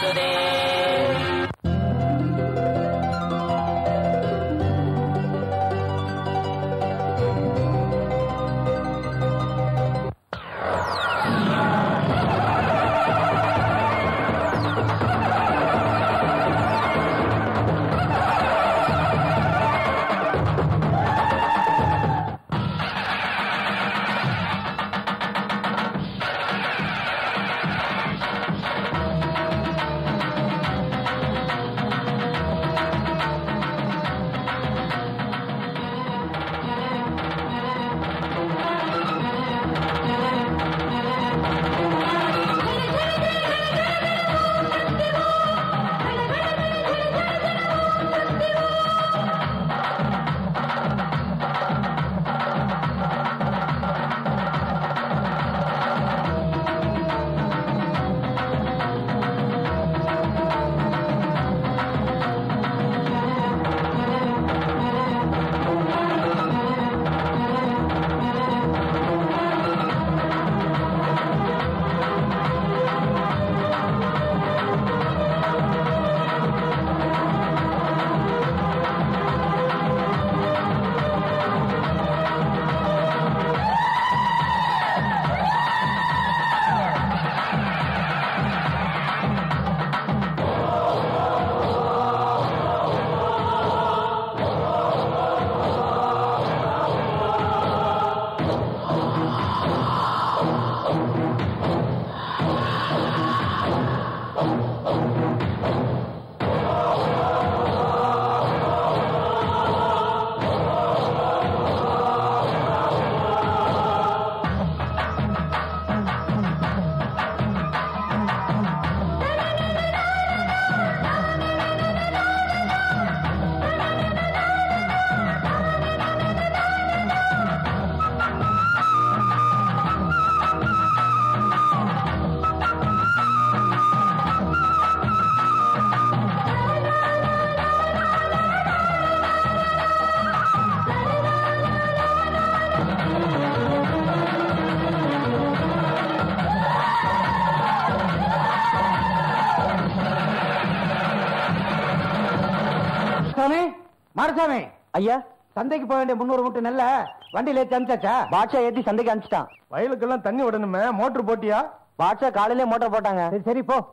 நடக்குதே சாமி மாரசாமி ஐயா சந்தைக்கு போக வேண்டிய முன்னூறு மூட்டை நெல்ல வண்டியில ஏத்தி அனுப்பிச்சாச்சா பாட்சா ஏத்தி சந்தைக்கு அனுப்பிச்சிட்டான் வயலுக்கெல்லாம் தண்ணி விடணுமே மோட்டர் போட்டியா பாட்சா காலையிலே மோட்டார் போட்டாங்க சரி சரி போ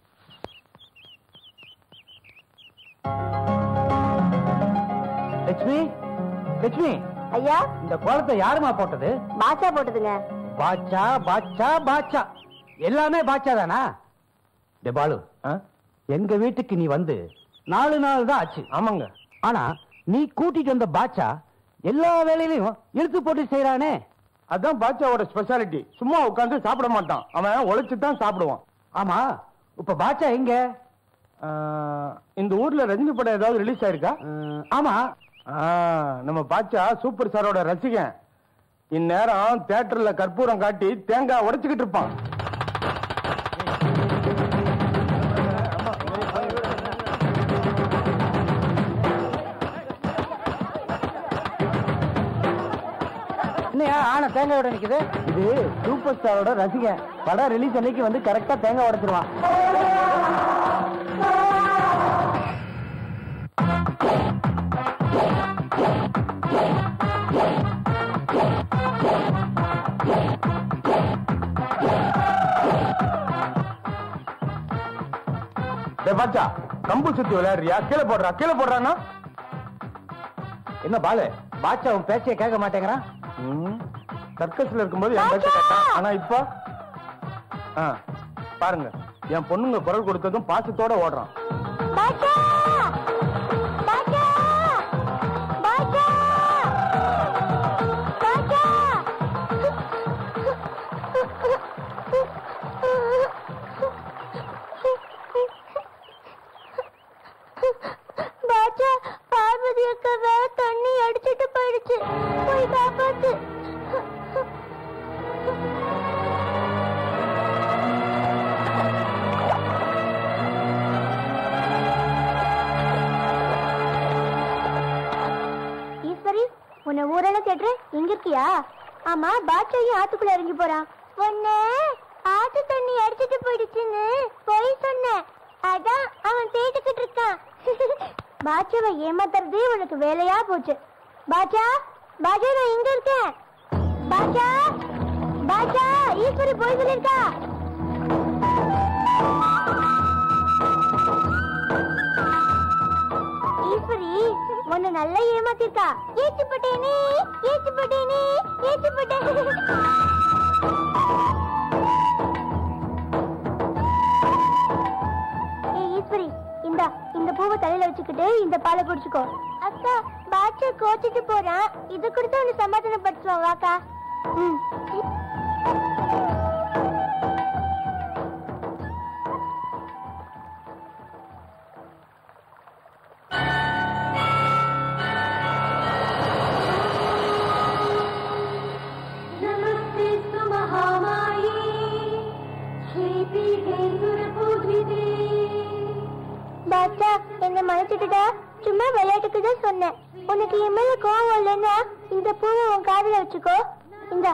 லட்சுமி லட்சுமி ஐயா இந்த கோலத்தை யாருமா போட்டது பாஷா போட்டதுங்க பாட்சா பாட்சா பாட்சா எல்லாமே பாட்சா தானா டே பாலு ஆ? எங்க வீட்டுக்கு நீ வந்து நாலு நாள் தான் ஆச்சு ஆமாங்க ஆனா நீ கூட்டிட்டு வந்த பாட்சா எல்லா வேலையிலையும் இழுத்து போட்டு செய்யறானே அதான் பாட்சாவோட ஸ்பெஷாலிட்டி சும்மா உட்கார்ந்து சாப்பிட மாட்டான் அவன் உழைச்சு தான் சாப்பிடுவான் ஆமா இப்ப பாட்சா எங்க ஆ, இந்த ஊர்ல ரஜினி படம் ஏதாவது ரிலீஸ் ஆயிருக்கா அஹ், ஆமா ஆ, நம்ம பாட்சா சூப்பர் ஸ்டாரோட ரசிகன் இந்நேரம் தியேட்டர்ல கற்பூரம் காட்டி தேங்காய் உடைச்சுக்கிட்டு இருப்பான் என்னையா ஆனா தேங்காய் நிக்குது இது சூப்பர் ஸ்டாரோட ரசிகன் படம் ரிலீஸ் அன்னைக்கு வந்து கரெக்டா தேங்காய் உடைச்சிருவான் டே பாட்சா கம்பு சுத்தி விளையாடுறியா கீழே போடுறா கீழே போடுறான்னா என்ன பாலு பாட்சா உன் பேச்சைய கேட்க மாட்டேங்கிறான் சர்க்கஸ்ல இருக்கும்போது என் பேச்ச கேட்டான் ஆனா இப்ப ஆ, பாருங்க என் பொண்ணுங்க குரல் கொடுத்ததும் பாசத்தோட ஓடுறான் பாஷா பாஷா பாஷா பாஷா பாஷா பார்வதி அக்கா வேற தண்ணி அடிச்சிட்டு போயிடுச்சு போய் காப்பாத்து ஈஸ்வரி உன்னை ஊரெல்லாம் தேடுறேன் எங்க இருக்கியா ஆமா பாட்சாயும் ஆத்துக்குள்ள இறங்கி போறான் உன்ன ஆத்து தண்ணி அடிச்சிட்டு போயிடுச்சுன்னு போய் சொன்னேன் அதான் அவன் தேடிக்கிட்டு இருக்கான் பாட்சாவை ஏமாத்துறதே உனக்கு வேலையா போச்சு பாட்சா பாட்சா நான் இங்க இருக்கேன் பாட்சா பாட்சா ஈஸ்வரி போய் சொல்லிருக்கா ஈஸ்வரி உன்னை நல்லா ஏமாத்திருக்கா ஏச்சு போட்டேனே ஏச்சு போட்டேனே ஏச்சு போட்டேன் ஏய் ஈஸ்வரி இந்தா இந்த பூவை தலையில வச்சுக்கிட்டு இந்த பாலை குடிச்சுக்கோ அக்கா பாட்சா கோச்சிட்டு போறான் இது கொடுத்து அவனை சமாதானப்படுத்துவான் வாக்கா ம் नमस्ते महामाये श्रीपीठे सुरपूजिते பாத்தா என்ன மன்னிச்சுட்டுடா சும்மா விளையாட்டுக்கு தான் சொன்னேன் உனக்கு என் மேல கோவம் இல்லைன்னா இந்த பூவை உன் காதுல வச்சுக்கோ இந்த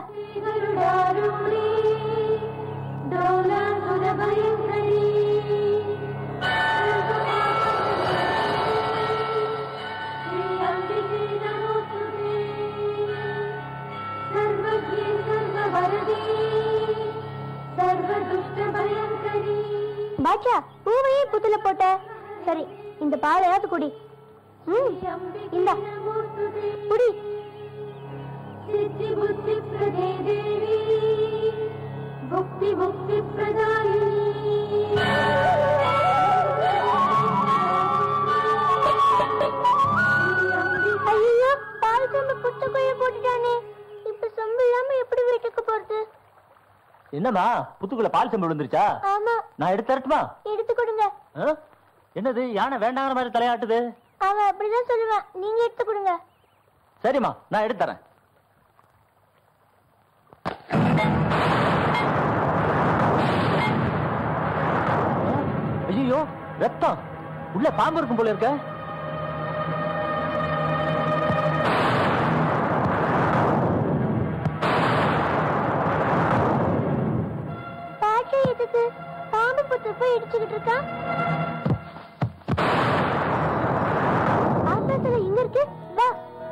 பாட்சா பூவையே புத்துல போட்ட சரி இந்த பாலையாவது குடி ம் இந்த குடி भुक्ति मुक्ति ஐயோ பால் சொம்பு புத்துக்குள்ள போட்டுட்டானே இப்ப சொம்பு இல்லாம எப்படி வீட்டுக்கு போறது என்னம்மா புத்துக்குள்ள பால் செம்பு விழுந்துருச்சா ஆமா நான் எடுத்து தரட்டுமா எடுத்து கொடுங்க ஆ? என்னது யானை வேண்டாங்கிற மாதிரி தலையாட்டுது அவன் அப்படிதான் சொல்லுவான் நீங்க எடுத்து கொடுங்க சரிம்மா நான் எடுத்து தரேன் ஐயோ ரத்தம் உள்ள பாம்பு இருக்கும் போல இருக்க பாட்டு எதுக்கு பாம்பு புத்து போய் இடிச்சுக்கிட்டு இருக்கான் ஆகாசத்துல எங்க இருக்கு வா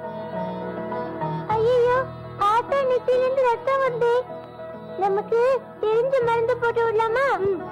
ஐயோ ஆட்டோ நெத்திலிருந்து ரத்தம் வருதே நமக்கு தெரிஞ்ச மருந்து போட்டு விடலாமா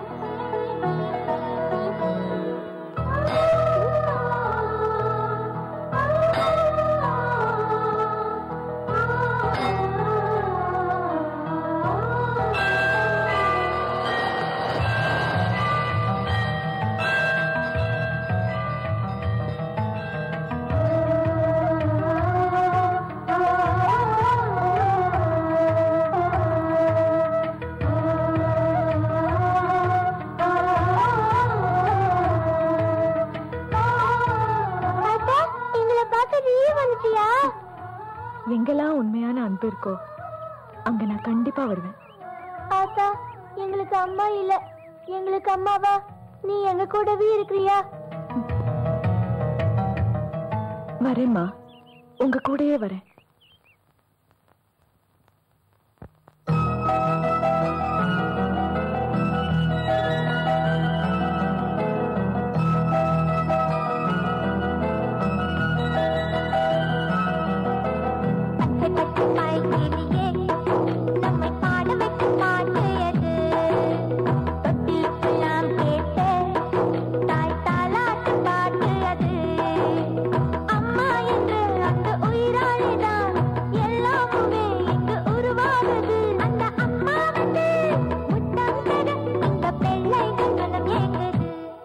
அத்தா, எங்களை பார்க்க நீ வந்துட்டியா எங்கெல்லாம் உண்மையான அன்பு இருக்கோ அங்க நான் கண்டிப்பா வருவேன் ஆத்தா எங்களுக்கு அம்மா இல்ல எங்களுக்கு அம்மாவா நீ எங்க கூடவே இருக்கிறியா வரேம்மா உங்க கூடயே வரேன் பச்சை பச்சை பாய்கிளியே நம்மை பாட வைத்து பாட்டு அது தொட்டிலுக்கெல்லாம் கேட்ட தாய் தாலாட்டு பாட்டு அது அம்மா என்று அந்த உயிராளிதான் எல்லாமுமே இங்கு உருவானது அந்த அம்மாவுக்கு முத்தம் தர இந்த பிள்ளைகள் மனம் ஏங்குது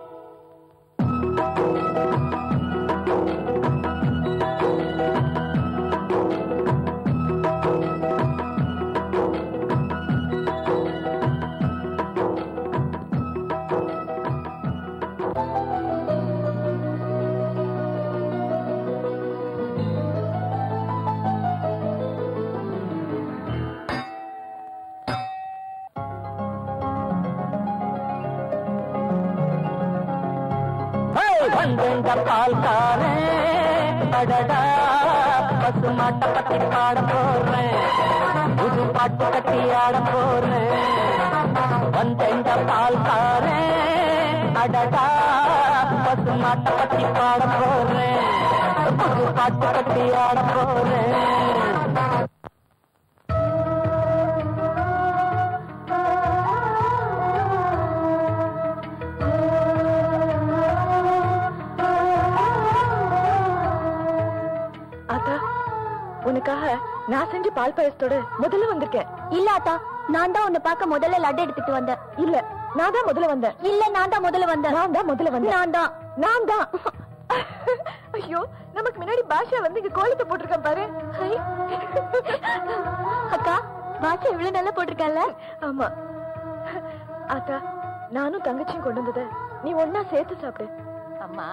வந்தெங்க பால்காரே அடடா பசு மாட்டை பத்தி பாட போறேன் புது பாட்டு கட்டி ஆட போறேன் வந்தெங்க பால்காரே அடடா பசு மாட்டை பத்தி பாட போறேன் புது பாட்டு கட்டி ஆட போறேன் ஆத்தா உனக்காக நான் செஞ்ச பால் பாயசத்தோட முதல்ல வந்திருக்கேன் இல்ல அத்தா நான் தான் உன்னை பார்க்க முதல்ல லட்டு எடுத்துட்டு வந்தேன் இல்ல நான் தான் முதல்ல வந்தேன் இல்ல நான் தான் முதல்ல வந்தேன் நான் தான் முதல்ல வந்தேன் நான் தான் நான் தான் ஐயோ நமக்கு முன்னாடி பாஷா வந்து இங்க கோலத்தை போட்டிருக்கான் பாரு ஹை. அக்கா பாச்சா இவ்வளவு நல்லா போட்டிருக்கல ஆமா ஆத்தா நானும் தங்கச்சியும் கொண்டு வந்தத நீ ஒன்னா சேர்த்து சாப்பிடு அம்மா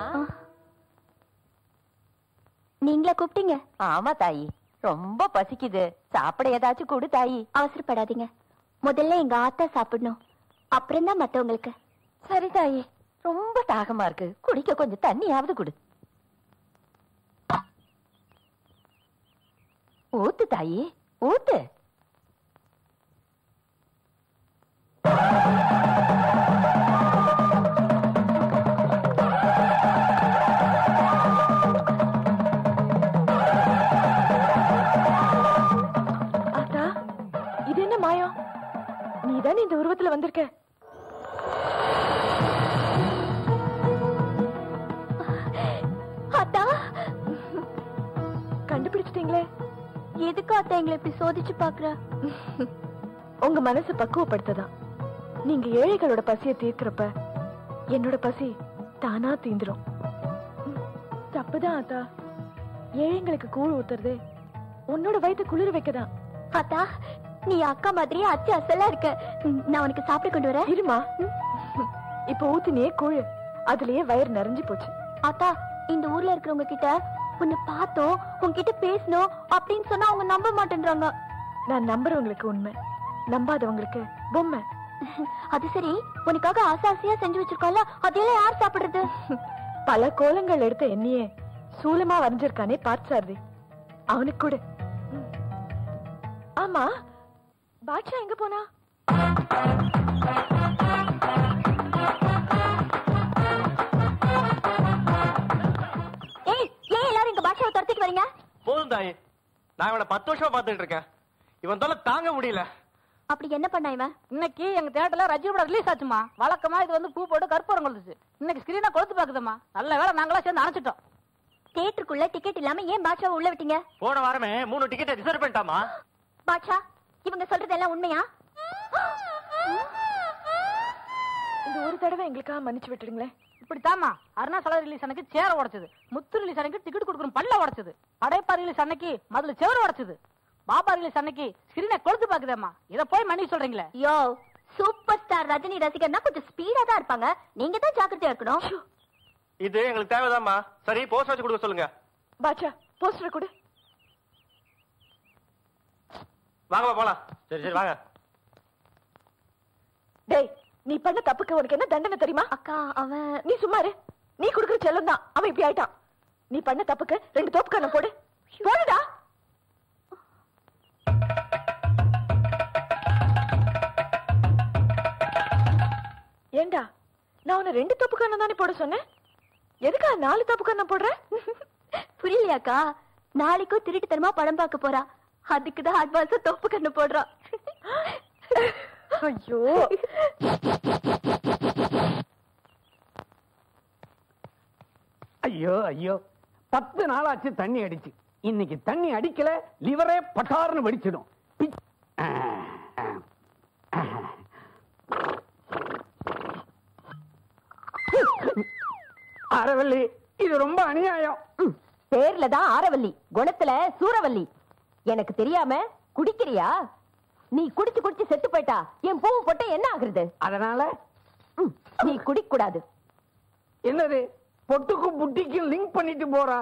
நீங்களா கூப்பிட்டீங்க ஆமா தாயி ரொம்ப பசிக்குது சாப்பிட ஏதாச்சும் கொடு தாயி அவசரப்படாதீங்க முதல்ல எங்க ஆத்தா சாப்பிடணும் அப்புறம் தான் மத்தவங்களுக்கு சரி தாயி ரொம்ப தாகமா இருக்கு குடிக்க கொஞ்சம் தண்ணியாவது கொடு ஊத்து தாயி ஊத்து ஆத்தா இது என்ன மாயம் நீதானே இந்த உருவத்துல வந்திருக்க ஆத்தா கண்டுபிடிச்சிட்டீங்களே எதுக்கு ஆத்தா எங்களை இப்படி சோதிச்சு பாக்குற உங்க மனசு பக்குவப்படுத்ததான் நீங்க ஏழைகளோட பசியை தீர்க்கிறப்ப என்னோட பசி தானா தீந்துரும் ம், தப்புதான் ஆத்தா ஏழைங்களுக்கு கூழ் ஊத்துறதே உன்னோட வயித்தை குளிர வைக்கதான் ஆத்தா நீ அக்கா மாதிரியே அச்சு அசலா இருக்க ம், நான் உனக்கு சாப்பிட கொண்டு வரேன் இருமா இப்ப ஊத்தினியே கூழ் அதுலயே வயிறு நிறைஞ்சு போச்சு ஆத்தா இந்த ஊர்ல இருக்கிறவங்க கிட்ட உன்னை பார்த்தோம் உன்கிட்ட பேசணும் அப்படின்னு சொன்னா அவங்க நம்ப மாட்டேன்றாங்க நான் நம்புறவங்களுக்கு உண்மை நம்பாதவங்களுக்கு பொம்மை அது சரி உனக்காக ஆசை ஆசையா செஞ்சு வச்சிருக்கோம்ல அதையெல்லாம் யார் சாப்பிடுறது பல கோலங்கள் எடுத்த என்னையே சூலமா வரைஞ்சிருக்கானே பார்த்தசாரதி அவனுக்கு கூட ம். ஆமா பாட்ஷா எங்க போனா ஏய் ஏன் எல்லாரும் எங்க பாஷாவை துரத்திட்டு வரீங்க போதும் தாயி நான் இவனை பத்து வருஷமா பார்த்துட்டு இருக்கேன் இவன் தொல்லை தாங்க முடியல அப்படி என்ன பண்ணா இவன் இன்னைக்கு எங்க தியேட்டர்ல ரஜினி படம் ரிலீஸ் ஆச்சுமா வழக்கமா இது வந்து பூ போட்டு கற்பூரம் கொளுத்துச்சு இன்னைக்கு ஸ்கிரீனை கொளுத்து பாக்குதம்மா நல்ல வேளை நாங்களா சேர்ந்து அணைச்சிட்டோம் தியேட்டருக்குள்ள டிக்கெட் இல்லாம ஏன் பாட்சாவை உள்ள விட்டீங்க போன வாரமே மூணு டிக்கெட்டை ரிசர்வ் பண்ணிட்டாமா பாட்சா இவங்க சொல்றது எல்லாம் உண்மையா இந்த ஒரு தடவை எங்களுக்காக மன்னிச்சு விட்டுடுங்களேன் இப்படித்தாம்மா அருணாசல ரிலீஸ் அன்னைக்கு சேர உடைச்சது முத்து ரிலீஸ் அன்னைக்கு டிக்கெட் கொடுக்கணும் பல்ல உடைச்சது படைப்பா ரிலீஸ் அன்னைக்கு மதுல செவரு உடைச்சது பாபா ரிலீஸ் அன்னைக்கு ஸ்கிரீனை கொளுத்து பாக்குதேம்மா இத போய் மன்னி சொல்றீங்களே யோ சூப்பர் ஸ்டார் ரஜினி ரசிகர்னா கொஞ்சம் ஸ்பீடா தான் இருப்பாங்க நீங்க தான் ஜாக்கிரதையா இருக்கணும் இது எங்களுக்கு தேவைதாம்மா சரி போஸ்ட் வச்சு கொடுக்க சொல்லுங்க பாட்ஷா போஸ்டர் கொடு வாங்கம்மா போலாம் சரி சரி வாங்க டேய் நீ பண்ண தப்புக்கு உனக்கு என்ன தண்டனை தெரியுமா அக்கா அவன் நீ சும்மா இரு நீ குடுக்குற செல்லம் தான் அவன் இப்படி ஆயிட்டான் நீ பண்ண தப்புக்கு ரெண்டு தோப்புக்கான போடு போடுடா ஏண்டா நான் உன்னை ரெண்டு தப்புக்கான தானே போட சொன்னேன் எதுக்கா நாலு தப்புக்கான போடுறேன் புரியலையாக்கா நாளைக்கும் திருட்டுத்தனமா படம் பார்க்க போறா அதுக்கு தான் அட்வான்ஸா தொப்பு கண்ணு போடுறா ஐயோ ஐயோ ஐயோ பத்து நாளாச்சு தண்ணி அடிச்சு இன்னைக்கு தண்ணி அடிக்கல லிவரே பட்டார்னு வெடிச்சிடும் பிச். ஆ, ஆ, ஆ. அரவல்லி இது ரொம்ப அநியாயம் ம், பேர்ல தான் ஆரவல்லி குணத்துல சூரவல்லி எனக்கு தெரியாம குடிக்கிறியா நீ குடிச்சு குடிச்சு செத்து போயிட்டா என் பூவும் போட்ட என்ன ஆகுறது அதனால ம், நீ குடிக்க கூடாது என்னது பொட்டுக்கும் புட்டிக்கும் லிங்க் பண்ணிட்டு போறா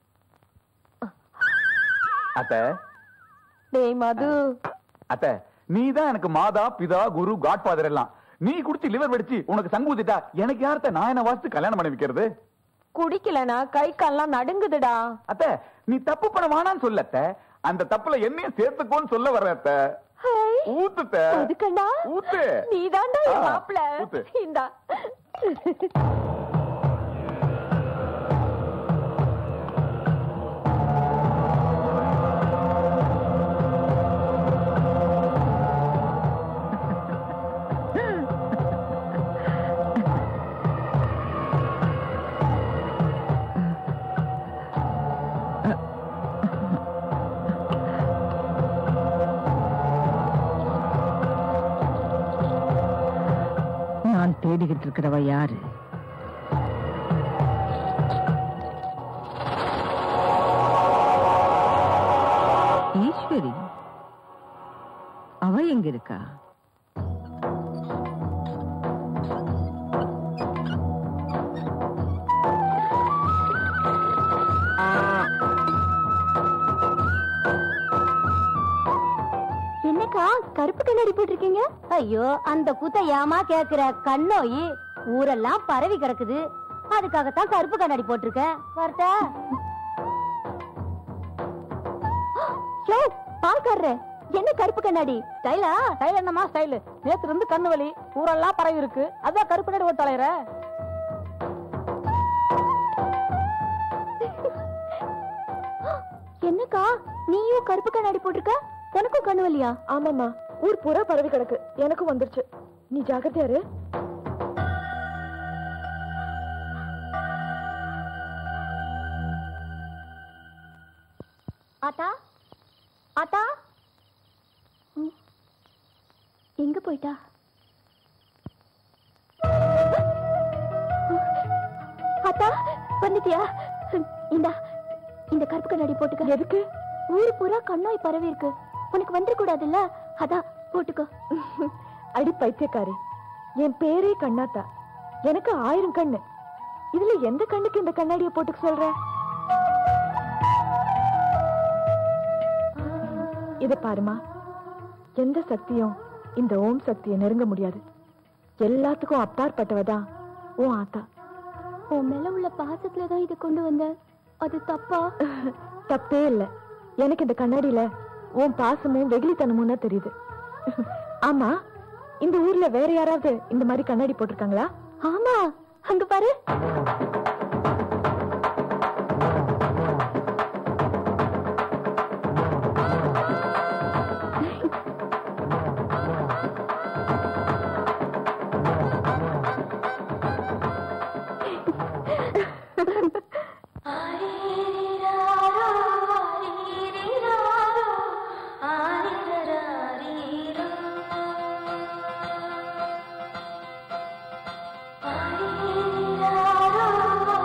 அத்த டேய் மது அத்த நீ தான் எனக்கு மாதா பிதா குரு காட்ஃபாதர் எல்லாம் நீ குடிச்சு லிவர் வெடிச்சு உனக்கு சங்கு ஊத்திட்டா எனக்கு யார்த்த நான் என்ன வாசித்து கல்யாணம் பண்ணி வைக்கிறது குடிக்கலனா கை கால்லாம் நடுங்குதுடா அத்த நீ தப்பு பண்ண வேணாம்னு சொல்ல அத்த அந்த தப்புல என்னையும் சேர்த்துக்கோன்னு சொல்ல வர்ற அத்த ஊத்துத்த அதுக்கண்டா ஊத்து நீதான்டா என் ஆ, மாப்பிள ஊத்து. இந்தா நான் தேடிக்கிட்டு இருக்கிறவ யாரு ஈஸ்வரி அவ எங்க இருக்கா என்னக்கா கருப்பு கண்ணாடி போட்டிருக்கீங்க ஐயோ அந்த கூத்த ஏமா கேக்குற கண்ணோயி ஊரெல்லாம் பரவி கிடக்குது அதுக்காகத்தான் கருப்பு கண்ணாடி போட்டிருக்கேன் வரட்டா யோ பால்காரரே என்ன கருப்பு கண்ணாடி ஸ்டைலா ஸ்டைல் என்னமா ஸ்டைல் நேத்துல இருந்து கண்ணு வலி ஊரெல்லாம் பரவி இருக்கு அதான் கருப்பு நடி ஓட்டு தலையற என்னக்கா நீயும் கருப்பு கண்ணாடி போட்டிருக்க உனக்கும் கண்ணு வலியா ஆமாம்மா ஊர் பூரா பரவி கிடக்கு எனக்கும் வந்துருச்சு நீ ஜாக்கிரதையா இரு ஆத்தா ஆத்தா ம். எங்க போயிட்டா ஆத்தா வந்துட்டியா இந்தா இந்த கருப்பு கண்ணாடி போட்டுக்க எதுக்கு ஊரு பூரா கண்ணாய் பரவி இருக்கு உனக்கு வந்துட கூடாதுல்ல அதான் போட்டுக்கோ அடி பைத்தியக்காரி என் பேரே கண்ணாத்தா எனக்கு ஆயிரம் கண்ணு இதுல எந்த கண்ணுக்கு இந்த கண்ணாடியை போட்டுக்க சொல்ற இத பாருமா எந்த சக்தியும் இந்த ஓம் சக்தியை நெருங்க முடியாது எல்லாத்துக்கும் அப்பாற்பட்டவதான் உன் ஆத்தா உன் மேல உள்ள பாசத்துல தான் இதை கொண்டு வந்த அது தப்பா தப்பே இல்ல எனக்கு இந்த கண்ணாடியில உன் பாசமும் வெகுளித்தனமும் தான் தெரியுது ஆமா இந்த ஊர்ல வேற யாராவது இந்த மாதிரி கண்ணாடி போட்டிருக்காங்களா ஆமா அங்க பாரு ஆ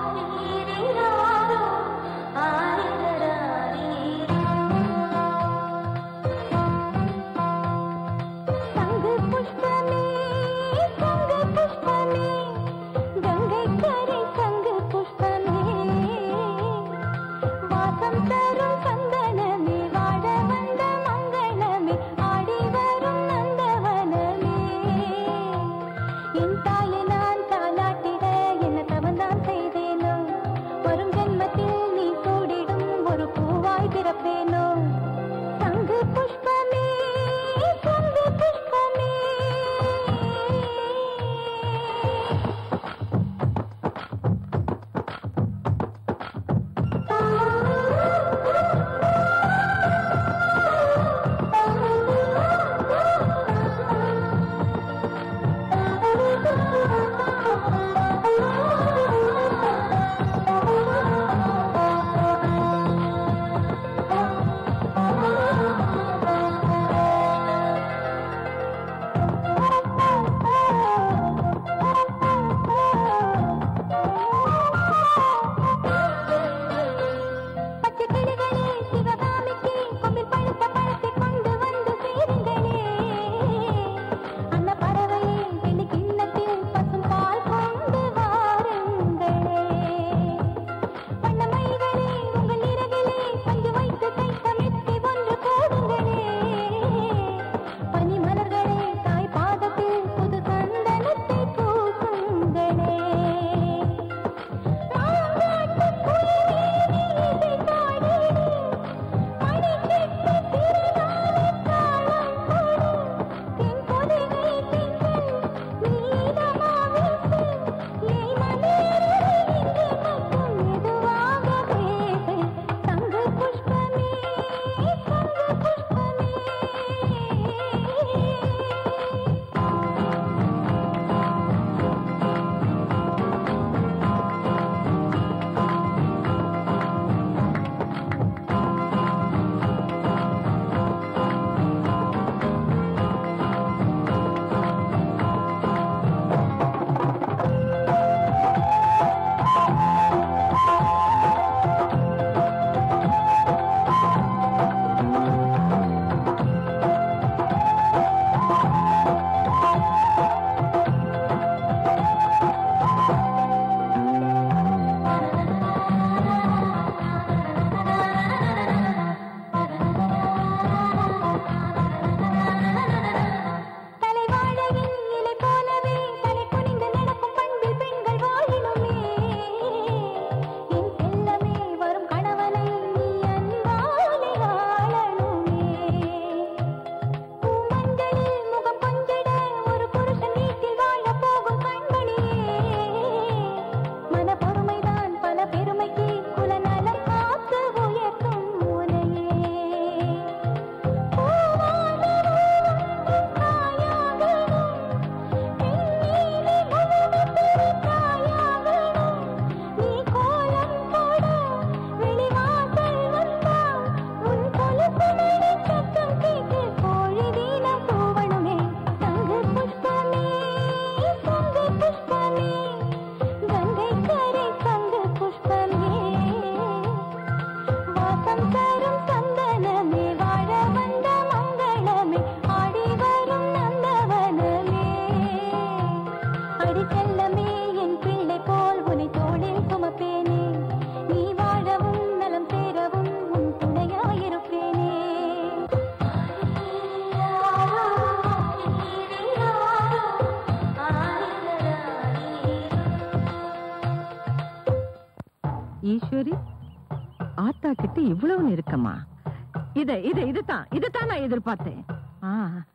ஈஸ்வரி ஆத்தா கிட்ட இவ்வளவு நெருக்கமா இத இத இதுதான் இதுதான் நான் எதிர்பார்த்தேன் ஆ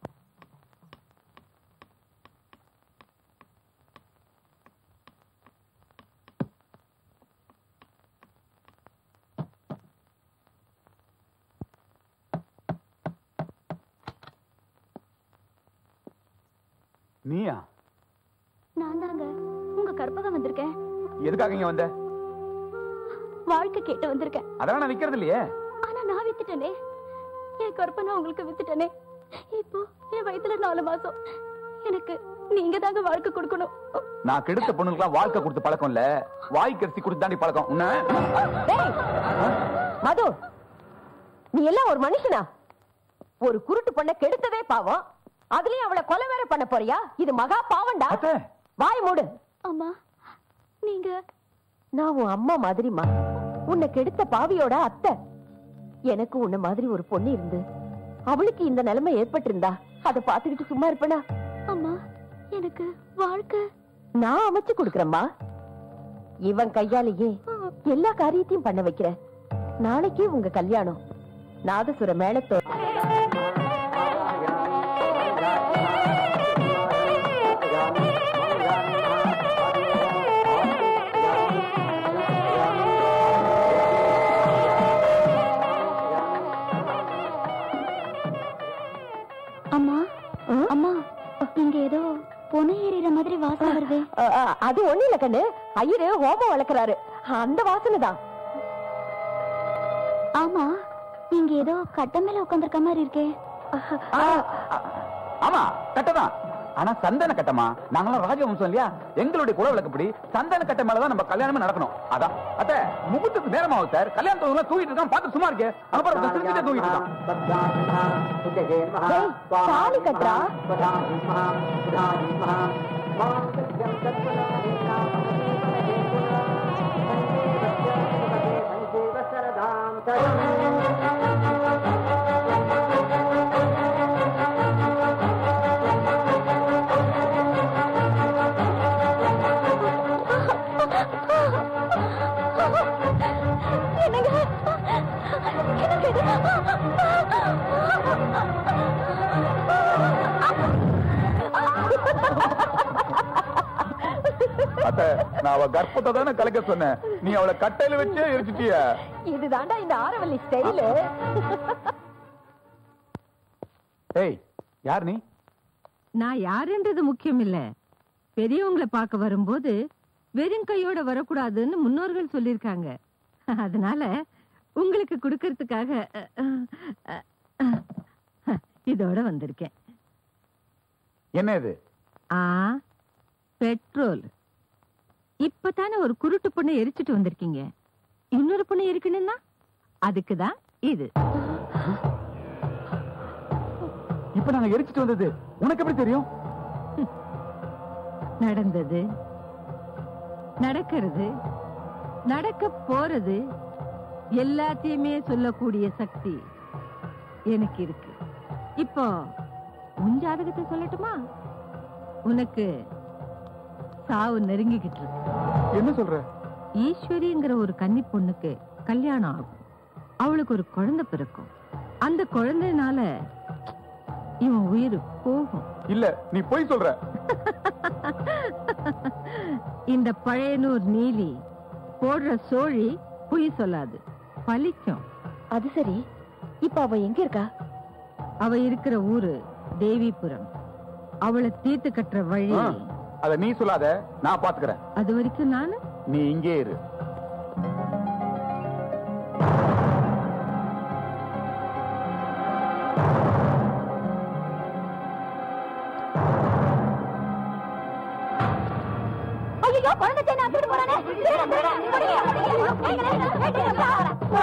நீயா நான் தாங்க உங்க கற்பகம் வந்திருக்கேன் எதுக்காக இங்க வந்த வாழ்க்கை கேட்டு வந்திருக்கேன் அதெல்லாம் நான் விக்கிறது இல்லையே ஆனா நான் வித்துட்டேனே என் கற்பனை உங்களுக்கு வித்துட்டேனே இப்போ என் வயித்துல நாலு மாசம் எனக்கு நீங்க தாங்க வாழ்க்கை கொடுக்கணும் நான் கெடுத்த பொண்ணுக்கெல்லாம் வாழ்க்கை கொடுத்து பழக்கம் இல்ல வாய் கரிசி கொடுத்து தாண்டி பழக்கம் உன்ன டேய், மது நீ எல்லாம் ஒரு மனுஷனா ஒரு குருட்டு பொண்ண கெடுத்ததே பாவம் அதுலயும் அவளை கொலை வேற பண்ண போறியா இது மகா பாவம்டா அத்தை. வாய் மூடு அம்மா நீங்க நான் உன் அம்மா மாதிரிமா உன்னை கெடுத்த பாவியோட அத்தை எனக்கு உன்ன மாதிரி ஒரு பொண்ணு இருந்து அவளுக்கு இந்த நிலைமை ஏற்பட்டிருந்தா அதை பார்த்துக்கிட்டு சும்மா இருப்பேனா அம்மா எனக்கு வாழ்க்கை நான் அமைச்சு கொடுக்கறேம்மா இவன் கையாலேயே எல்லா காரியத்தையும் பண்ண வைக்கிற நாளைக்கே உங்க கல்யாணம் நாதசுர மேளத்தோ அம்மா அம்மா இங்க ஏதோ பொண்ணு ஏறிற மாதிரி வாசம் வருது அ, அ, அது ஒண்ணு இல்ல கண்ணு ஐயரு ஹோமம் வளர்க்கறாரு அந்த வாசனை தான் ஆமா இங்க ஏதோ கட்ட மேல உட்காந்துருக்க மாதிரி இருக்கே ஆமா கட்டதான் ஆனா சந்தன கட்டமா நாங்களாம் ராஜவம்சம் இல்லையா எங்களுடைய குல விளக்கப்படி சந்தன கட்ட மேலதான் நம்ம கல்யாணமே நடக்கணும் அதான் அத்த முகூர்த்தத்துக்கு நேரம் ஆகும் சார் கல்யாணத்துல தூக்கிட்டு இருக்கான் பார்த்து சும்மா இருக்கே அப்புறம் திரும்பிட்டே தூக்கிட்டு இருக்கான் டேய், தாலி கட்டுறா அத்த நான் அவ கர்ப்பத்தை தானே கலக்க சொன்னேன் நீ அவளை கட்டையில வச்சே எரிச்சிட்டிய இதுதான்டா இந்த ஆரவல்லி ஸ்டைலு ஏய் யார் நீ நான் யாருன்றது முக்கியம் இல்ல பெரியவங்களை பார்க்க வரும்போது வெறும் கையோட வரக்கூடாதுன்னு முன்னோர்கள் சொல்லிருக்காங்க அதனால உங்களுக்கு கொடுக்கறதுக்காக அஹ், அஹ், அஹ், அஹ், இதோட வந்திருக்கேன் என்ன இது ஆ பெட்ரோல் இப்பதானே ஒரு குருட்டு பொண்ணை எரிச்சிட்டு வந்திருக்கீங்க இன்னொரு பொண்ணை எரிக்கணும்னா அதுக்குதான் இது இப்ப நாங்க எரிச்சிட்டு வந்தது உனக்கு எப்படி தெரியும் நடந்தது நடக்கிறது நடக்க போறது எல்லாத்தையுமே சொல்லக்கூடிய சக்தி எனக்கு இருக்கு இப்போ உன் ஜாதகத்தை சொல்லட்டுமா உனக்கு சாவு நெருங்கிக்கிட்டு இருக்கு என்ன சொல்ற ஈஸ்வரிங்கிற ஒரு கன்னி பொண்ணுக்கு கல்யாணம் ஆகும் அவளுக்கு ஒரு குழந்தை பிறக்கும் அந்த குழந்தைனால இவன் உயிர் போகும் இல்ல நீ போய் சொல்ற இந்த பழையனூர் நீலி போடுற சோழி பொய் சொல்லாது பலிக்கும் அது சரி இப்ப அவ எங்க இருக்கா அவ இருக்கிற ஊரு தேவிபுரம் அவளை தீர்த்து கட்டுற வழி ஆ, அத நீ சொல்லாத நான் பாத்துக்கிறேன் அது வரைக்கும் நானு நீ இங்கே இரு ஐயோ குழந்தை தேனை அத்துட்டு போறானே திருடன், திருடன், பிடிங்க, பிடிங்க. ஏங்க, ஏங்க, ஏங்க,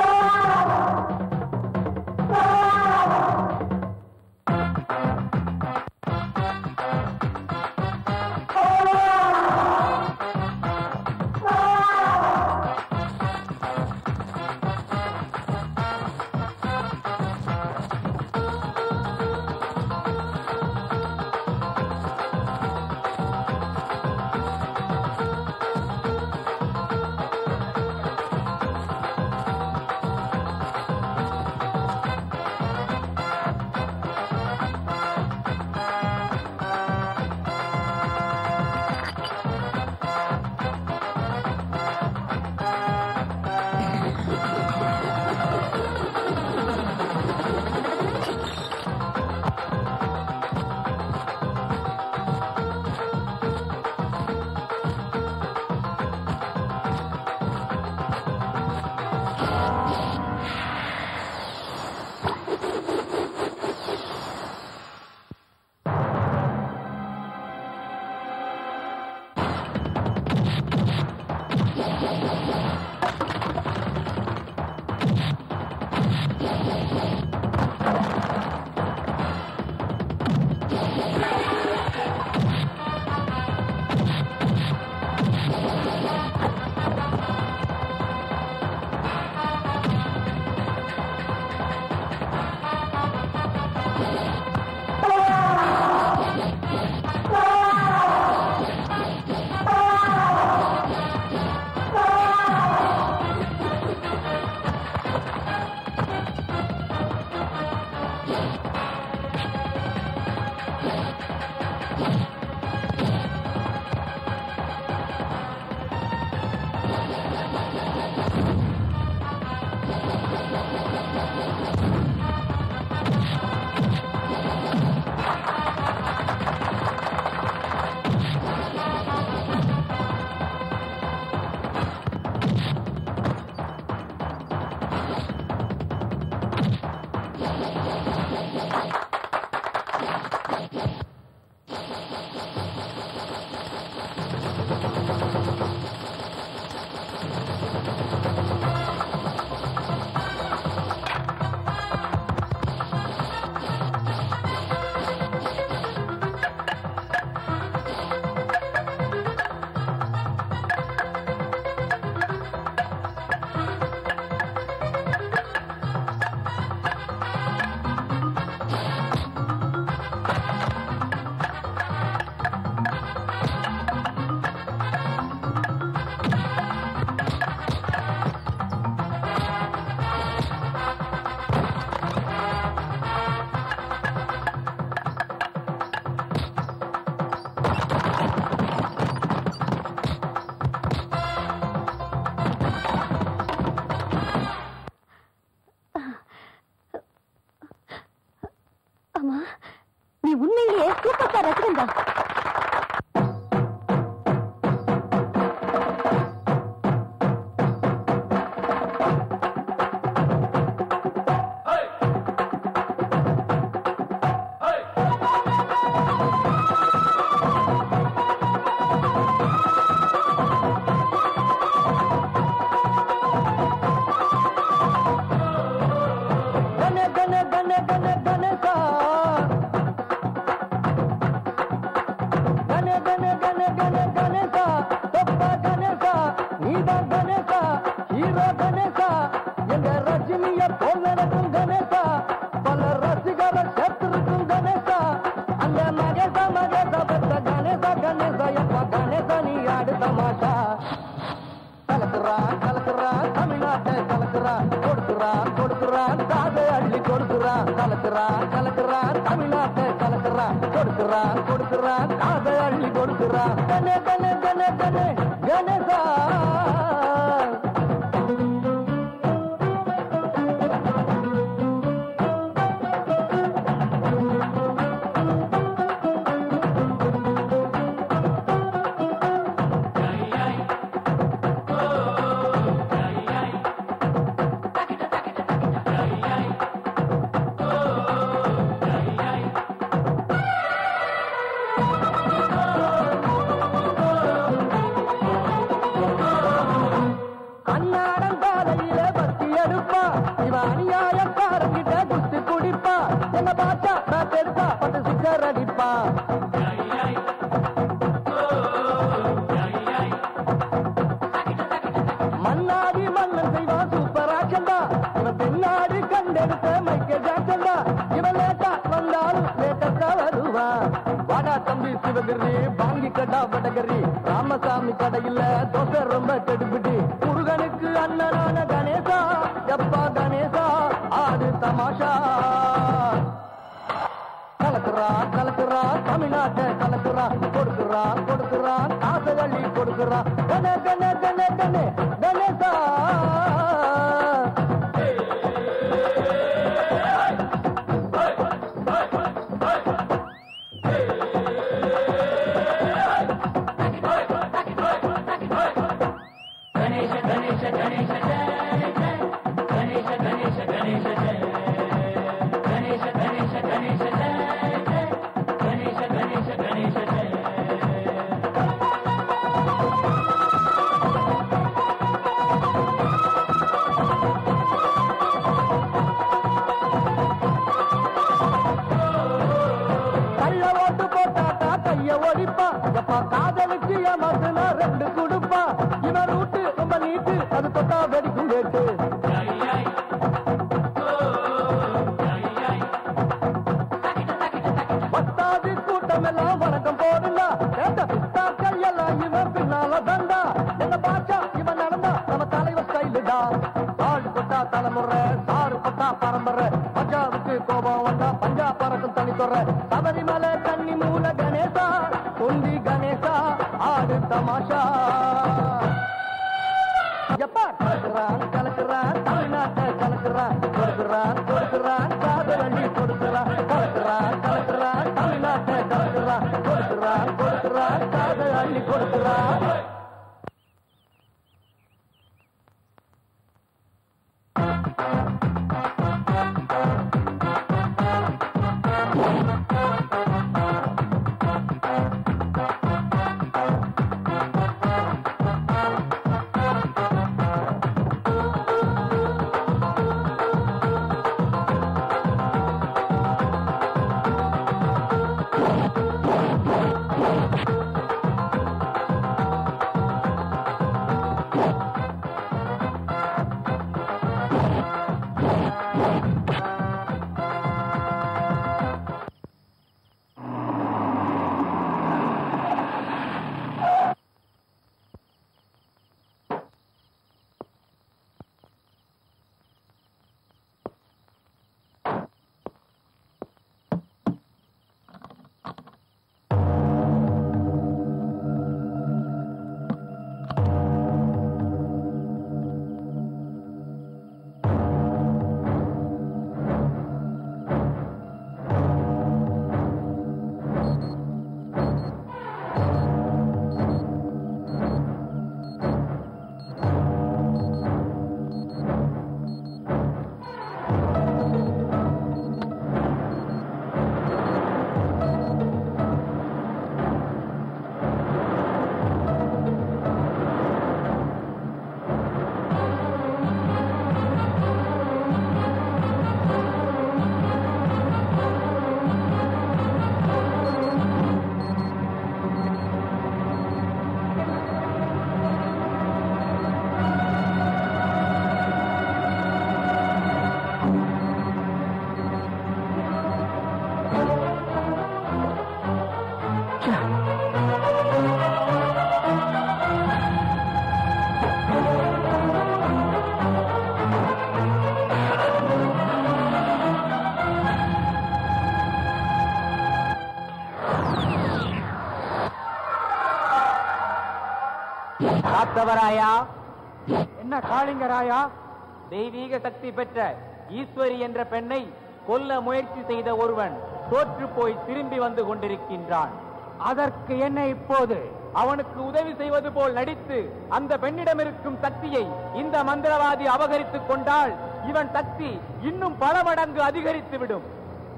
ஆமா நீ உண்மையிலேயே சூப்பர் ஸ்டார் ரசிகன் தான் கண கண கண கண கணேசா கண கண கண கண கணேசா தொப்பா கணேசா நீதான் கணேசா ஹீரோ கணேசா எங்க ரஜினிய போல் நடக்கும் கணேசா பல ரசிகர சேர்த்திருக்கும் கணேசா அந்த மகேசா மகேசா பெற்ற கணேசா கணேசா எப்பா கணேசா நீ ஆடு தமாஷா கலக்குறான் கலக்குறான் தமிழ்நாட்டை கலக்குறான் கொடுக்குறான் கொடுக்குறான் காதை அள்ளி கொடுக்குறான் கலக்குறான் கலக்குறான் தமிழ்நாட்டை கலக்குறான் கொடுக்குறான் கொடுக்குறான் காதை அள்ளி கொடுக்குறான் கணே கணே கணே கணே கணேசா அன்னாடம் காலையில பத்தி எடுப்பா இவ அநியாயக்காரங்கிட்ட குஸ்தி குடிப்பா என்ன பாச்சா பேட் எடுப்பா பட்டு சிக்கர் அடிப்பா மன்னாடி மன்னன் செய்வான் சூப்பர் ஆக்ஷன்டா இவன் தென்னாடி கண்டெடுத்த மைக்கேல் ஜாக்சன்டா இவன் லேட்டா வந்தாலும் லேட்டஸ்டா வருவான் வாடா தம்பி சிவகிரி வாங்கி கடா வடகரி ராமசாமி கடையில தோசை ரொம்ப கெடுபிடி முருகனுக்கு அண்ணனான கணேசா எப்பா கணேசா ஆடு தமாஷா கலக்குறான் கலக்குறான் தமிழ்நாட்டை கலக்குறான் கொடுக்குறான் கொடுக்குறான் காசை அள்ளி கொடுக்குறான் கணே கணே கணே கணே கணேசா கள்ள ஓட்டு போட்டாட்டா கைய ஒழிப்பா எப்பா காதலுக்கு ஏமாத்துனா ரெண்டு குடுப்பா இவன் ரூட்டு ரொம்ப நீட்டு அது தொட்டா வெடிக்கும் கேட்டு பத்தாது கூட்டம் எல்லாம் வணக்கம் போடுண்டா கேட்ட பிஸ்தாக்கள் எல்லாம் இவன் பின்னால தண்டா என்ன பாச்சா இவன் நடந்தா நம்ம தலைவர் ஸ்டைலுடா ஆள் கொட்டா தலைமுறை சாறு கொட்டா பரம்பரை பஞ்சாபுக்கு கோபம் வந்தா பஞ்சா பறக்கும் தனி தொற சபரிமலை கன்னி மூல கணேசா தொண்டி கணேசா ஆடு தமாஷா எப்பா கலக்குறான் கலக்குறான் தமிழ்நாட்டை கலக்குறான் கொடுக்குறான் கொடுக்குறான் காதல் அள்ளி கொடுக்குறான் கலக்குறான் கலக்குறான் தமிழ்நாட்டை கலக்குறான் கொடுக்குறான் கொடுக்குறான் காதல் அள்ளி கொடுக்குறான் ஆ காத்தவராயா என்ன காளிங்கராயா தெய்வீக சக்தி பெற்ற ஈஸ்வரி என்ற பெண்ணை கொல்ல முயற்சி செய்த ஒருவன் தோற்று போய் திரும்பி வந்து கொண்டிருக்கின்றான் அதற்கு என்ன இப்போது அவனுக்கு உதவி செய்வது போல் நடித்து அந்த பெண்ணிடம் இருக்கும் சக்தியை இந்த மந்திரவாதி அபகரித்துக் கொண்டால் இவன் சக்தி இன்னும் பல மடங்கு அதிகரித்து விடும்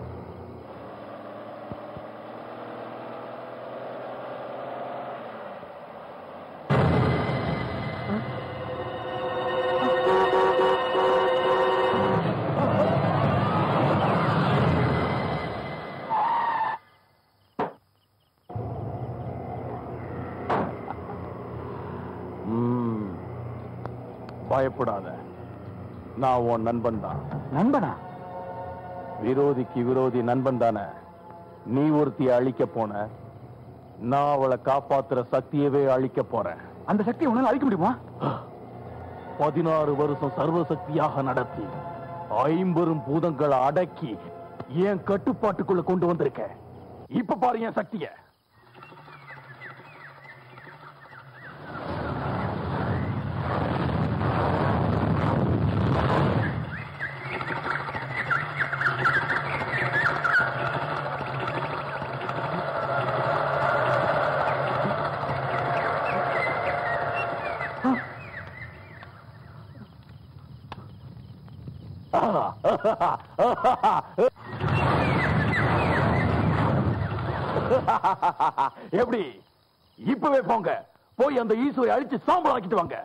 ம். பயப்படாத நான் உன் நண்பன் தான் நண்பனா விரோதிக்கு விரோதி நண்பன் தானே நீ ஒருத்திய அழிக்க போன நான் அவளை காப்பாத்துற சக்தியவே அழிக்க போறேன் அந்த சக்தியை உன்னால அழிக்க முடியுமா பதினாறு வருஷம் சர்வசக்தியாக நடத்தி ஐம்பெரும் பூதங்களை அடக்கி என் கட்டுப்பாட்டுக்குள்ள கொண்டு வந்திருக்க இப்ப பாரு என் சக்திய எப்படி இப்பவே போங்க போய் அந்த ஈஸ்வரை அழிச்சு சாம்பல் ஆக்கிட்டு வாங்க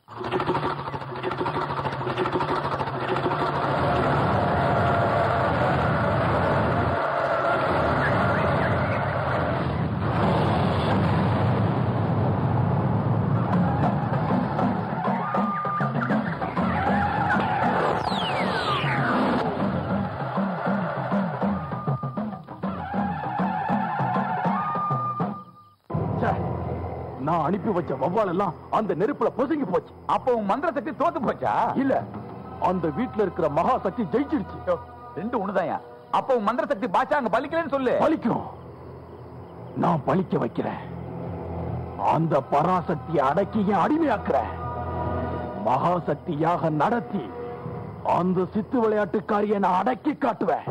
ச்சே, நான் அனுப்பி வச்ச வவ்வால் எல்லாம் அந்த நெருப்புல பொசுங்கி போச்சு அப்போ உன் மந்திர சக்தி தோத்து போச்சா இல்ல அந்த வீட்டுல இருக்கிற மகா சக்தி ஜெயிச்சிருச்சு ரெண்டு ஒண்ணுதாயா அப்போ உன் மந்திர சக்தி பாச்சா அங்க பலிக்கலன்னு சொல்லு பலிக்கும் நான் பலிக்க வைக்கிறேன் அந்த பராசக்தியை அடக்கி என் அடிமையாக்குறேன் மகாசக்தியாக நடத்தி அந்த சித்து விளையாட்டுக்காரியை நான் அடக்கி காட்டுவேன்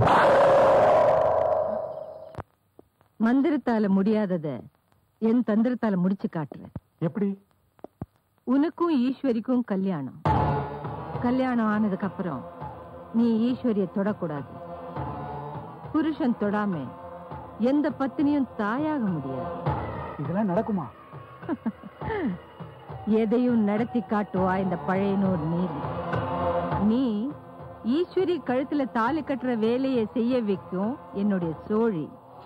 மந்திரத்தால முடியாதத என் தந்திரத்தால முடிச்சு காட்டுறேன் எப்படி உனக்கும் ஈஸ்வரிக்கும் கல்யாணம் கல்யாணம் ஆனதுக்கு அப்புறம் நீ ஈஸ்வரிய தொடக்கூடாது புருஷன் தொடாம எந்த பத்தினியும் தாயாக முடியாது இதெல்லாம் நடக்குமா எதையும் நடத்தி காட்டுவா இந்த பழையனூர் நீதி நீ ஈஸ்வரி கழுத்துல தாலி கட்டுற வேலையை செய்ய வைக்கும் என்னுடைய சோழி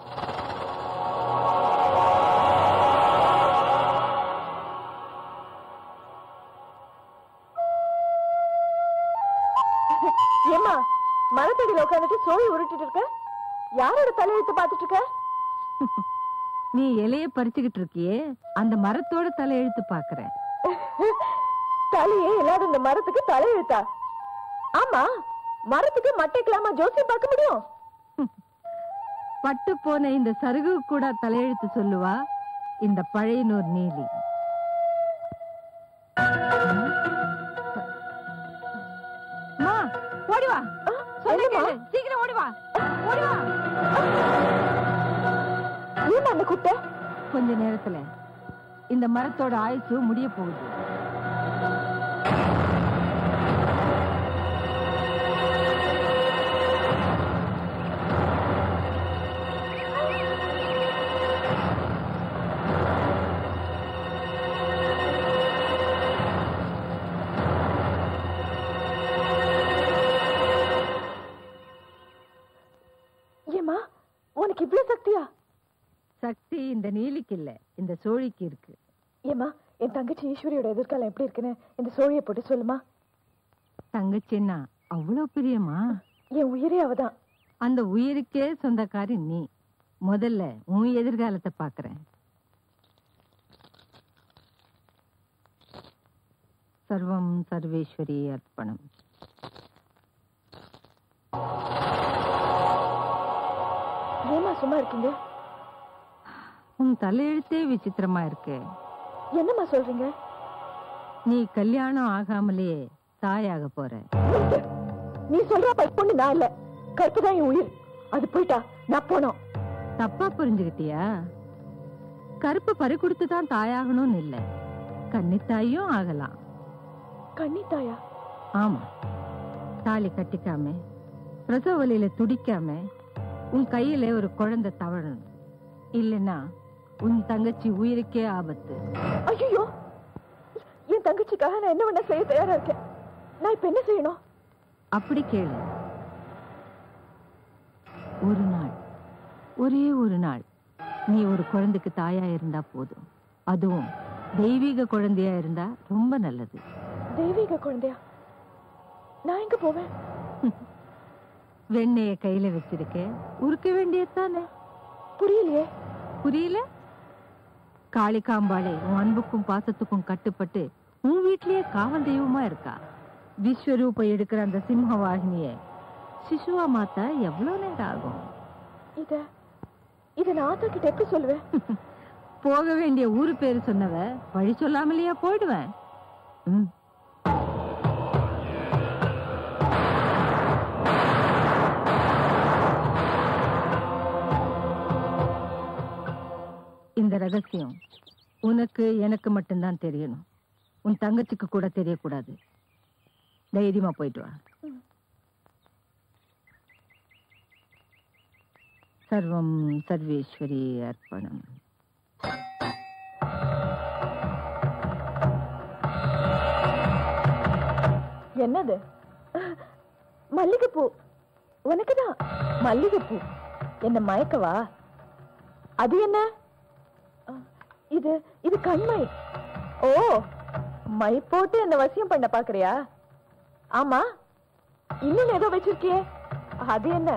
ஏமா மரத்தடியில உட்காந்துட்டு சோழி உருட்டிட்டு இருக்க யாரோட தலையெழுத்து பாத்துட்டு இருக்க நீ இலைய பறிச்சுக்கிட்டு இருக்கியே அந்த மரத்தோட தலையெழுத்து பாக்குறேன் தலையே இல்லாத இந்த மரத்துக்கு தலையெழுத்தா ஆமா மரத்துக்கு மட்டைக்கலாமா ஜோசியம் பார்க்க முடியும் பட்டு போன இந்த சருகு கூட தலையெழுத்து சொல்லுவா இந்த பழையனூர் நீலி அம்மா, ஓடி வா சொன்ன என்னம்மா? கேளு. சீக்கிரம் ஓடி வா ஓடி வா ஏன் அந்த குட்டை கொஞ்ச நேரத்துல இந்த மரத்தோட ஆயுசு முடிய போகுது ஏமா உனக்கு இவ்வளவு சக்தியா சக்தி இந்த நீலிக்கு இல்ல இந்த சோழிக்கு இருக்கு ஏமா என் தங்கச்சி ஈஸ்வரியோட எதிர்காலம் எப்படி இருக்குன்னு இந்த சோழியை போட்டு சொல்லுமா தங்கச்சின்னா அவ்வளவு பிரியமா என் உயிரே அவதான் அந்த உயிருக்கே சொந்தக்காரி நீ முதல்ல உன் எதிர்காலத்தை பாக்குறேன் சர்வம் சர்வேஸ்வரி அர்ப்பணம் ஏமா சும்மா இருக்கீங்க உன் தலையெழுத்தே விசித்திரமா இருக்கு என்னம்மா சொல்றீங்க நீ கல்யாணம் ஆகாமலே தாயாக போற நீ சொல்ற பைக் பொண்ணு நான் இல்ல கருப்பு தான் என் உயிர் அது போயிட்டா நான் போனோம் தப்பா புரிஞ்சுக்கிட்டியா கருப்பு பறி கொடுத்து தான் தாயாகணும்னு இல்ல கன்னித்தாயும் ஆகலாம் கன்னித்தாயா ஆமா தாலி கட்டிக்காம பிரசவ வலியில துடிக்காம உன் கையில ஒரு குழந்தை தவழணும் இல்லைன்னா உன் தங்கச்சி உயிருக்கே ஆபத்து ஐயோ என் தங்கச்சிக்காக நான் என்ன வேணா செய்ய தயாரா இருக்கேன் நான் இப்ப என்ன செய்யணும் அப்படி கேளு ஒரு நாள் ஒரே ஒரு நாள் நீ ஒரு குழந்தைக்கு தாயா இருந்தா போதும் அதுவும் தெய்வீக குழந்தையா இருந்தா ரொம்ப நல்லது தெய்வீக குழந்தையா நான் எங்க போவேன் வெண்ணெய கையில வச்சிருக்க உருக்க வேண்டியதுதானே புரியலையே புரியல காளிகாம்பாளே உன் அன்புக்கும் பாசத்துக்கும் கட்டுப்பட்டு உன் வீட்லயே காவல் தெய்வமா இருக்கா விஸ்வரூபம் எடுக்கிற அந்த சிம்ம வாகினிய சிசுவா மாத்தா எவ்வளவு நேரம் ஆகும் இத இத நான் ஆத்தா கிட்ட எப்படி சொல்லுவேன் போக வேண்டிய ஊரு பேரு சொன்னவ வழி சொல்லாமலேயா போயிடுவேன் ம். இந்த ரகசியம் உனக்கு எனக்கு மட்டும்தான் தெரியணும் உன் தங்கச்சிக்கு கூட தெரியக்கூடாது தைரியமா போயிட்டு வா சர்வம் சர்வேஸ்வரி அர்ப்பணம் என்னது மல்லிகைப்பூ உனக்குதான் மல்லிகைப்பூ என்ன மயக்கவா அது என்ன அ, இது இது கண்மை ஓ மை போட்டு என்ன வசியம் பண்ண பாக்குறியா ஆமா இன்னும் ஏதோ வச்சிருக்கியே அது என்ன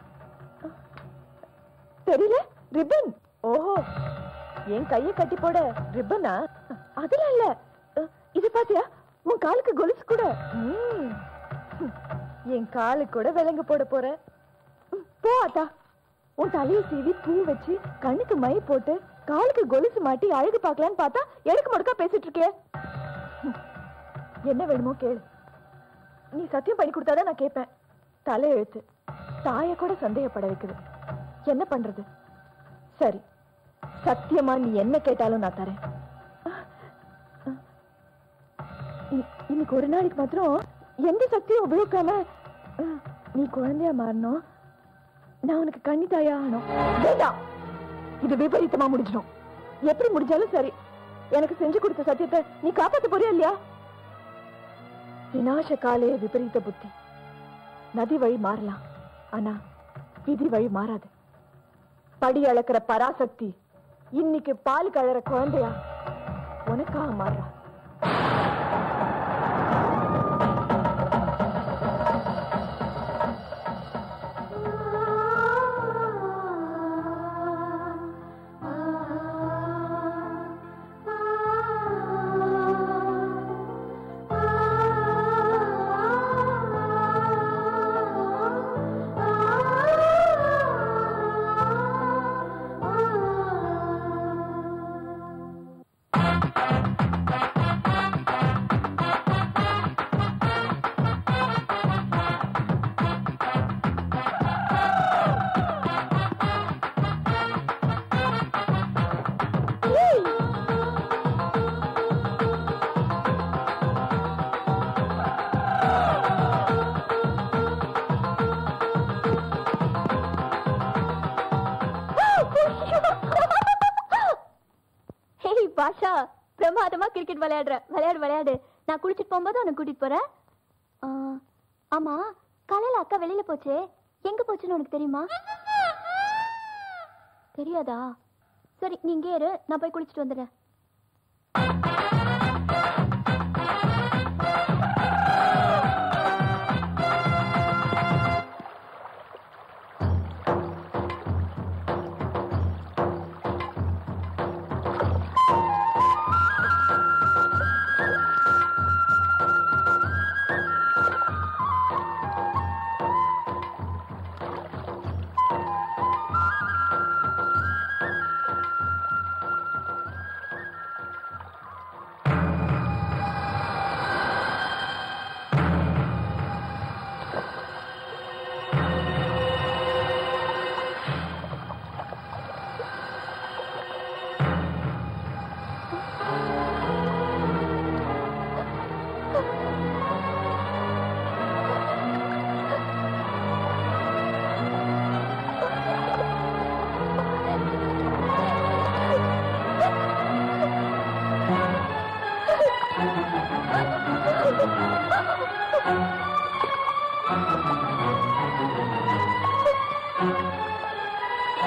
தெரியல ரிப்பன் ஓஹோ என் கைய கட்டி போட ரிப்பனா அதெல்லாம் இல்ல அ, இது பாத்தியா உன் காலுக்கு கொலுசு கூட ம். என் காலுக்கு கூட விலங்கு போட போற ம், போ அத்தா உன் தலையை சீவி பூ வச்சு கண்ணுக்கு மை போட்டு காலுக்கு கொலுசு மாட்டி அழகு பார்க்கலான்னு பார்த்தா எனக்கு முடுக்கா பேசிட்டு இருக்கே ம். என்ன வேணுமோ கேளு நீ சத்தியம் பண்ணி கொடுத்தாதான் நான் கேட்பேன் தலை எழுத்து தாய கூட சந்தேகப்பட வைக்குது என்ன பண்றது சரி சத்தியமா நீ என்ன கேட்டாலும் நான் தரேன் இ- இன்னைக்கு ஒரு நாளைக்கு மாத்திரம் எந்த சக்தியும் உபயோகிக்காம அஹ், நீ குழந்தையா மாறணும் நான் உனக்கு கண்ணி தாயா ஆகணும் வேண்டாம் இது விபரீதமா முடிஞ்சிடும் எப்படி முடிஞ்சாலும் சரி எனக்கு செஞ்சு கொடுத்த சத்தியத்தை நீ காப்பாத்த போறியா இல்லையா விநாச காலே விபரீத புத்தி நதி வழி மாறலாம் ஆனா விதி வழி மாறாது படி அளக்கிற பராசக்தி இன்னைக்கு பால் கழற குழந்தையா உனக்காக மாறுறா ஹேய் பாஷா பிரமாதமா கிரிக்கெட் விளையாடுற விளையாடு விளையாடு நான் குளிச்சிட்டு போகும்போது உன்னை கூட்டிட்டு போறேன் ஆ, ஆமா காலையில அக்கா வெளியில போச்சே எங்க போச்சுன்னு உனக்கு தெரியுமா தெரியாதா சரி நீ இங்கே இரு நான் போய் குளிச்சிட்டு வந்துடுறேன்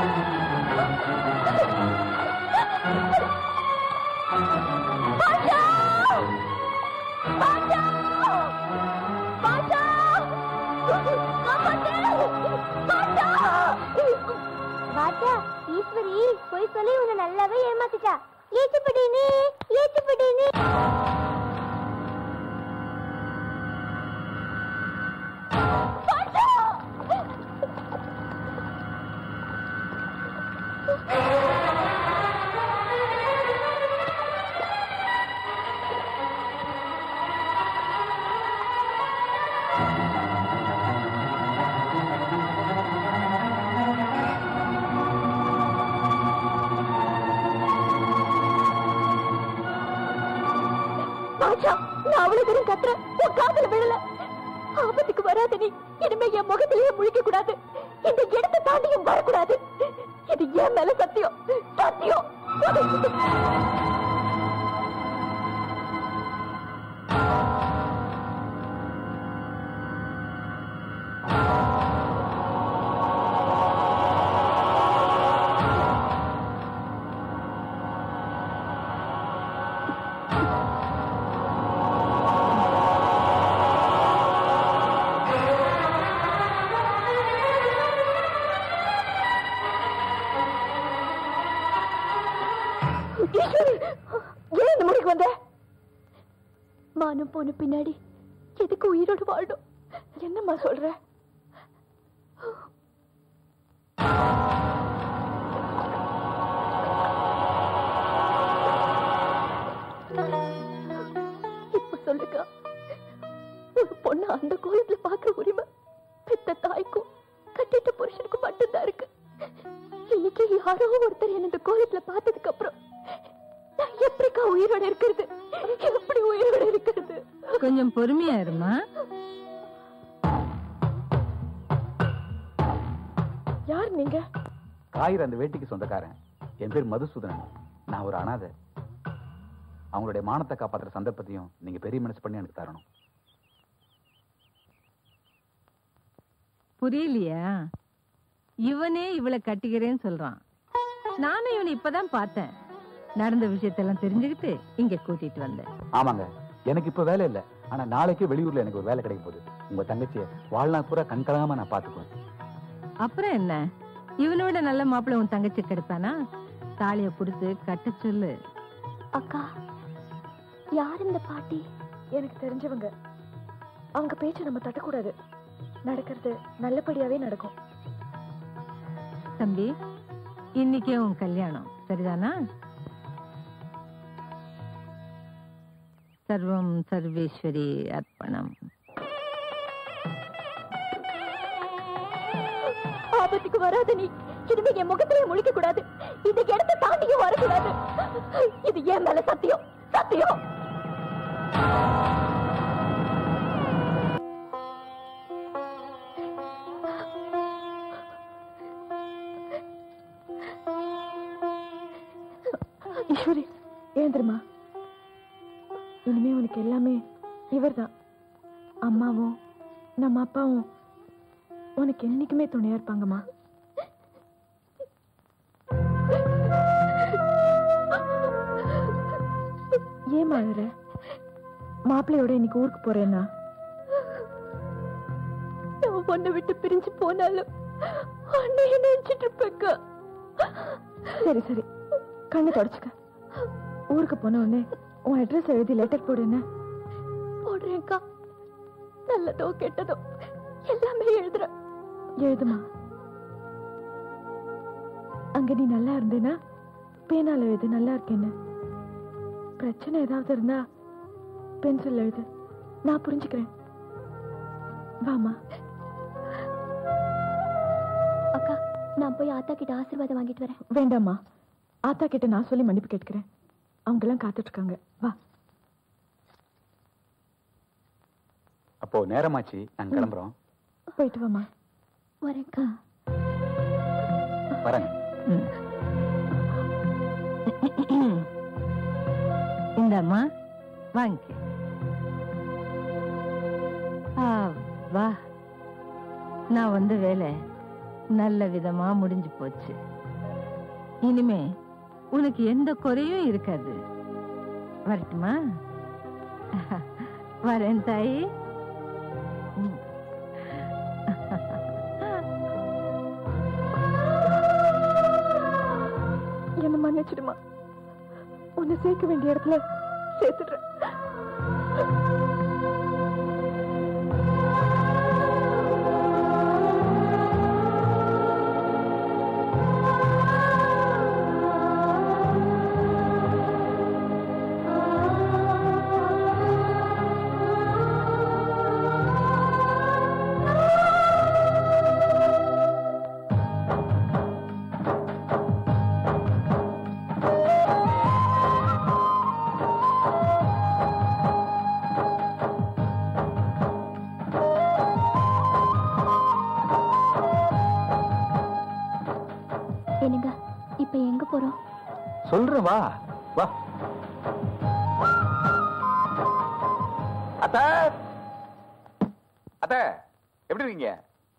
பாட்டா ஈஸ்வரி போய் சொல்லி உன்னை நல்லாவே ஏமாத்திட்டா ஏச்சுப்படி நீ ஏச்சுப்படி நீ ஆஷா நான் அவ்வளவு தூரம் கத்துறேன் உன் காதுல விழல ஆபத்துக்கு வராத நீ இனிமே என் முகத்திலேயே முழிக்க கூடாது இந்த இடத்தை தாண்டியும் வரக்கூடாது இது என் மேல சத்தியம் சத்தியம் ஈஸ்வரி ஏன் இந்த முடிக்கு வந்த மானம் போன பின்னாடி எதுக்கு உயிரோடு வாழணும் என்னம்மா சொல்ற இப்ப சொல்லுங்க ஒரு பொண்ணு அந்த கோலத்துல பாக்குற உரிமை பெத்த தாய்க்கும் கட்டிட்ட புருஷனுக்கும் மட்டும்தான் இருக்கு இன்னைக்கு யாரோ ஒருத்தர் என்ன இந்த கோலத்துல பார்த்ததுக்கு அப்புறம் நான் எப்படிக்கா உயிரோட இருக்கிறது எப்படி உயிரோட இருக்கிறது கொஞ்சம் பொறுமையா இருமா யார் நீங்க காயிற அந்த வேட்டிக்கு சொந்தக்காரன் என் பேர் மதுசூதனன் நான் ஒரு அனாதை அவங்களுடைய மானத்தை காப்பாத்துற சந்தர்ப்பத்தையும் நீங்க பெரிய மனசு பண்ணி எனக்கு தரணும் புரியலையா இவனே இவளை கட்டிக்கிறேன்னு சொல்றான் நானும் இவனை இப்பதான் பார்த்தேன் நடந்த விஷயத்தெல்லாம் தெரிஞ்சுக்கிட்டு இங்க கூட்டிட்டு வந்தேன் ஆமாங்க எனக்கு இப்ப வேலை இல்ல ஆனா நாளைக்கு வெளியூர்ல எனக்கு ஒரு வேலை கிடைக்க போகுது உங்க தங்கச்சிய வாழ்நாள் பூரா கண் கலங்காம நான் பாத்துக்குவேன் அப்புறம் என்ன இவனோட நல்ல மாப்பிள்ளை உன் தங்கச்சி கிடைப்பானா தாலிய கொடுத்து கட்ட சொல்லு அக்கா யார் இந்த பாட்டி எனக்கு தெரிஞ்சவங்க அவங்க பேச்ச நம்ம தட்டக்கூடாது நடக்கிறது நல்லபடியாவே நடக்கும் தம்பி இன்னைக்கே உன் கல்யாணம் சரிதானா சர்வம் சர்வேஸ்வரி அர்ப்பணம் ஆபத்துக்கு வராத நீ இனிமே என் முகத்திலே முழிக்க கூடாது இந்த இடத்தை தாண்டியும் வரக்கூடாது இது என் மேல சத்தியம் சத்தியம் ஈஸ்வரி ஏந்திரமா இனிமே உனக்கு எல்லாமே இவர்தான் அம்மாவும் நம்ம அப்பாவும் உனக்கு என்னைக்குமே துணையா இருப்பாங்கம்மா ஏன் அழுற மாப்பிள்ளையோட இன்னைக்கு ஊருக்கு போறேன்னா நான் பொண்ணை விட்டு பிரிஞ்சு போனாலும் அன்னைய நினைச்சிட்டு இருப்பேக்கா சரி சரி கண்ணை தொடச்சுக்க ஊருக்கு போன உடனே உன் அட்ரஸ் எழுதி லெட்டர் போடு என்ன போடுறேன்க்கா நல்லதோ கெட்டதோ எல்லாமே எழுதுறேன் எழுதுமா அங்க நீ நல்லா இருந்தேனா பேனால எழுது நல்லா இருக்கேன்னு பிரச்சனை ஏதாவது இருந்தா பென்சில் எழுது நான் புரிஞ்சுக்கிறேன் வாமா அக்கா நான் போய் ஆத்தா கிட்ட ஆசீர்வாதம் வாங்கிட்டு வரேன் வேண்டாம்மா ஆத்தா கிட்ட நான் சொல்லி மன்னிப்பு கேட்கிறேன் அவங்க எல்லாம் காத்துட்டு இருக்காங்க வா அப்போ நேரமாச்சு நாங்க கிளம்புறோம் போயிட்டு வாமா வரேன்க்கா வரேங்க இந்தம்மா வாங்க வா நான் வந்த வேலை நல்ல விதமா முடிஞ்சு போச்சு இனிமே உனக்கு எந்த குறையும் இருக்காது வரட்டுமா வரேன் தாயி ம். என்ன மன்னிச்சிடுமா உன்னை சேர்க்க வேண்டிய இடத்துல சேர்த்துடுறேன் என்னங்க இப்ப எங்க போறோம் சொல்றேன் வா வா அத்த அத்த எப்படி இருக்கீங்க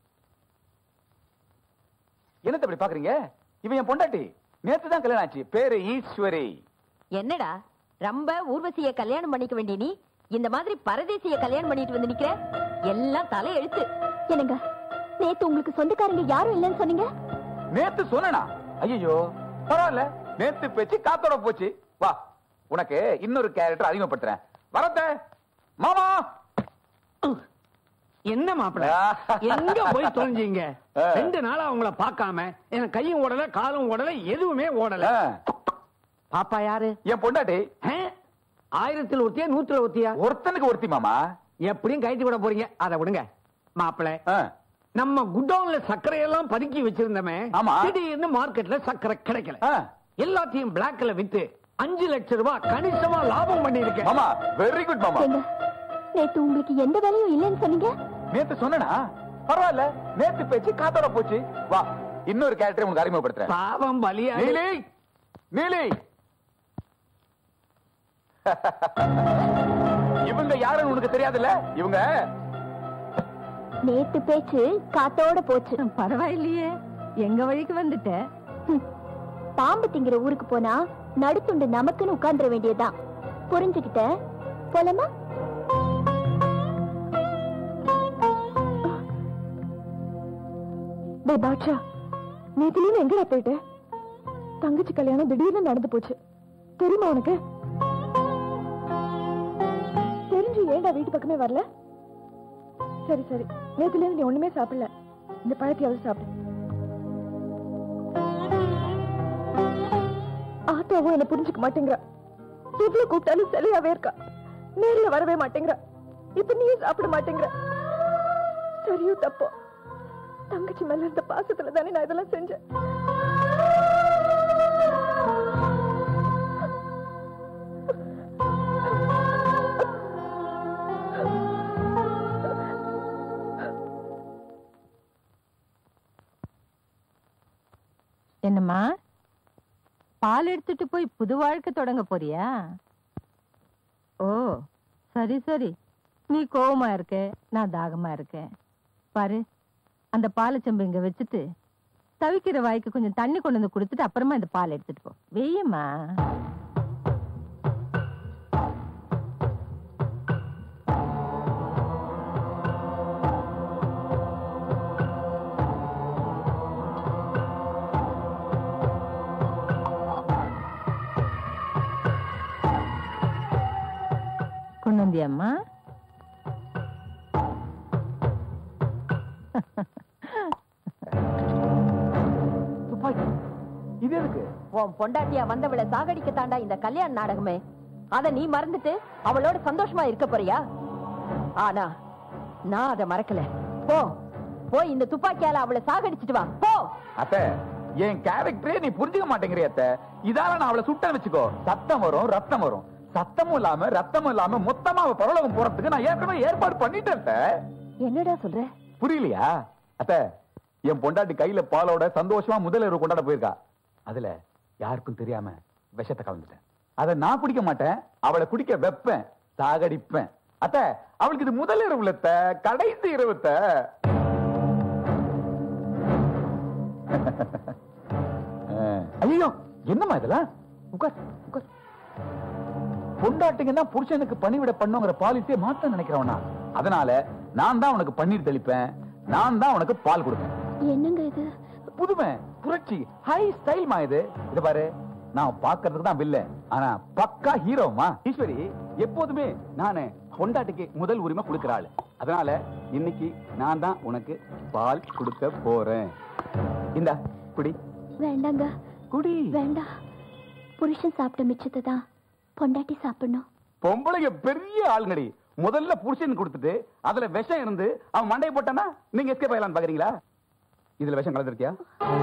என்னத்த இப்படி பாக்குறீங்க இவன் என் பொண்டாட்டி நேத்து தான் கல்யாணம் ஆச்சு பேரு ஈஸ்வரி என்னடா ரொம்ப ஊர்வசிய கல்யாணம் பண்ணிக்க வேண்டிய நீ இந்த மாதிரி பரதேசிய கல்யாணம் பண்ணிட்டு வந்து நிக்கிற எல்லாம் தலை எழுத்து என்னங்க நேத்து உங்களுக்கு சொந்தக்காரங்க யாரும் இல்லைன்னு சொன்னீங்க நேத்து சொன்னா ஐயோ பரவாயில்ல நேத்து பேச்சு காத்தோட போச்சு வா உனக்கு இன்னொரு கேரக்டர் அறிமுகப்படுத்துறேன் வரத்த மாமா என்ன மாப்பிள எங்க போய் தொலைஞ்சீங்க ஆ. ரெண்டு நாளா அவங்கள பார்க்காம எனக்கு கையும் ஓடல காலும் ஓடல எதுவுமே ஓடல ஆ, பாப்பா யாரு என் பொண்டாட்டி ஆ? ஆயிரத்தில் ஒருத்தியா நூத்துல ஒருத்தியா ஒருத்தனுக்கு ஒருத்தி மாமா எப்படியும் கைட்டு விட போறீங்க அதை விடுங்க மாப்பிள ஆ, நம்ம குடோன்ல சர்க்கரை எல்லாம் பதுக்கி வச்சிருந்தமே ஆமா. திடீர்னு மார்க்கெட்ல சர்க்கரை கிடைக்கல ஆ. எல்லாத்தையும் பிளாக்ல வித்து அஞ்சு லட்சம் ரூபாய் கணிசமா லாபம் பண்ணி இருக்கேன் மாமா வெரி குட் மாமா ஏங்க நேத்து உங்களுக்கு எந்த வேலையும் இல்லைன்னு சொன்னீங்க நேத்து சொன்னா பரவாயில்ல நேத்து பேச்சு காத்தோட போச்சு வா இன்னொரு கேரக்டர் உனக்கு அறிமுகப்படுத்துறேன் பாவம் பலியா நீலி நீலி இவங்க யாருன்னு உனக்கு தெரியாதுல்ல இவங்க நேத்து பேச்சு காத்தோட போச்சு பரவாயில்லையே எங்க வழிக்கு வந்துட்ட ஹம். பாம்பு திங்கிற ஊருக்கு போனா நடுத்துண்டு நமக்குன்னு உட்கார்ந்துட வேண்டியதுதான் புரிஞ்சுக்கிட்ட போலாமா டேய் பாட்ஷா நேத்திலேருந்து எங்கடா போயிட்ட தங்கச்சி கல்யாணம் திடீர்னு நடந்து போச்சு தெரியுமா உனக்கு தெரிஞ்சு ஏன்டா வீட்டு பக்கமே வரல சரி சரி நேத்திலேருந்து நீ ஒண்ணுமே சாப்பிடல இந்த பழத்தையாவது சாப்பிடு ஆத்தாவும் என்ன புரிஞ்சுக்க மாட்டேங்கிறா எவ்வளவு கூப்பிட்டாலும் சிலையாவே இருக்கா நேர்ல வரவே மாட்டேங்கிறா இப்ப நீயும் சாப்பிட மாட்டேங்கிற சரியோ தப்போ தங்கச்சி மேல இருந்த பாசத்துல தானே நான் இதெல்லாம் செஞ்சேன் என்னம்மா பால் எடுத்துட்டு போய் புது வாழ்க்கை தொடங்க போறியா ஓ சரி சரி நீ கோவமா இருக்க நான் தாகமா இருக்கேன் பாரு அந்த பாலச்சம்பு இங்க வச்சுட்டு தவிக்கிற வாய்க்கு கொஞ்சம் தண்ணி கொண்டு வந்து கொடுத்துட்டு அப்புறமா இந்த பால் எடுத்துட்டு போ வெய்யம்மா கொண்டு வந்தியாம்மா துப்பாக்கி இது எதுக்கு உன் பொண்டாட்டியா வந்தவளை சாகடிக்க தாண்டா இந்த கல்யாண நாடகமே அத நீ மறந்துட்டு அவளோட சந்தோஷமா இருக்க போறியா ஆனா நான் அதை மறக்கல போ போய் இந்த துப்பாக்கியால அவளை சாகடிச்சிட்டு வா போ அத்த என் கேரக்டரே நீ புரிஞ்சுக்க மாட்டேங்கிறிய அத்த இதால நான் அவளை சுட்ட வச்சுக்கோ சத்தம் வரும் ரத்தம் வரும் சத்தமும் இல்லாம ரத்தமும் இல்லாம மொத்தமா அவ பரலோகம் போறதுக்கு நான் ஏற்கனவே ஏற்பாடு பண்ணிட்டேன் அத்த. என்னடா சொல்ற புரியலையா அத்த என் பொண்டாட்டி கையில பாலோட சந்தோஷமா முதல் இரவு கொண்டாட போயிருக்கா அதுல யாருக்கும் தெரியாம விஷத்தை கலந்துட்டேன் அத நான் குடிக்க மாட்டேன் அவளை குடிக்க வைப்பேன் சாகடிப்பேன் அத்த அவளுக்கு இது முதல் இரவுல அத்த, கடைசி இரவுத்த ஐயோ ஐயோ என்னம்மா இதெல்லாம் உட்கார் உட்கார் பொண்டாட்டிங்கன்னா புருஷனுக்கு பணிவிட பண்ணுங்கிற பாலிசியை மாத்த நினைக்கிறவனா அதனால நான் தான் உனக்கு பன்னீர் தெளிப்பேன் நான் தான் உனக்கு பால் கொடுப்பேன் என்னங்க இது புதுமை புரட்சி ஹை ஸ்டைல்மா இது இது பாரு நான் பாக்குறதுக்கு தான் வில்ல ஆனா பக்கா ஹீரோமா ஈஸ்வரி எப்போதுமே நானு பொண்டாட்டிக்கு முதல் உரிமை கொடுக்கிற ஆளு அதனால இன்னைக்கு நான் தான் உனக்கு பால் கொடுக்க போறேன் இந்தா குடி வேண்டாங்க குடி வேண்டாம் புருஷன் சாப்பிட்ட மிச்சத்தை தான் பொண்டாட்டி சாப்பிடணும் பொம்பளைங்க பெரிய ஆளுங்கடி முதல்ல புருஷன் கொடுத்துட்டு அதுல விஷம் இருந்து அவன் மண்டையை போட்டானா நீங்க எஸ்கேப் ஆகலாம்னு பாக்குறீங்களா இதுல விஷம் கலந்துருக்கியா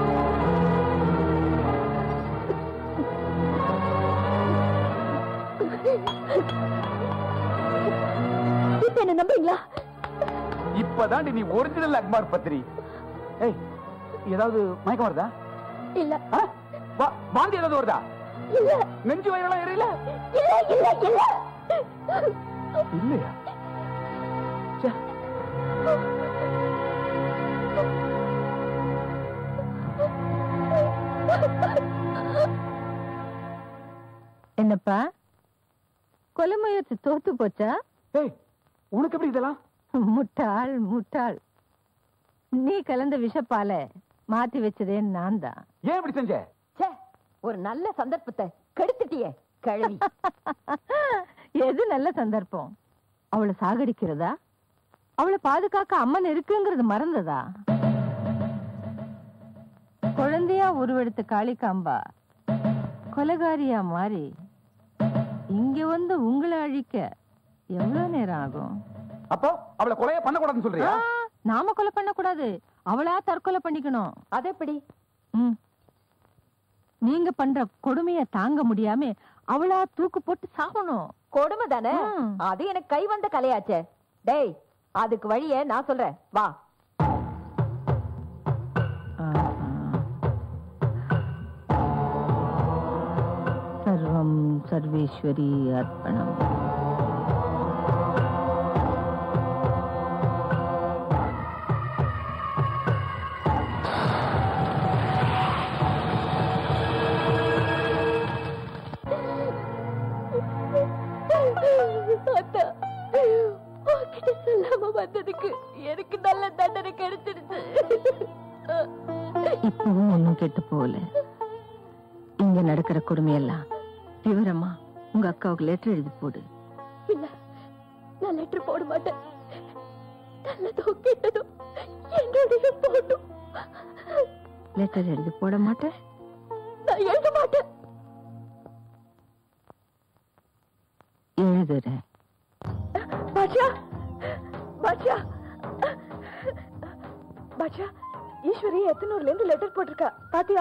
இப்ப என்ன நம்புறீங்களா இப்பதான் நீ ஒரிஜினல் அக்மார் பத்திரி ஏய் ஏதாவது மயக்கம் வருதா இல்ல ஆ? வா- வாந்தி ஏதாவது வருதா இல்ல நெஞ்சு வயிறெல்லாம் எரியல இல்ல இல்ல இல்ல இல்லையா ச்சே. என்னப்பா கொலை முயற்சி தோத்து போச்சா ஏய் உனக்கு எப்படி இதெல்லாம் முட்டாள் முட்டாள் நீ கலந்த விஷப்பால மாத்தி வச்சதே நான் தான் ஏன் இப்படி செஞ்ச ச்சே ஒரு நல்ல சந்தர்ப்பத்தை கெடுத்துட்டியே கழுவி எது நல்ல சந்தர்ப்பம் அவளை சாகடிக்கிறதா அவளை பாதுகாக்க அம்மன் இருக்குங்கிறது மறந்ததா குழந்தையா உருவெடுத்த காளிகாம்பா கொலகாரியா மாறி இங்க வந்து உங்களை அழிக்க எவ்வளவு நேரம் ஆகும் அப்போ அவளை கொலைய பண்ணக்கூடாதுன்னு சொல்றியா ஆ, நாம கொலை பண்ண கூடாது அவளா தற்கொலை பண்ணிக்கணும் அது எப்படி ம். நீங்க பண்ற கொடுமைய தாங்க முடியாம அவளா தூக்கு போட்டு சாகணும் கொடுமை தானே ம். அது எனக்கு கை வந்த கலையாச்சே டேய் அதுக்கு வழிய நான் சொல்றேன் வா சர்வம் சர்வேஸ்வரி அர்ப்பணம் அத்தா, உன்கிட்ட சொல்லாம வந்ததுக்கு எனக்கு நல்ல தண்டனை கிடைச்சிருச்சு இப்பவும் ஒண்ணும் கெட்டு போகல இங்க நடக்கிற கொடுமையெல்லாம் விவரமா உங்க அக்காவுக்கு லெட்டர் எழுதி போடு இல்ல நான் லெட்டர் போட மாட்டேன் நல்லதோ கெட்டதோ என்னுடைய போட்டும் லெட்டர் எழுதி போட மாட்டேன் நான் எழுத மாட்டேன் எழுதுறேன் பாட்சா பாட்சா பாட்சா ஈஸ்வரி எத்தனூர்ல இருந்து லெட்டர் போட்டிருக்கா பாத்தியா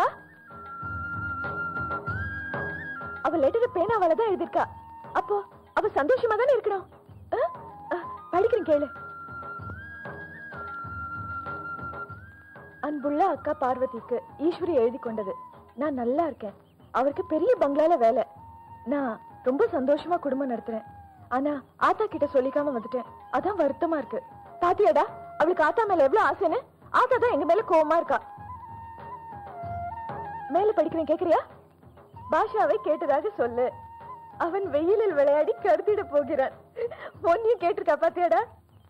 அவ லெட்டர் பேனாவால தான் எழுதிருக்கா அப்போ அவ சந்தோஷமா தானே இருக்கணும் ஆ? ஆ, படிக்கிறேன் கேளு அன்புள்ள அக்கா பார்வதிக்கு ஈஸ்வரி எழுதி கொண்டது நான் நல்லா இருக்கேன் அவருக்கு பெரிய பங்களால வேலை நான் ரொம்ப சந்தோஷமா குடும்பம் நடத்துறேன் ஆனா ஆத்தா கிட்ட சொல்லிக்காம வந்துட்டேன் அதான் வருத்தமா இருக்கு பாத்தியாடா அவளுக்கு ஆத்தா மேல எவ்வளவு ஆசைன்னு ஆத்தா தான் எங்க மேல கோவமா இருக்கா மேல படிக்கிறேன் கேக்குறியா பாஷாவை கேட்டதாக சொல்லு அவன் வெயிலில் விளையாடி கருத்திட போகிறான் பொன்னியும் கேட்டிருக்கா பாத்தியாடா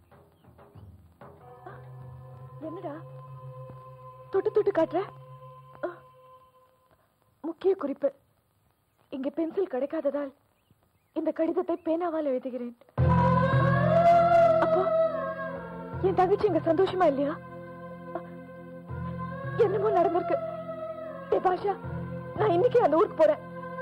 என்னடா தொட்டு தொட்டு காட்டுற ஆ. முக்கிய குறிப்பு இங்க பென்சில் கிடைக்காததால் இந்த கடிதத்தை பேனாவால் எழுதுகிறேன் அப்போ என் தங்கச்சி இங்க சந்தோஷமா இல்லையா அ, என்னமோ நடந்திருக்கு டேய் பாஷா நான் இன்னைக்கு அந்த ஊருக்கு போறேன்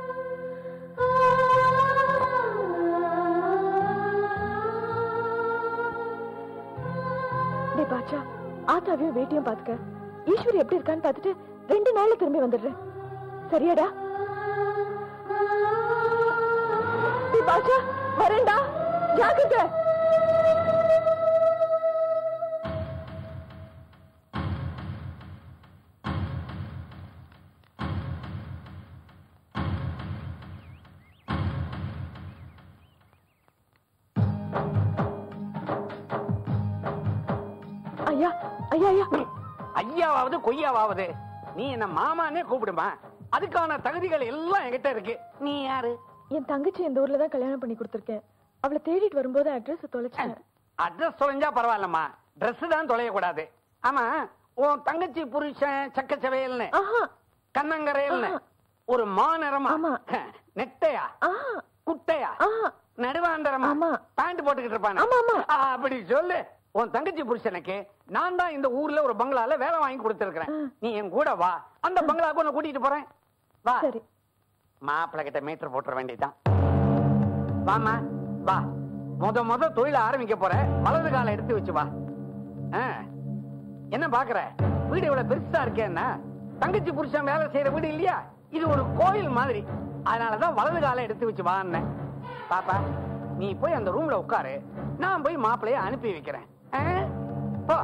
டேய் பாஷா ஆத்தாவையும் வேட்டியும் பாத்துக்க ஈஸ்வரி எப்படி இருக்கான்னு பார்த்துட்டு ரெண்டு நாள்ல திரும்பி வந்துடுறேன் சரியாடா டேய் பாஷா வரேன்டா ஜாக்கிரதை ஐயா ஐயா ஐயா ஐயாவாவது கொய்யாவாவது நீ என்ன மாமானே கூப்பிடுமா அதுக்கான தகுதிகள் எல்லாம் என்கிட்ட இருக்கு நீ யாரு என் தங்கச்சி இந்த ஊர்ல தான் கல்யாணம் பண்ணி கொடுத்துருக்கேன் அவளை தேடிட்டு வரும்போது அட்ரஸ் தொலைச்சேன் அட்ரஸ் தொலைஞ்சா பரவாயில்லம்மா Dress தான் தொலையக்கூடாது ஆமா உன் தங்கச்சி புருஷன் சக்கச்சவையல்னு ஆஹா கண்ணங்கரையல்னு ஆஹா. ஒரு மாநிறமா ஆமா. நெட்டையா ஆஹா குட்டையா ஆஹா நடுவாந்தரமா ஆமா. பேண்ட் போட்டுக்கிட்டு இருப்பானே ஆமா, ஆமா. ஆ, அப்படி சொல்லு உன் தங்கச்சி புருஷனுக்கு நான் தான் இந்த ஊர்ல ஒரு பங்களால வேலை வாங்கி கொடுத்திருக்கிறேன் ஆ. நீ என் கூட வா அந்த பங்களாவுக்கு உன்னை கூட்டிட்டு போறேன் வா சரி மாப்பிள்ளை கிட்ட மீட்டர் போட்டுற வேண்டியதுதான் வாமா வா முத முத தொழில ஆரம்பிக்க போற வலது காலை எடுத்து வச்சு வா ஆ. என்ன பாக்குற வீடு இவ்வளவு பெருசா இருக்கேன்னா தங்கச்சி புருஷன் வேலை செய்யற வீடு இல்லையா இது ஒரு கோயில் மாதிரி அதனாலதான் வலது காலை எடுத்து வச்சு வான்னு பாப்பா நீ போய் அந்த ரூம்ல உட்காரு நான் போய் மாப்பிளைய அனுப்பி வைக்கிறேன் ஆ? போ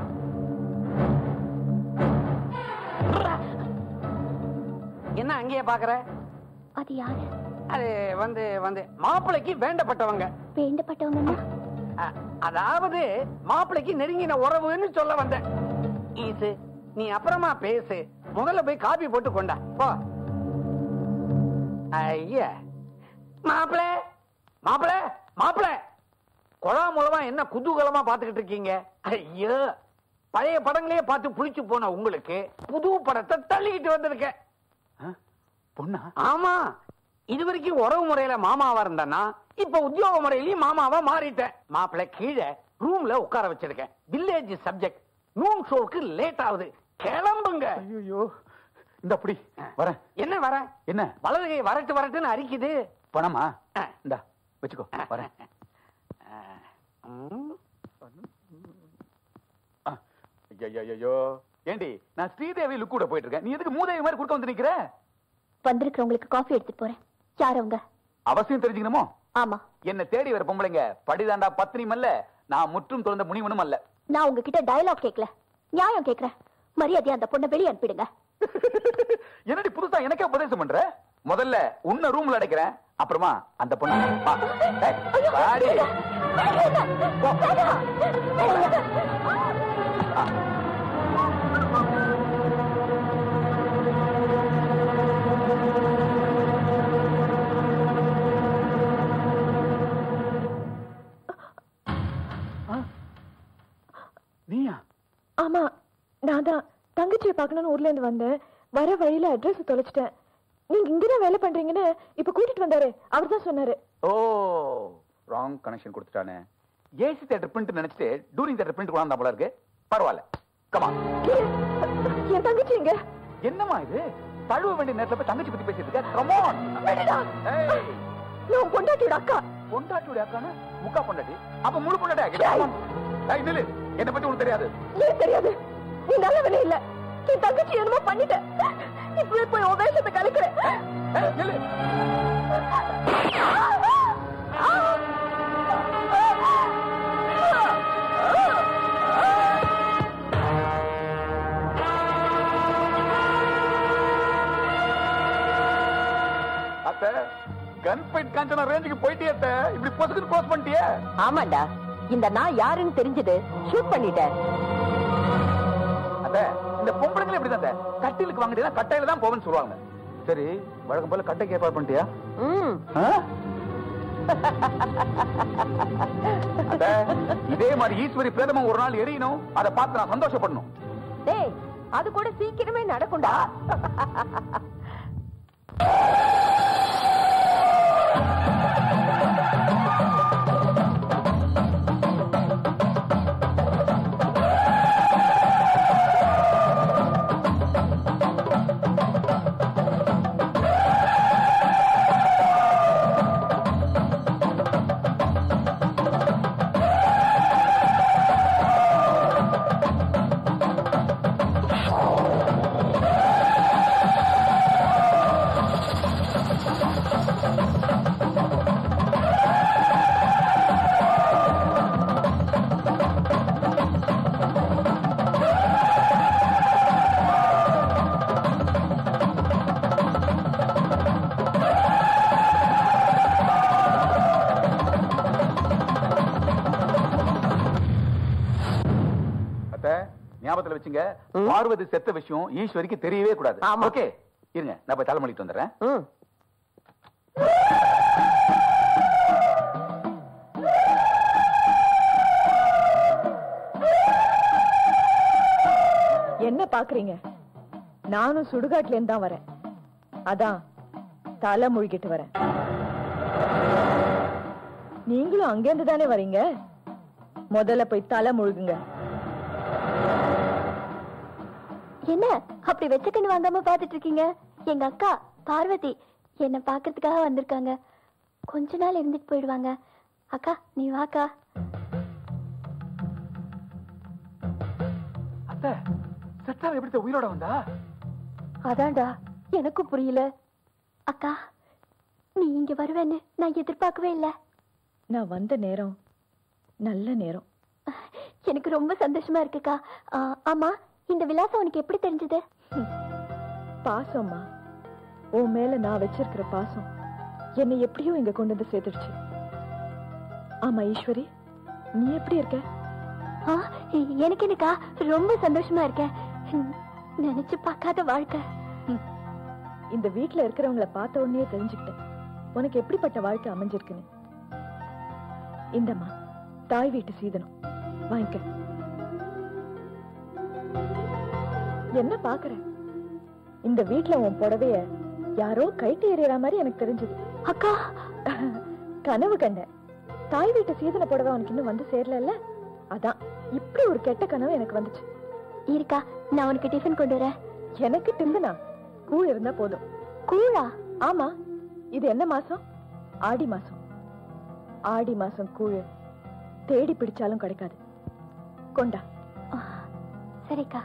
என்ன அங்கேயே பாக்குற அது யாரு அது வந்து வந்து மாப்பிளைக்கு வேண்டப்பட்டவங்க வேண்டப்பட்டவங்கன்னா அ- அதாவது மாப்பிளைக்கு நெருங்கின உறவுன்னு சொல்ல வந்தேன் ஈசு நீ அப்புறமா பேசு முதல்ல போய் காபி போட்டு கொண்டா போ ஐயா மாப்பிள மாப்பிள மாப்பிள குழா மூலமா என்ன குதூகலமா பாத்துக்கிட்டு இருக்கீங்க ஐயோ பழைய படங்களையே பார்த்து புளிச்சு போன உங்களுக்கு புது படத்தை தள்ளிக்கிட்டு வந்திருக்கேன் பொண்ணா ஆமா இது வரைக்கும் உறவு முறையில மாமாவா இருந்தேன்னா இப்ப உத்தியோக முறையிலயும் மாமாவா மாறிட்டேன் மாப்பிள்ளை கீழே ரூம்ல உட்கார வச்சிருக்கேன் வில்லேஜ் சப்ஜெக்ட் நூன் ஷோக்கு லேட் ஆகுது கிளம்புங்க ஐயோ இந்த அப்படி வரேன் என்ன வர என்ன வலது கை வரட்டு வரட்டுன்னு அரிக்குது பணமா ஆ. இந்தா வச்சுக்கோ வரேன் ம். ஐயோ ஏண்டி நான் ஸ்ரீதேவி லுக் கூட போயிட்டு இருக்கேன் நீ எதுக்கு மூதேவி மாதிரி குடுக்க வந்து நிக்கிற வந்திருக்கிறவங்களுக்கு காஃபி எடுத்துட்டு போறேன் யார் அவங்க அவசியம் தெரிஞ்சுக்கணுமோ ஆமா என்ன தேடி வர பொம்பளைங்க படிதாண்டா பத்தினியும் அல்ல நான் முற்றும் திறந்த முனிவனும் அல்ல நான் உங்ககிட்ட டயலாக் கேட்கல நியாயம் கேட்கிறேன் மரியாதையா அந்த பொண்ணை வெளியே அனுப்பிடுங்க என்னடி புதுசா எனக்கே உபதேசம் பண்ற முதல்ல உன்னை ரூம்ல அடைக்கிறேன் அப்புறமா அந்த பொண்ணு வா. ஏய், வாடி. போ. ஆ. ஆ. நீயா ஆமா நான் தான் தங்கச்சியை பார்க்கணும்னு ஊர்ல இருந்து வந்தேன் வர வழியில அட்ரஸ் தொலைச்சிட்டேன் நீங்க இங்கதான் வேலை பண்றீங்கன்னு இப்ப கூட்டிட்டு வந்தாரு அவர் தான் சொன்னாரு ஓ ராங் கனெக்ஷன் கொடுத்துட்டானே ஏசி தேட்டர் பிரிண்ட் நினைச்சிட்டு டூரிங் தேட்டர் பிரிண்ட் கொண்டாந்தா போல இருக்கு பரவாயில்ல கமா என் தங்கச்சி இங்க என்னமா இது தழுவ வேண்டிய நேரத்துல போய் தங்கச்சி பத்தி பேசிட்டு இருக்க கமான் ஏய் நான் உன் பொண்டாட்டியோட அக்கா பொண்டாட்டியோட அக்கானு முக்கா பொண்டாட்டி அப்ப முழு பொண்டாட்டி ஆகிட்டா ஏய் நில்லு என்ன பத்தி உனக்கு தெரியாது ஏன் தெரியாது நீ நல்லவனே இல்ல என் தங்கச்சி என்னமோ பண்ணிட்ட இப்பவே போய் உன் வேஷத்தை கலக்குறேன் ஏய் நில்லு அத்த கன் ஃபைட் காஞ்சனா ரேஞ்சுக்கு போயிட்டே அத்த இப்படி பொசுக்கு க்ளோஸ் பண்ணிட்டியே ஆமாண்டா இந்த நான் யாருன்னு தெரிஞ்சது ஷூட் பண்ணிட்டேன் அத்த இந்த பொம்பளைங்களே இப்படிதான் அத்த. கட்டிலுக்கு வாங்கிட்டீங்கன்னா கட்டையில தான் போவேன்னு சொல்லுவாங்க சரி வழக்கம் போல கட்டைக்கு ஏற்பாடு பண்ணிட்டியா ம் ஆ? அத்த, இதே மாதிரி ஈஸ்வரி பிரதமம் ஒரு நாள் எரியணும் அதை பார்த்து நான் சந்தோஷப்படணும் டேய் அது கூட சீக்கிரமே நடக்கும்டா அத்த ஞாபகத்துல வச்சுங்க பார்வதி செத்த விஷயம் ஈஸ்வரிக்கு தெரியவே கூடாது ஆமா. ஓகே இருங்க நான் போய் தலைமொழிட்டு வந்துடுறேன் ம் என்ன பாக்குறீங்க நானும் சுடுகாட்டுல இருந்து தான் வரேன் அதான் தலை முழுகிட்டு வரேன் நீங்களும் அங்கேருந்து தானே வரீங்க முதல்ல போய் தலை முழுகுங்க என்ன அப்படி வெச்சக்கண்ணு வாங்காம பாத்துட்டு இருக்கீங்க எங்க அக்கா பார்வதி என்ன பாக்குறதுக்காக வந்திருக்காங்க கொஞ்ச நாள் இருந்துட்டு போயிடுவாங்க அக்கா நீ வாக்கா அத்தை செத்தால எப்படி உயிரோட வந்தா அதான்டா எனக்கும் புரியல அக்கா நீ இங்க வருவேன்னு நான் எதிர்பார்க்கவே இல்ல நான் வந்த நேரம் நல்ல நேரம் எனக்கு ரொம்ப சந்தோஷமா இருக்குக்கா ஆ, ஆமா இந்த விலாசம் உனக்கு எப்படி தெரிஞ்சது பாசம்மா உன் மேல நான் வச்சிருக்கிற பாசம் என்னை எப்படியோ இங்க கொண்டு வந்து சேர்த்துடுச்சு ஆமா ஈஸ்வரி நீ எப்படி இருக்க ஆ, எனக்கு என்னக்கா ரொம்ப சந்தோஷமா இருக்கேன் ம், நினைச்சு பார்க்காத வாழ்க்கை இந்த வீட்ல இருக்கிறவங்கள பார்த்த உடனே தெரிஞ்சுக்கிட்டேன் உனக்கு எப்படிப்பட்ட வாழ்க்கை அமைஞ்சிருக்குன்னு இந்தம்மா தாய் வீட்டு சீதனம் வாங்கிக்க என்ன பாக்குற இந்த வீட்ல உன் புடவைய யாரோ கைட்டு எறியற மாதிரி எனக்கு தெரிஞ்சது அக்கா கனவு கண்டேன் தாய் வீட்டு சீதன புடவை உனக்கு இன்னும் வந்து சேரல அதான் இப்படி ஒரு கெட்ட கனவு எனக்கு வந்துச்சு இருக்கா நான் உனக்கு டிஃபன் கொண்டு வரேன் எனக்கு டிஃபனா கூழ் இருந்தா போதும் கூழா ஆமா இது என்ன மாசம் ஆடி மாசம் ஆடி மாசம் கூழ் தேடி பிடிச்சாலும் கிடைக்காது கொண்டா சரிக்கா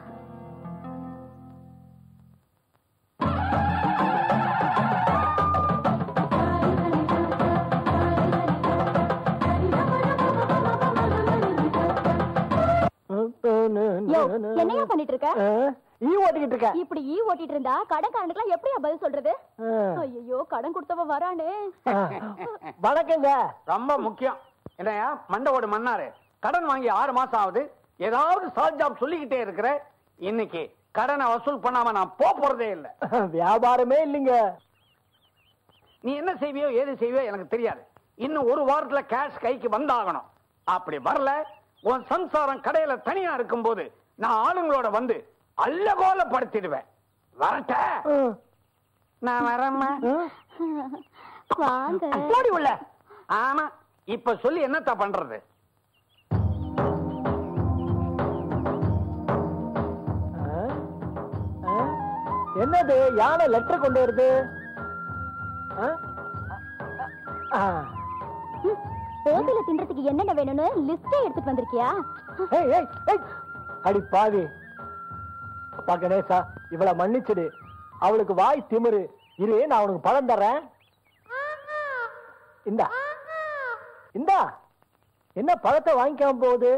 யோ, என்னையா பண்ணிட்டு இருக்க ஈ ஓட்டிக்கிட்டு இருக்க இப்படி ஈ ஓட்டிட்டு இருந்தா கடைக்காரனுக்குலாம் எப்படியா பதில் சொல்றது ஆ. ஐயோ கடன் கொடுத்தவ வரானே வணக்கங்க ரொம்ப முக்கியம் என்னையா மண்டவோடு மன்னாரு கடன் வாங்கி ஆறு மாசம் ஆகுது ஏதாவது சால் ஜாப் சொல்லிக்கிட்டே இருக்கிற இன்னைக்கு கடனை வசூல் பண்ணாம நான் போக போறதே இல்ல வியாபாரமே இல்லைங்க நீ என்ன செய்வியோ ஏது செய்வியோ எனக்கு தெரியாது இன்னும் ஒரு வாரத்துல கேஷ் கைக்கு வந்தாகணும் அப்படி வரல உன் சம்சாரம் கடையில தனியா இருக்கும்போது நான் ஆளுங்களோட வந்து அல்லகோலப்படுத்திடுவேன் வரட்ட நான் வரேம்மா வாங்க போடி உள்ள ஆமா இப்ப சொல்லி என்னத்த பண்றது என்னது யானை லெட்டர் கொண்டு வருது ஆ? ஆ. ஹோட்டல்ல தின்றதுக்கு என்னென்ன வேணும்னு லிஸ்டே எடுத்துட்டு வந்திருக்கியா ஏய், ஏய், ஏய். அடி பாவி அப்பா கணேசா இவள மன்னிச்சிடு அவளுக்கு வாய் திமிரு இரு நான் உனக்கு பழம் தர்றேன் இந்தா இந்தா என்ன பழத்தை வாங்கிக்காம போகுது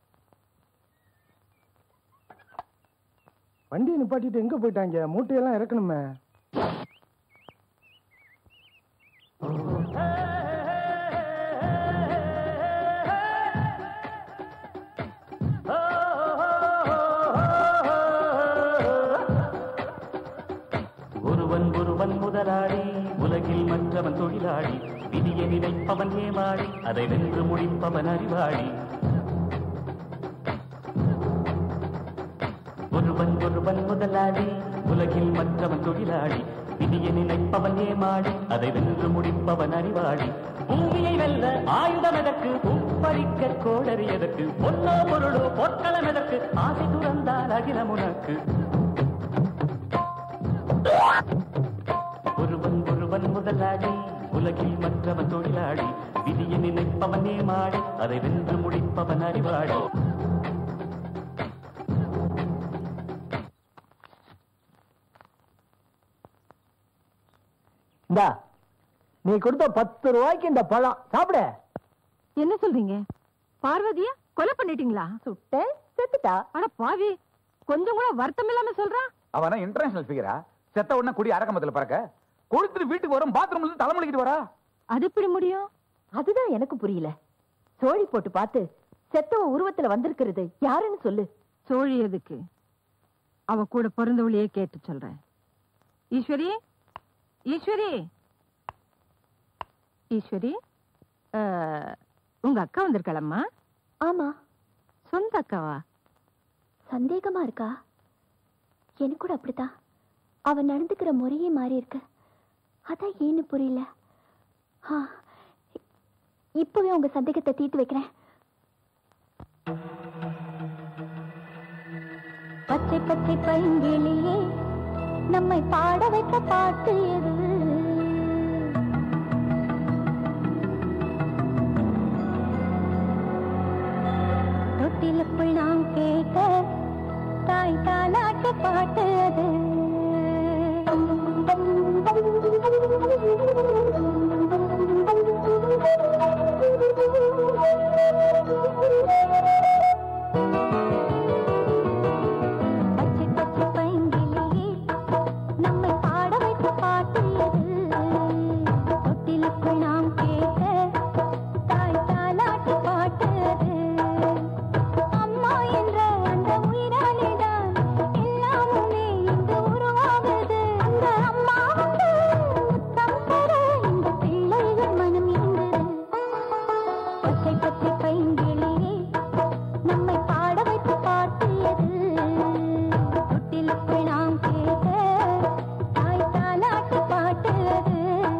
வண்டியை நிப்பாட்டிட்டு எங்க போயிட்டாங்க மூட்டையெல்லாம் இறக்கணுமே ஒருவன் ஒருவன் முதலாளி உலகில் மற்றவன் தொழிலாளி விதியை நினைப்பவன் ஏமாளி அதை வென்று முடிப்பவன் அறிவாளி ஒருவன் ஒருவன் முதலாளி உலகில் மற்றவன் தொழிலாளி விதியை நினைப்பவன் ஏமாளி அதை வென்று முடிப்பவன் அறிவாளி பூமியை வெல்ல ஆயுதம் எதற்கு உப்பரிக்க கோடரி எதற்கு பொன்னோ பொருளோ பொற்களம் எதற்கு ஆசை துறந்தால் அகிலம் உனக்கு ஒருவன் ஒருவன் முதலாளி உலகில் மற்றவன் தொழிலாளி விதியை நினைப்பவன் ஏமாளி அதை வென்று முடிப்பவன் அறிவாளி இந்தா நீ கொடுத்த பத்து ரூபாய்க்கு இந்த பழம் சாப்பிடு என்ன சொல்றீங்க பார்வதிய கொலை பண்ணிட்டீங்களா சுட்ட செத்துட்டா ஆனா பாவி கொஞ்சம் கூட வருத்தம் இல்லாம சொல்றா அவனா இன்டர்நேஷனல் ஃபிகரா செத்த உடனே குடி அரக்கமத்துல பறக்க கொளுத்துட்டு வீட்டுக்கு வரும் பாத்ரூம்ல இருந்து தலைமொழிக்கிட்டு வரா அது எப்படி முடியும் அதுதான் எனக்கு புரியல சோழி போட்டு பார்த்து செத்தவ உருவத்துல வந்திருக்கிறது யாருன்னு சொல்லு சோழி எதுக்கு அவ கூட பிறந்தவளையே கேட்டு சொல்றேன் ஈஸ்வரி ஈஸ்வரி ஈஸ்வரி அஹ், உங்க அக்கா வந்திருக்காளம்மா ஆமா சொந்த அக்காவா சந்தேகமா இருக்கா எனக்கு கூட அப்படித்தான் அவன் நடந்துக்கிற முறையே மாறி இருக்கு அதான் ஏன்னு புரியல ஆ, இப்பவே உங்க சந்தேகத்தை தீர்த்து வைக்கிறேன் பச்சை பச்சை பைங்கிளியே நம்மை பாட வைத்த பாட்டு எது தொட்டிலுக்குள் நாம் கேட்ட தாய் தாலாட்டு பாட்டு அது பச்சை பச்சை பைங்கிளியே நம்மை பாட வைத்த பாட்டு எது தொட்டிலுக்குள் நாம் கேட்ட தாய் தாலாட்டு பாட்டு அது அம்மா என்ற அந்த உயிராலேதான் எல்லாமுமே இங்கு உருவாகுது அந்த அம்மாவுக்கு முத்தம் பெற இந்த பிள்ளைகள் மனம் இயங்குது பச்சை பச்சை பைங்கிளியே நம்மை பாட வைத்த பாட்டு எது தொட்டிலுக்குள் நாம் கேட்ட தாய் தாலாட்டு பாட்டு அது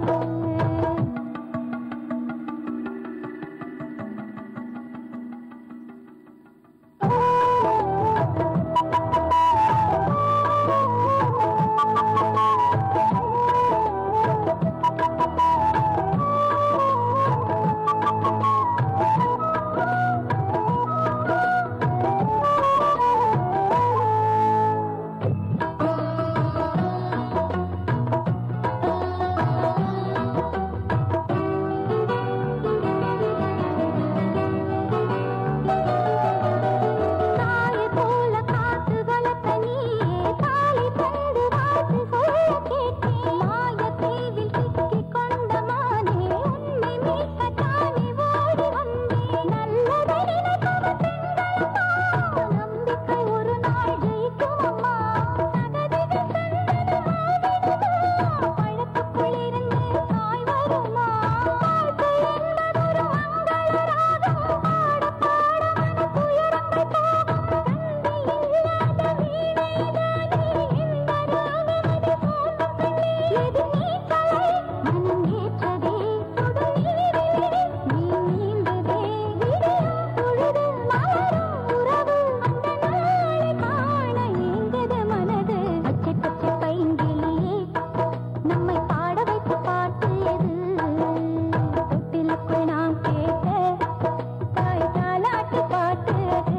தாயை போல காத்து வளர்த்த நீயே தாலி தந்து வாக்கு சொல்ல கேட்டேன் மாயத்தீவில் சிக்கிக் கொண்ட மானே உன்னை மீட்கத்தானே ஓடி வந்தேன் நல்லதை நினைப்பவர் பெண்களம்மா நம்பிக்கை ஒரு நாள் ஜெயிக்கும் அம்மா சகதிகள் சொன்னது ஆவிடுமா பழத்துக்குள் இருந்து தாய் வருமா வாழ்க்கை என்பதொரு மங்கள ராகம் பாட பாட மன துயரங்கள் போகும் தந்தை இல்லாத வீணைதானே இந்த ராகமது போலும் பெண்ணே எது நீச்சலை மனம் ஏற்றதே சுடு நீரிலே நீ நீந்ததே விடியும் பொழுது மலரும் உறவு அந்த நாளை காண ஏங்குது மனது பச்சை பச்சை பைங்கிளியே நம்மை பாட வைத்த பாட்டு எது தொட்டிலுக்குள் நாம் கேட்ட தாய் தாலாட்டு பாட்டு அது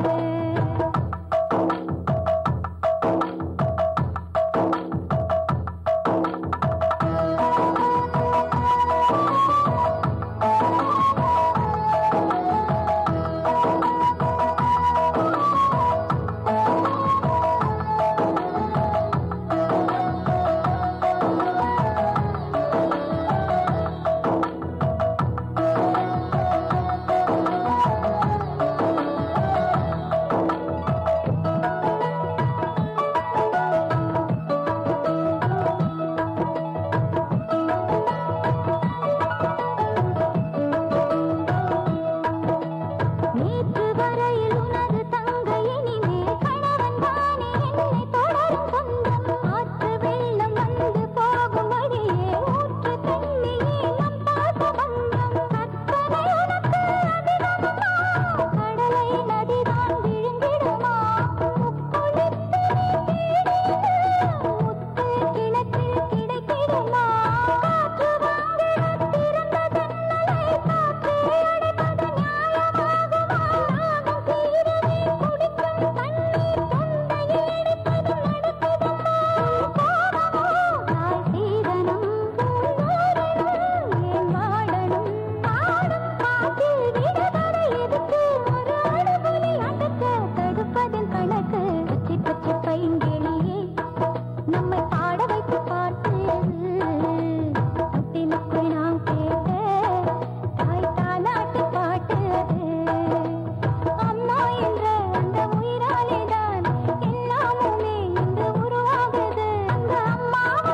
நேற்று வரையில் உனது தங்கை இனிமேல் கணவன் தானே என்னை தொடரும் சொந்தம் ஆற்று வெள்ளம் வந்து போகும் வழியே ஊற்று தண்ணியே நம் பாச பந்தம் கற்பனை உனக்கு அதிகமா கடலை நதிதான் விழுங்கிடுமா முக்குளித்து நீ தேடினா முத்து கிணற்றில் கிடைக்கிடுமா காற்று வாங்கிட திறந்த ஜன்னலை காற்றே அடைப்பது நியாயமாகுமா நாகம் தீரவே குடிக்கும் தண்ணீர் தொண்டையில் இடிப்பது நடக்குதம்மா கோபமோ தாய் சீதனம் பூந்தோரணம் ஏன் வாடணும் பாடும் காற்றில் விடுதலை எதுக்கு ஒரு அணுகுலி அடக்க தடுப்பதில் கணக்கு பச்சை பச்சை பைங்கிளியே நம்மை பாட வைத்து பாட்டு தொட்டிலுக்குள் நாம் கேட்ட தாய் தாலாட்டு பாட்டு அது அம்மா என்ற அந்த உயிராலேதான் எல்லாமுமே இங்கு உருவாகுது அந்த அம்மா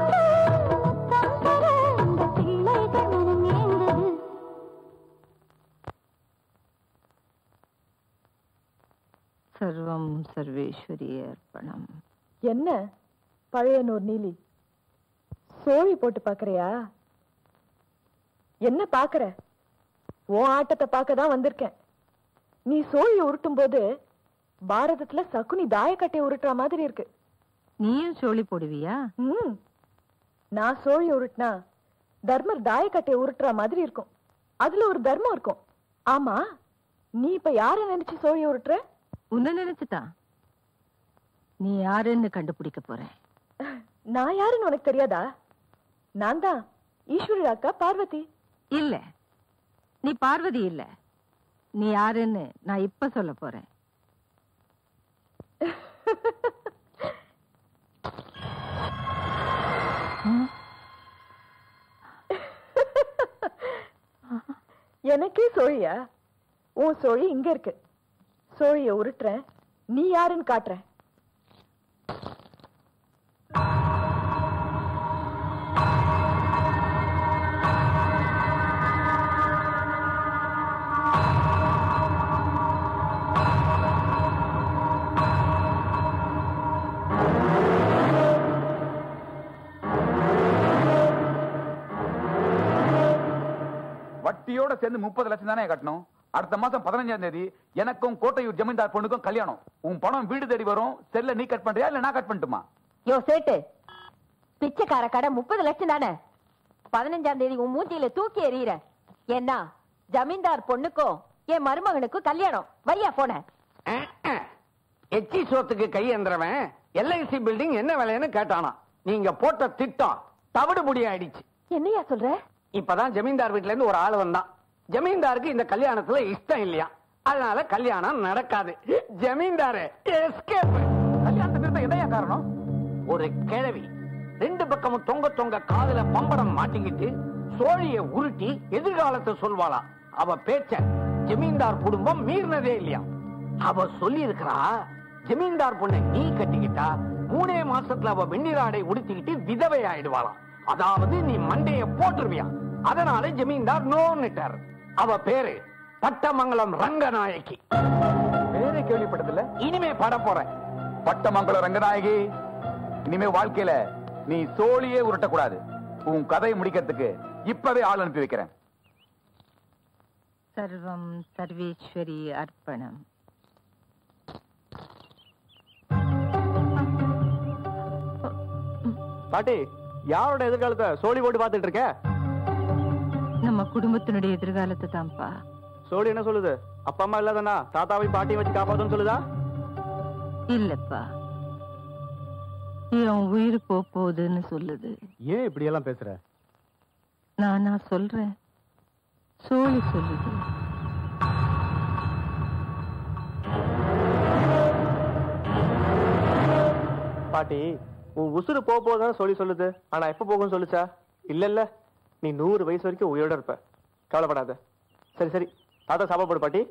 சர்வம் சர்வேஸ்வரி அர்ப்பணம் என்ன பழையனூர் நீலி சோழி போட்டு பாக்குறியா என்ன பாக்குற உன் ஆட்டத்தை பார்க்க தான் வந்திருக்கேன் நீ சோழி உருட்டும் போது பாரதத்துல சகுனி தாயக்கட்டை உருட்டுற மாதிரி இருக்கு நீயும் சோழி போடுவியா ம் நான் சோழி உருட்டுனா தர்மர் தாயக்கட்டையை உருட்டுற மாதிரி இருக்கும் அதுல ஒரு தர்மம் இருக்கும் ஆமா நீ இப்ப யார நினைச்சு சோழி உருட்டுற உன்னை நினைச்சுதான் நீ யாருன்னு கண்டுபிடிக்க போறேன் நான் யாருன்னு உனக்கு தெரியாதா நான் தான் ஈஸ்வரி அக்கா பார்வதி இல்ல நீ பார்வதி இல்ல நீ யாருன்னு நான் இப்ப சொல்ல போறேன் ம், எனக்கே சோழியா உன் சோழி இங்க இருக்கு சோழிய உருட்டுறேன் நீ யாருன்னு காட்டுறேன் வட்டியோட சேர்ந்து முப்பது லட்சம் தானே கட்டணும் அடுத்த மாசம் பதினஞ்சாம் தேதி எனக்கும் கோட்டையூர் ஜமீன்தார் பொண்ணுக்கும் கல்யாணம் உன் பணம் வீடு தேடி வரும் செல்ல நீ கட் பண்றியா இல்ல நான் கட் பண்ணட்டுமா யோ சேட்டு பிச்சைக்கார கடை முப்பது லட்சம் தானே பதினஞ்சாம் தேதி உன் மூஞ்சியில தூக்கி எறிகிற என்ன ஜமீன்தார் பொண்ணுக்கும் என் மருமகனுக்கும் கல்யாணம் வையா போன எச்சி சோத்துக்கு கை எந்திரவன் எல்ஐசி பில்டிங் என்ன விலைன்னு கேட்டானா நீங்க போட்ட திட்டம் தவிடு முடி ஆயிடுச்சு என்னையா சொல்ற இப்பதான் ஜமீன்தார் வீட்ல இருந்து ஒரு ஆள் வந்தான் ஜமீன்தாருக்கு இந்த கல்யாணத்துல இஷ்டம் இல்லையா அதனால கல்யாணம் நடக்காது ஜமீன்தாரு எஸ்கேப் கல்யாணத்தை நிறுத்த எதையா காரணம் ஒரு கிழவி ரெண்டு பக்கமும் தொங்க தொங்க காதுல பம்பரம் மாட்டிக்கிட்டு சோழிய உருட்டி எதிர்காலத்தை சொல்வாளா அவ பேச்ச ஜமீன்தார் குடும்பம் மீறினதே இல்லையா அவ சொல்லி இருக்கிறா ஜமீன்தார் பொண்ணை நீ கட்டிக்கிட்டா மூணே மாசத்துல அவ வெண்ணிராடை உடுத்திக்கிட்டு விதவை ஆயிடுவாளாம் அதாவது நீ மண்டைய போட்டுருவியா அதனால ஜமீன்தார் நோன்னுட்டார் அவ பேரு பட்டமங்கலம் ரங்கநாயகி வேற கேள்விப்பட்டதில்ல இனிமே பட போறேன் பட்டமங்கலம் ரங்கநாயகி இனிமே வாழ்க்கையில நீ சோழியே உருட்டக்கூடாது உன் கதையை முடிக்கிறதுக்கு இப்பவே ஆள் அனுப்பி வைக்கிறேன் சர்வம் சர்வேஸ்வரி அர்ப்பணம் பாட்டி யாரோட எதிர்காலத்தை சோழி போட்டு பார்த்துட்டு இருக்க நம்ம குடும்பத்தினுடைய எதிர்காலத்தை தான்ப்பா சோழி என்ன சொல்லுது அப்பா அம்மா இல்லாதனா தாத்தாவையும் பாட்டியும் வச்சு காப்பாத்துன்னு சொல்லுதா இல்லப்பா என் உயிர் போப் போகுதுன்னு சொல்லுது ஏன் இப்படி எல்லாம் பேசுற நானா சொல்றேன் சோழி சொல்லுது பாட்டி உன் உசுறு போக போகுதான்னு சொல்லி சொல்லுது ஆனா எப்ப போகும்னு சொல்லுச்சா இல்ல இல்ல நீ நூறு வயசு வரைக்கும் உயிரோட இருப்ப கவலைப்படாத சரி சரி தாத்தா சாப்பிடு பாட்டி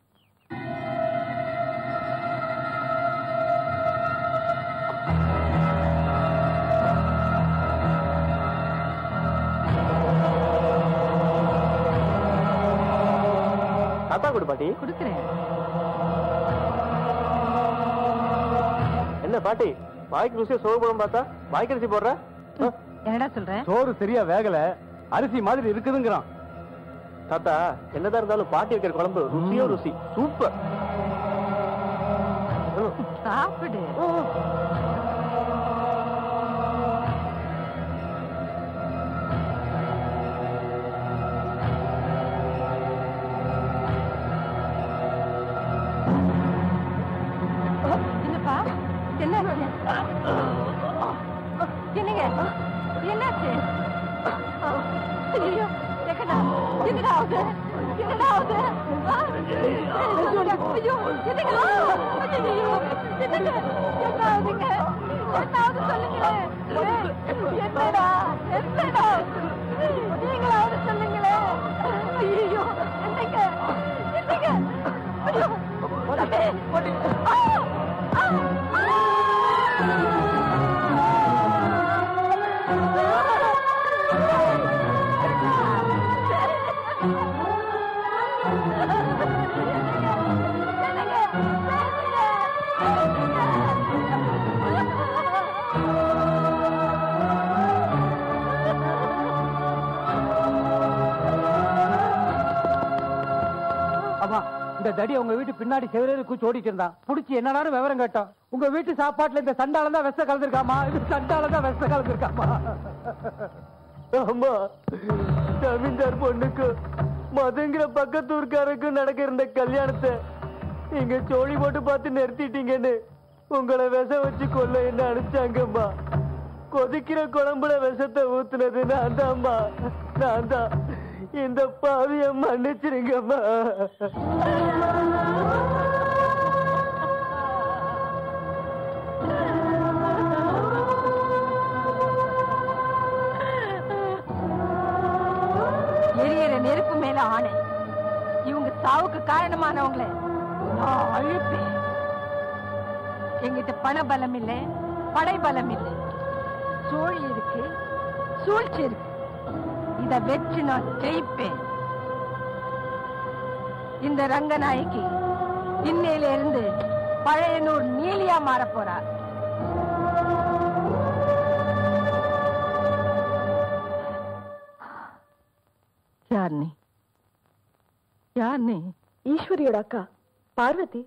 தாத்தா கொடு பாட்டி கொடுக்குறேன் என்ன பாட்டி வாய்க்கு ருசியா சோறு போடும் பார்த்தா வாய்க்கு அரிசி போடுற ஆ? என்னடா சொல்ற சோறு சரியா வேகல அரிசி மாதிரி இருக்குதுங்கிறான் தாத்தா என்னதான் இருந்தாலும் பாட்டி வைக்கிற குழம்பு ருசியோ ருசி சூப்பர் சாப்பிடு என்னப்பா என்னாச்சு என்னங்க என்னாச்சு ஐயோ எக்கடா என்னடா ஆகுது என்னடா ஆகுது ஆ? ஐயோ என்னங்க ஐயோ என்னங்க என்ன ஆகுதுங்க என்ன ஆகுது சொல்லுங்களேன் ஏய், என்னடா என்னடா நீங்களாவது சொல்லுங்களேன் ஐயோ என்னங்க என்னங்க ஐயோ ஆ! ஆ! என்னங்க இந்த தடி உங்க வீட்டு பின்னாடி செவரேறு கூச்சி ஓடிட்டு இருந்தான் புடிச்சு என்னடான்னு விவரம் கேட்டோம் உங்க வீட்டு சாப்பாட்டுல இந்த சண்டால தான் விஷ கலந்துருக்காமா இது சண்டால தான் விஷ கலந்துருக்காமா ஆமா ஜமீன்தார் பொண்ணுக்கு மதுங்கிற பக்கத்தூர்காரருக்கு நடக்க இருந்த கல்யாணத்தை நீங்க சோழி போட்டு பார்த்து நிறுத்திட்டீங்கன்னு உங்களை விஷ வச்சு கொல்ல என்ன அனுப்பிச்சாங்கம்மா கொதிக்கிற குழம்புல விஷத்தை ஊத்துனது நான் தான்மா நான் தான் இந்த பாவிய மன்னிச்சிருங்கம்மா எரியற நெருப்பு மேல ஆணை இவங்க சாவுக்கு காரணமானவங்கள நான் அழிப்பேன் எங்கிட்ட பண பலம் இல்லை படை பலம் இல்லை சோழி இருக்கு சூழ்ச்சி இருக்கு இத வச்சு நான் ஜெயிப்பேன் இந்த ரங்கநாயகி இன்னையில இருந்து பழையனூர் நீலியா மாற போறா யார் நீ யார் நீ ஈஸ்வரியோட அக்கா பார்வதி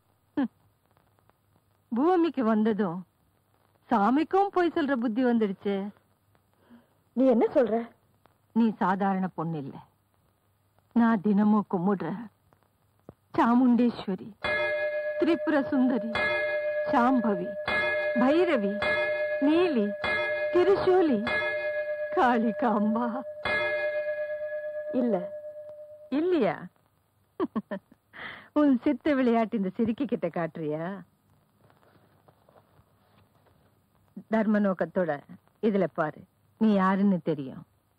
பூமிக்கு வந்ததும் சாமிக்கும் போய் சொல்ற புத்தி வந்துடுச்சு நீ என்ன சொல்ற நீ சாதாரண பொண்ணு இல்ல நான் தினமும் கும்பிடுற சாமுண்டேஸ்வரி திரிபுர சுந்தரி சாம்பவி பைரவி நீலி திருசூலி காளிகாம்பா இல்ல இல்லையா உன் சித்த விளையாட்டு இந்த சிரிக்கி கிட்ட காட்டுறியா தர்ம நோக்கத்தோட இதுல பாரு நீ யாருன்னு தெரியும்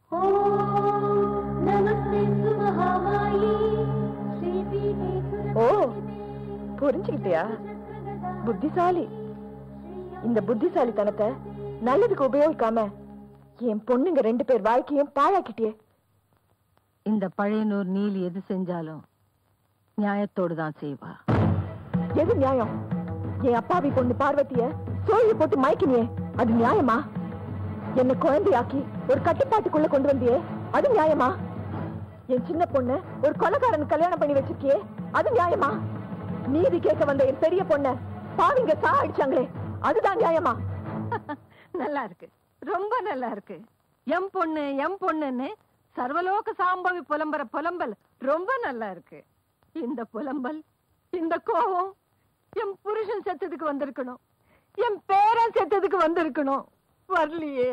ஓ புரிஞ்சுக்கிட்டியா புத்திசாலி இந்த புத்திசாலித்தனத்தை நல்லதுக்கு உபயோகிக்காம என் பொண்ணுங்க ரெண்டு பேர் வாழ்க்கையும் பாழாக்கிட்டியே இந்த பழையனூர் நீலி எது செஞ்சாலும் நியாயத்தோடு தான் செய்வா எது நியாயம் என் அப்பாவி பொண்ணு பார்வதிய சோழிய போட்டு மயக்கினியே அது நியாயமா என்ன குழந்தையாக்கி ஒரு கட்டுப்பாட்டுக்குள்ள கொண்டு வந்தியே அது நியாயமா என் சின்ன பொண்ணு ஒரு கொலைகாரன் கல்யாணம் பண்ணி வச்சிருக்கியே அது நியாயமா நீதி கேட்க வந்த என் பெரிய பொண்ண பாவிங்க சா அடிச்சாங்களே அதுதான் நியாயமா நல்லா இருக்கு ரொம்ப நல்லா இருக்கு எம் பொண்ணு எம் பொண்ணுன்னு சர்வலோக சாம்பவி புலம்புற புலம்பல் ரொம்ப நல்லா இருக்கு இந்த புலம்பல் இந்த கோபம் என் புருஷன் செத்ததுக்கு வந்திருக்கணும் என் பேரன் செத்ததுக்கு வந்திருக்கணும் வரலையே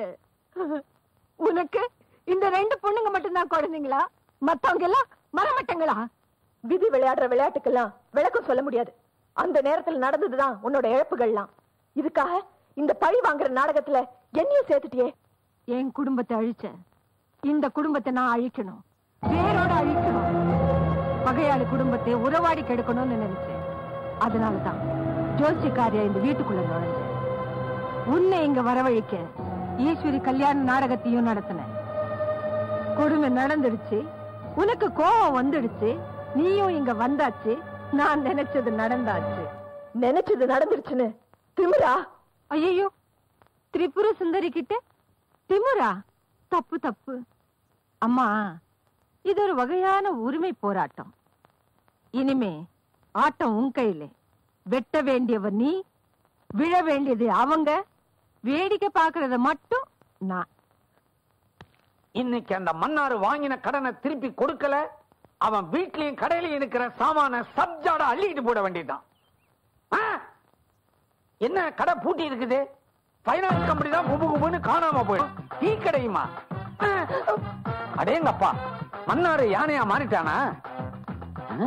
உனக்கு இந்த ரெண்டு பொண்ணுங்க மட்டும்தான் குழந்தைங்களா மத்தவங்க எல்லாம் மரமட்டங்களா விதி விளையாடுற விளையாட்டுக்கெல்லாம் விளக்கம் சொல்ல முடியாது அந்த நேரத்துல நடந்ததுதான் உன்னோட இழப்புகள்லாம் இதுக்காக இந்த பழி வாங்குற நாடகத்துல என்னையும் சேர்த்துட்டியே என் குடும்பத்தை அழிச்ச இந்த குடும்பத்தை நான் அழிக்கணும் வேரோட அழிக்கணும் பகையாளி குடும்பத்தை உறவாடி கெடுக்கணும்னு நினைச்சேன் அதனாலதான் ஜோசிக்காரியா இந்த வீட்டுக்குள்ள நுழைஞ்சேன் உன்னை இங்க வரவழைக்க ஈஸ்வரி கல்யாண நாடகத்தையும் நடத்தினேன் கொடுமை நடந்துடுச்சு உனக்கு கோபம் வந்துடுச்சு நீயும் இங்க வந்தாச்சு நான் நினைச்சது நடந்தாச்சு நினைச்சது நடந்துருச்சுன்னு திமிரா ஐயோ திரிபுர சுந்தரி கிட்ட திமுரா தப்பு தப்பு அம்மா இது ஒரு வகையான உரிமை போராட்டம் இனிமே ஆட்டம் உன் கையில வெட்ட வேண்டியவர் நீ விழ வேண்டியது அவங்க வேடிக்கை பார்க்கறத மட்டும் நான் இன்னைக்கு அந்த மன்னாரு வாங்கின கடனை திருப்பி கொடுக்கல அவன் வீட்லயும் கடையிலயும் இருக்கிற சாமான சப்ஜாட அள்ளிட்டு போட வேண்டியதுதான் ஆ? என்ன கடை பூட்டி இருக்குது பைனான்ஸ் கம்பெனி தான் குபு குபுன்னு காணாம போயிடும் டீ கடையுமா ஆ? அடேங்கப்பா மன்னாரு யானையா மாறிட்டானா ஆ?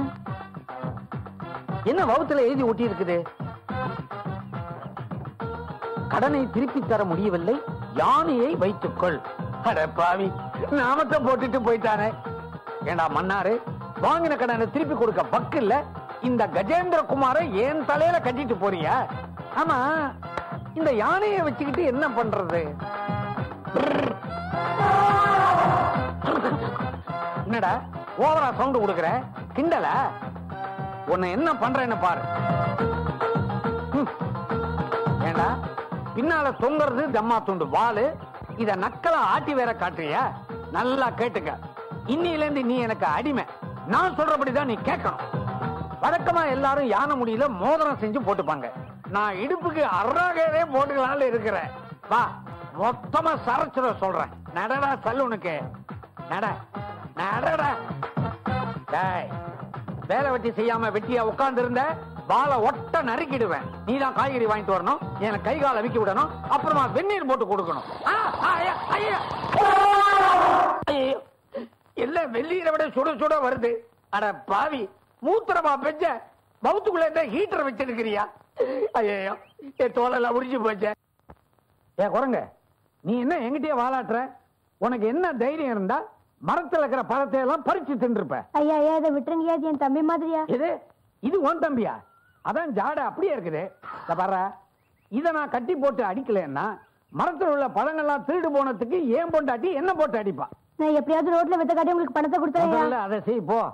என்ன வகுத்துல எழுதி ஒட்டி இருக்குது கடனை திருப்பி தர முடியவில்லை யானையை வைத்துக்கொள் அட பாவி நாமத்தை போட்டுட்டு போயிட்டானே ஏண்டா மன்னாரு வாங்கின கடனை திருப்பி கொடுக்க பக்கு இல்ல இந்த கஜேந்திர குமாரை ஏன் தலையில கட்டிட்டு போறியா ஆமா இந்த யானையை வச்சுக்கிட்டு என்ன பண்றது என்னடா ஓவரா சவுண்ட் கொடுக்கற கிண்டல உன்னை என்ன பண்றேன்னு பாரு ஹம். ஏண்டா பின்னால தொங்குறது ஜம்மா துண்டு வாலு இத நக்கலா ஆட்டி வேற காட்டுறியா நல்லா கேட்டுக்க இன்னில இருந்து நீ எனக்கு அடிமை நான் சொல்றபடிதான் நீ கேட்கணும் வழக்கமா எல்லாரும் யானை முடியல மோதிரம் செஞ்சு போட்டுப்பாங்க நான் இடுப்புக்கு அறாகவே போட்டுக்கலாம்னு இருக்கிறேன் வா மொத்தமா சரைச்சிட சொல்றேன் நடடா சலூனுக்கு நட நடடா டேய் வேலை வெட்டி செய்யாம வெட்டியா உட்கார்ந்து இருந்த வாழை ஒட்ட நறுக்கிடுவேன் நீ தான் காய்கறி வாங்கிட்டு வரணும் எனக்கு கை காலை விக்கி விடணும் அப்புறமா வெந்நீர் போட்டு கொடுக்கணும் ஆ, ஆ, ஐயா, ஐயா. ஐயோ, எல்லாம் வெந்நீரை விட சுட சுட வருது அட பாவி மூத்திரமா பெஞ்ச மவுத்துக்குள்ள இருந்த ஹீட்டர் வச்சிருக்கிறியா ஐயோ என் தோலெல்லாம் உரிஞ்சு போச்சே ஏ குரங்க நீ என்ன எங்கிட்டயே வாலாட்டுற உனக்கு என்ன தைரியம் இருந்தா மரத்துல இருக்கிற பழத்தை எல்லாம் பறிச்சு தின்றுப்ப ஐயா ஐயா இதை விட்டுருங்கய்யா இது என் தம்பி மாதிரியா இது இது உன் தம்பியா அதான் ஜாடை அப்படியே இருக்குது இத பாரு இத நான் கட்டி போட்டு அடிக்கலைன்னா மரத்துல உள்ள பழங்கள்லாம் திருடு போனதுக்கு ஏன் பொண்டாட்டி என்ன போட்டு அடிப்பா நான் எப்படியாவது ரோட்ல வித்த காட்டி உங்களுக்கு பணத்தை முதல்ல கொடுத்துறேன் அதை செய் போ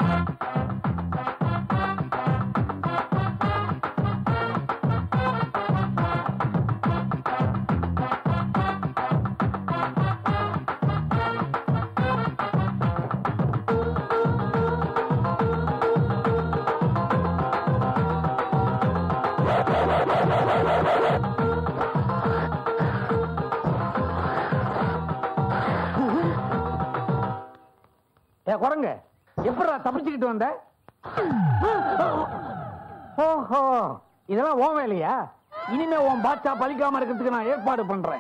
ஏ குரங்க எப்படா தப்பிச்சுக்கிட்டு வந்த ஓஹோ இதெல்லாம் உன் வேலையா இனிமே உன் பாட்சா பலிக்காம இருக்கிறதுக்கு நான் ஏற்பாடு பண்றேன்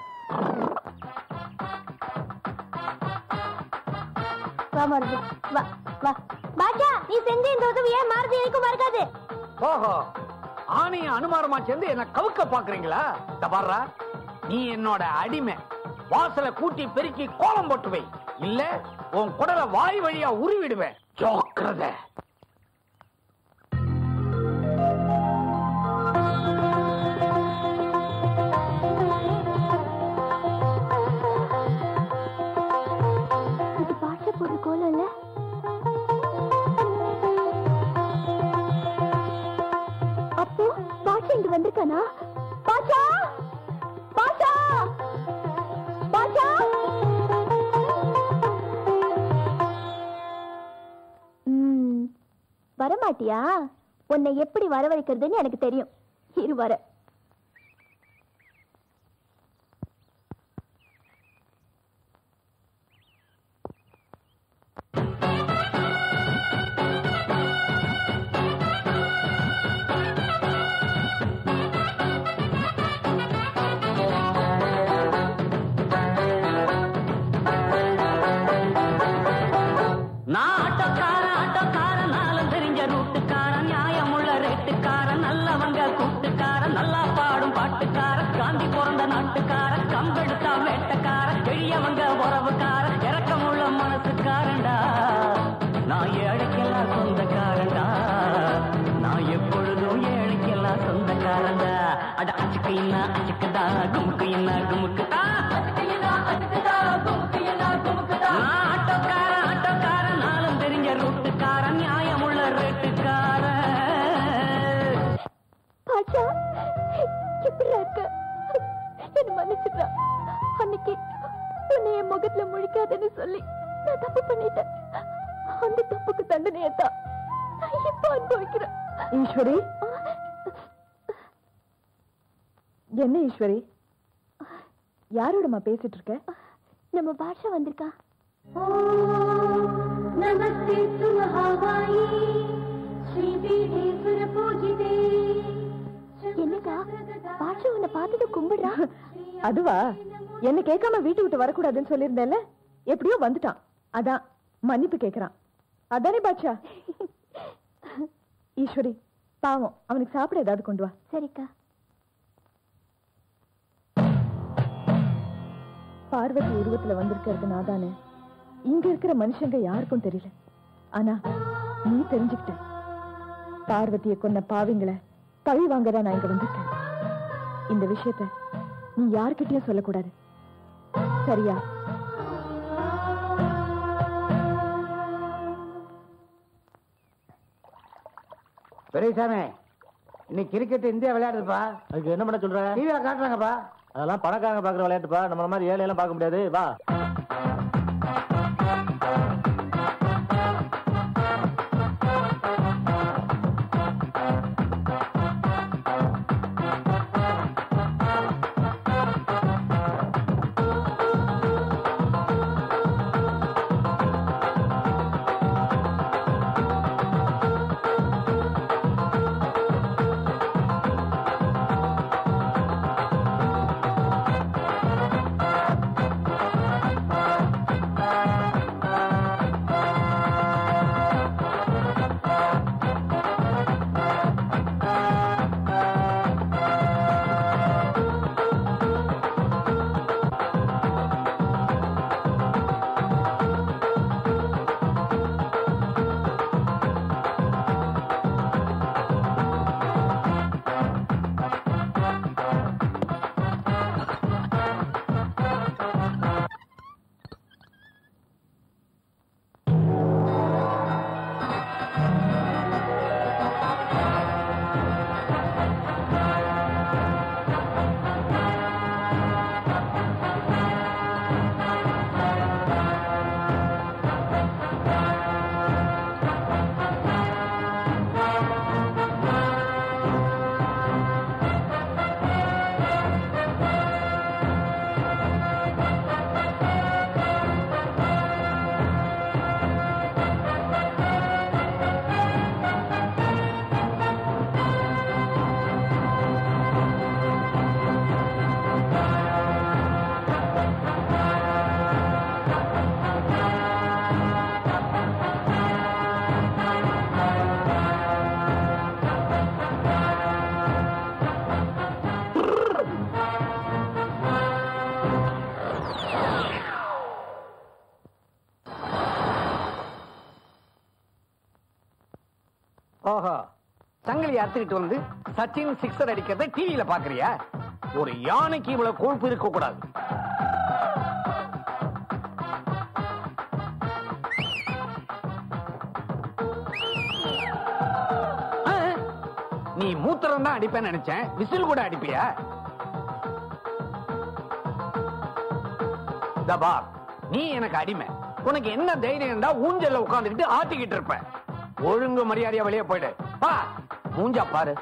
வா மருது வா வா பாஜா நீ செஞ்ச இந்த உதவி ஏன் மாறுதி எனக்கும் மறக்காது ஓஹோ ஆணைய அனுமாரமா சேர்ந்து என்ன கவுக்க பாக்குறீங்களா இந்த பாருடா நீ என்னோட அடிமை வாசலை கூட்டி பெருக்கி கோலம் போட்டு வை இல்ல உன் குடலை வாய் வழியா உருவிடுவேன் ஜோக்கிரதை இது பாஷா போடுற கோலம் இல்ல அப்போ பாஷா இங்க வந்திருக்கானா பாஷா பாஷா பாஷா ம், வரமாட்டியா உன்னை எப்படி வரவழைக்கிறதுன்னு எனக்கு தெரியும் இரு வர நான் ஆட்டோக்காரன் ஆட்டோக்காரன் நாளும் தெரிஞ்ச ரூட்டுக்காரன் நியாயமுள்ள ரேட்டுக்காரன் நல்லவங்க கூட்டுக்காரன் நல்லா பாடும் பாட்டுக்காரன் காந்தி பிறந்த நாட்டுக்காரன் கம்பெடுத்தா வேட்டக்காரன் எளியவங்க உறவுக்காரன் இறக்கமுள்ள மனசுக்காரன்டா நான் ஏழைக்கெல்லாம் சொந்தக்காரன்டா நான் எப்பொழுதும் ஏழைக்கெல்லாம் சொந்தக்காரன்டா அட அச்சுக்கு என்ன அச்சுக்குதா குமுக்கு என்ன குமுக்கு ஆ, அச்சுக்கு என்ன அச்சுக்குதா குமுக்கு என்ன குமுக்குதா நான் ஆட்டோக்காரன் ஆட்டோக்காரன் நாளும் தெரிஞ்ச ரூட்டுக்காரன் நியாயமுள்ள ரேட்டுக்காரன் பாஷா எப்படி இருக்க என்ன மன்னிச்சுடா அன்னைக்கு உன்னை என் முகத்துல முழிக்காதேன்னு சொல்லி நான் தப்பு பண்ணிட்டேன் அந்த தப்புக்கு தண்டனையை தான் நான் இப்ப அனுபவிக்கிறேன் ஈஸ்வரி என்ன ஈஸ்வரி யாரோடமா பேசிட்டு இருக்க நம்ம பாஷா வந்திருக்கா நமஸ்தே சுமஹாவாயி ஸ்ரீ பீடேஸ்வர பூஜிதே என்னக்கா பாஷா உன்னை பார்த்துட்டு கும்பிடுறா அதுவா என்ன கேட்காம வீட்டு விட்டு வரக்கூடாதுன்னு சொல்லியிருந்தேன்ல எப்படியோ வந்துட்டான் அதான் மன்னிப்பு கேக்குறான் அதானே பாட்சா ஈஸ்வரி பாவம் அவனுக்கு சாப்பிட ஏதாவது கொண்டு வா சரிக்கா பார்வதி உருவத்துல வந்திருக்கிறது நாதானே இங்க இருக்கிற மனுஷங்க யாருக்கும் தெரியல ஆனா நீ தெரிஞ்சுக்கிட்ட பார்வதியை கொன்ன பாவிங்களை பழி வாங்கதான் நான் இங்க வந்திருக்கேன் இந்த விஷயத்த நீ யார்கிட்டயும் சொல்லக்கூடாது சரியா பெரியசாமி இன்னைக்கு கிரிக்கெட் இந்தியா விளையாடுதுப்பா அதுக்கு என்ன பண்ண சொல்ற டிவியா காட்டுறாங்கப்பா அதெல்லாம் பணக்காரங்க பாக்குற விளையாட்டுப்பா நம்மள மாதிரி ஏழை எல்லாம் பார்க்க முடியாது வா ஓஹோ சங்கிலி அறுத்துக்கிட்டு வந்து சச்சின் சிக்ஸர் அடிக்கிறத டிவியில பாக்குறியா ஒரு யானைக்கு இவ்வளவு கொழுப்பு இருக்க கூடாது ஆ, நீ மூத்திரம் தான் அடிப்பேன்னு நினைச்சேன் விசில் கூட அடிப்பியா தபா நீ எனக்கு அடிமை உனக்கு என்ன தைரியம் இருந்தா ஊஞ்சல்ல உட்கார்ந்துக்கிட்டு ஆட்டிக்கிட்டு இருப்ப ஒழுங்கு மரியாதையா வெளியே போயிடு பா மூஞ்சா பாரு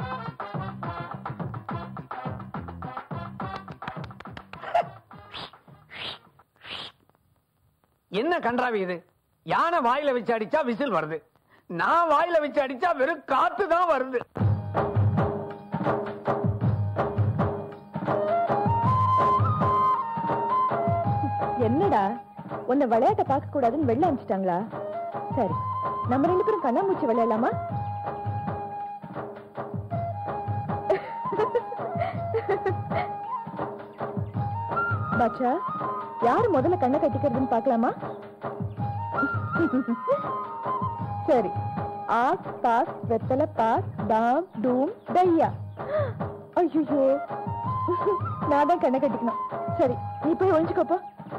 என்ன கன்றாவி இது யானை வாயில வச்சு அடிச்சா விசில் வருது நான் வாயில வச்சு அடிச்சா வெறும் காத்து தான் வருது என்னடா உன்னை விளையாட்ட பார்க்க கூடாதுன்னு வெளில அனுப்பிச்சிட்டாங்களா சரி நம்ம ரெண்டு பேரும் கண்ணாமூச்சி விளையாடலாமா பாட்சா யாரு முதல்ல கண்ணை கட்டிக்கிறதுன்னு பார்க்கலாமா சரி ஆஸ் பாஸ் வெத்தலை பாஸ் தாம் டூம் டையா ஐயோ நான் தான் கண்ணை கட்டிக்கணும் சரி நீ போய் ஒழிஞ்சுக்கோப்பா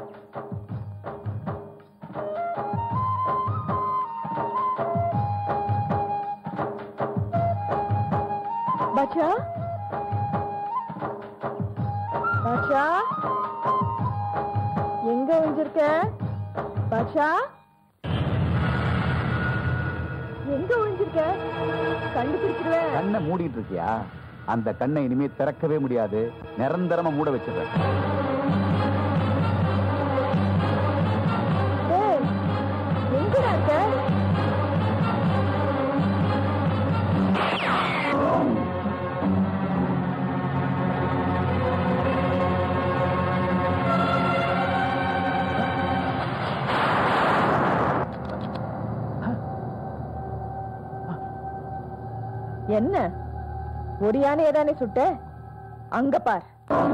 பாட்சா பாட்சா எங்க ஒழிஞ்சிருக்க பாட்சா எங்க ஒழிஞ்சிருக்க கண்டுபிடிச்சிருவேன் கண்ணை மூடிட்டு இருக்கியா அந்த கண்ணை இனிமே திறக்கவே முடியாது நிரந்தரமா மூட வச்சிடுறேன் டேய், எங்கடா இருக்க என்ன ஒரு யானையை தானே சுட்ட அங்க பார்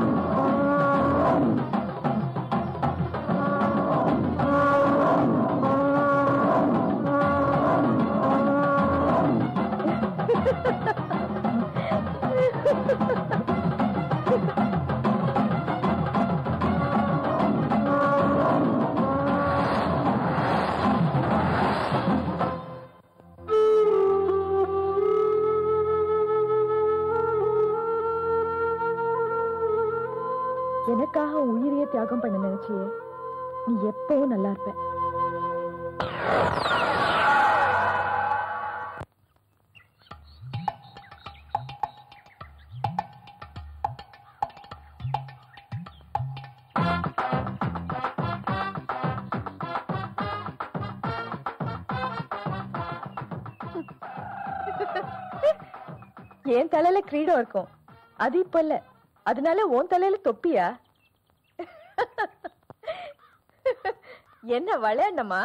எனக்காக உன் உயிரையே தியாகம் பண்ண நினைச்சியே நீ எப்பவும் நல்லா இருப்ப என் தலையில கிரீடம் இருக்கும் அது இப்ப இல்ல அதனால உன் தலையில தொப்பியா என்ன விளையாடணுமா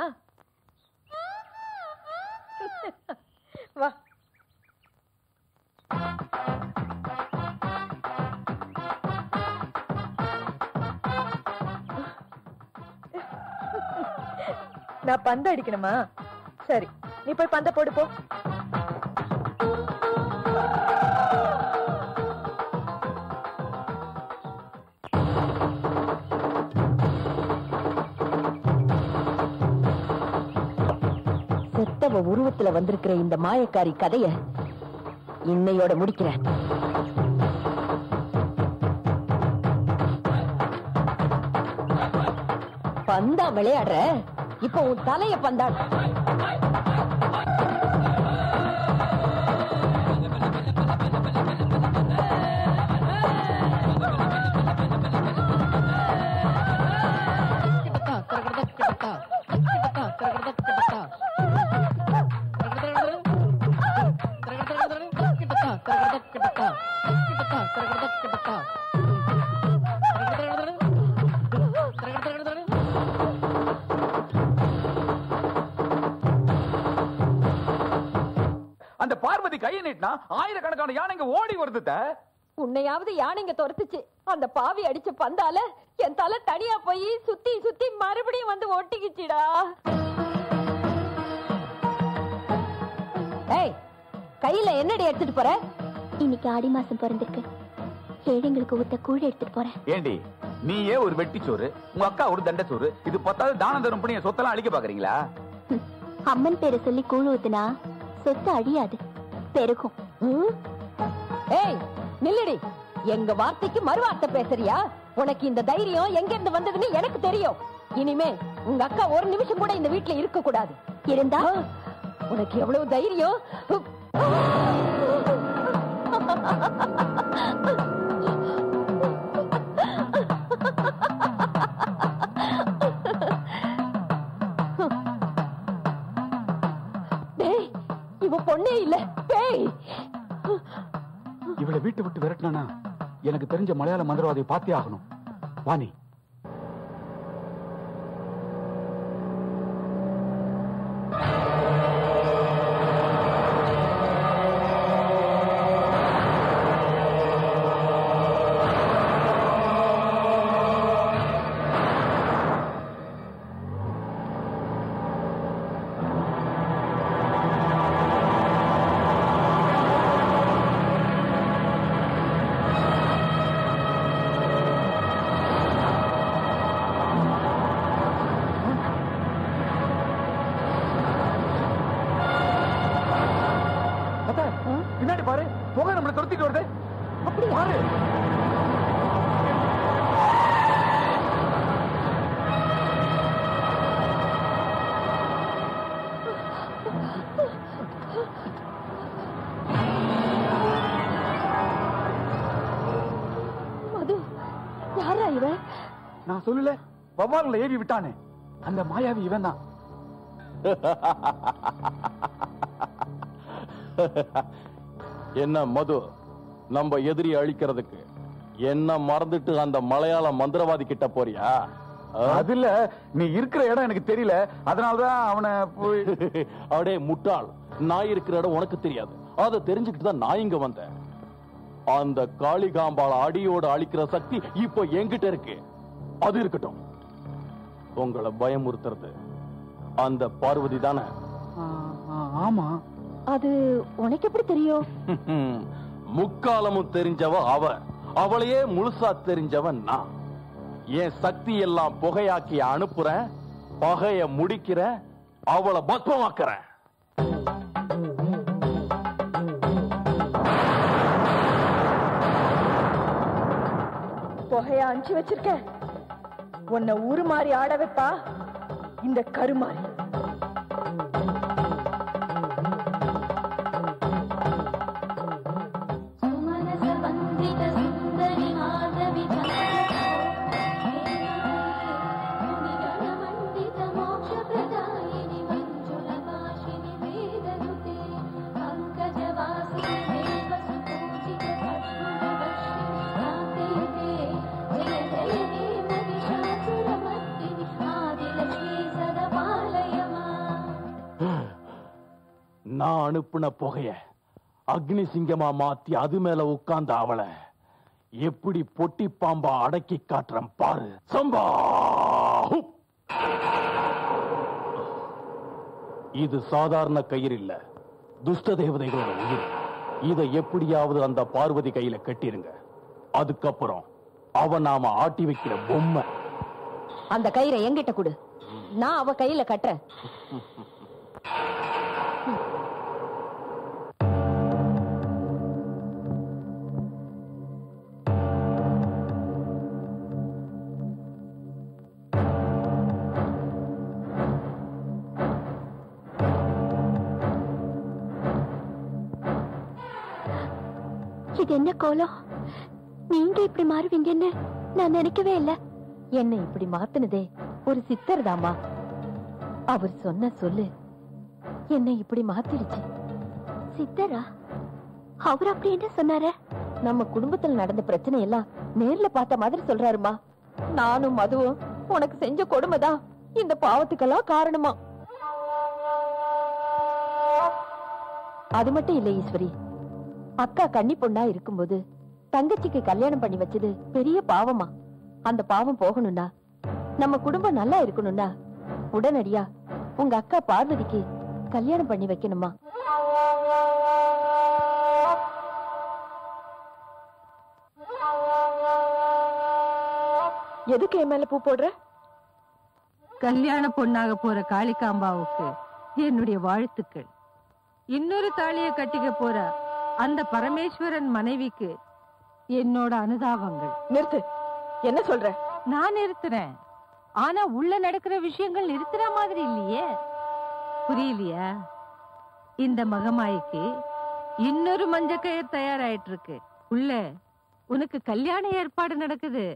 வா நான் பந்து அடிக்கணுமா சரி நீ போய் பந்த போடு போ செத்தவ உருவத்துல வந்திருக்கிற இந்த மாயக்காரி கதைய இன்னையோட முடிக்கிறேன் பந்தா விளையாடுற இப்ப உன் தலைய பந்தாடு அந்த பார்வதி கையை நீட்டினா ஆயிரக்கணக்கான யானைங்க ஓடி வருது அத்தை. உன்னையாவது யானைங்க துரத்துச்சு அந்த பாவி அடிச்ச பந்தால என் தலை தனியா போய் சுத்தி சுத்தி மறுபடியும் வந்து ஒட்டிக்கிச்சுடா ஏய் கையில என்னடி எடுத்துட்டு போற இன்னைக்கு ஆடி மாசம் பிறந்திருக்கு ஏழைங்களுக்கு ஊத்த கூழ் எடுத்துட்டு போறேன் ஏண்டி நீயே ஒரு வெட்டிச்சோறு உங்க அக்கா ஒரு தண்டச்சோறு இது பத்தாவது தானம் தரும் பண்ணி என் சொத்தெல்லாம் அழிக்க பாக்குறீங்களா ஹம், அம்மன் பேரை சொல்லி கூழ் ஊத்துனா சொத்து அழியாது பெருகும் ம்? ஏய் நில்லுடி எங்க வார்த்தைக்கு மறுவார்த்தை பேசுறியா உனக்கு இந்த தைரியம் எங்க இருந்து வந்ததுன்னு எனக்கு தெரியும் இனிமே உங்க அக்கா ஒரு நிமிஷம் கூட இந்த வீட்ல இருக்க கூடாது இருந்தா உனக்கு எவ்வளவு தைரியம் டேய் இவ பொண்ணே இல்ல பேய் இவளை வீட்டை விட்டு விரட்டினா எனக்கு தெரிஞ்ச மலையாள மந்திரவாதியை பார்த்தே ஆகணும் வாணி அத்தை, பின்னாடி பாரு புகை நம்மளை துரத்திட்டு வருது அப்படி பாரு மது யாரா இவன் நான் சொல்லல வவ்வாறுல ஏவி விட்டானே அந்த மாயாவி இவன் தான் என்ன மது நம்ம எதிரி அழிக்கிறதுக்கு என்ன மறந்துட்டு அந்த மலையாள மந்திரவாதி கிட்ட போறியா ஆ? அதுல நீ இருக்கிற இடம் எனக்கு தெரியல அதனாலதான் அவனை போய் அடே முட்டாள் நான் இருக்கிற இடம் உனக்கு தெரியாது அதை தெரிஞ்சுக்கிட்டு தான் நான் இங்க வந்தேன் அந்த காளிகாம்பாள அடியோட அழிக்கிற சக்தி இப்போ என்கிட்ட இருக்கு அது இருக்கட்டும் உங்களை பயமுறுத்துறது அந்த பார்வதி தானே ஆமா அது உனக்கு எப்படி தெரியும் முக்காலமும் தெரிஞ்சவ அவ அவளையே முழுசா தெரிஞ்சவன் நான் என் சக்தி எல்லாம் புகையாக்கி அனுப்புறேன் பகைய முடிக்கிறேன் அவளை பக்வமாக்குறேன் புகைய அனுப்பிச்சு வச்சிருக்க உன்னை ஊரு மாறி ஆட வைப்பா இந்த கருமாறி நான் அனுப்புன புகைய அக்னி சிங்கமா மாத்தி அது மேல உட்கார்ந்த அவளை எப்படி பொட்டி பாம்பா அடக்கி காட்டுறேன் பாரு சம்பா ஹுப். இது சாதாரண கயிறு இல்ல துஷ்ட தேவதைகளோட உயிர் இதை எப்படியாவது அந்த பார்வதி கையில கட்டிருங்க அதுக்கப்புறம் அவ நாம ஆட்டி வைக்கிற பொம்மை அந்த கயிறை என்கிட்ட கொடு நான் அவ கையில கட்டுறேன் இது என்ன கோலம் நீங்க இப்படி மாறுவீங்கன்னு நான் நினைக்கவே இல்ல என்னை இப்படி மாத்துனதே ஒரு சித்தர் தாமா அவர் சொன்ன சொல்லு என்னை இப்படி மாத்திடுச்சு சித்தரா அவர் அப்படி என்ன சொன்னாரு நம்ம குடும்பத்துல நடந்த பிரச்சனை எல்லாம் நேர்ல பார்த்த மாதிரி சொல்றாருமா நானும் மதுவும் உனக்கு செஞ்ச கொடுமைதான் இந்த பாவத்துக்கெல்லாம் காரணமா அது மட்டும் இல்ல ஈஸ்வரி அக்கா கன்னி பொண்ணா இருக்கும்போது தங்கச்சிக்கு கல்யாணம் பண்ணி வச்சது பெரிய பாவமா அந்த பாவம் போகணும்னா நம்ம குடும்பம் நல்லா இருக்கணும்னா உடனடியா உங்க அக்கா பார்வதிக்கு கல்யாணம் பண்ணி வைக்கணுமா எதுக்கு என் மேல பூ போடுற கல்யாண பொண்ணாக போற காளிகாம்பாவுக்கு என்னுடைய வாழ்த்துக்கள் இன்னொரு தாலியை கட்டிக்க போற அந்த பரமேஸ்வரன் மனைவிக்கு என்னோட அனுதாபங்கள் நிறுத்து என்ன சொல்ற நான் நிறுத்துறேன் ஆனா உள்ள நடக்கிற விஷயங்கள் நிறுத்துற மாதிரி இல்லையே புரியலையா இந்த மகமாய்க்கு இன்னொரு மஞ்ச கயிறு தயாராயிட்டு இருக்கு உள்ள உனக்கு கல்யாண ஏற்பாடு நடக்குது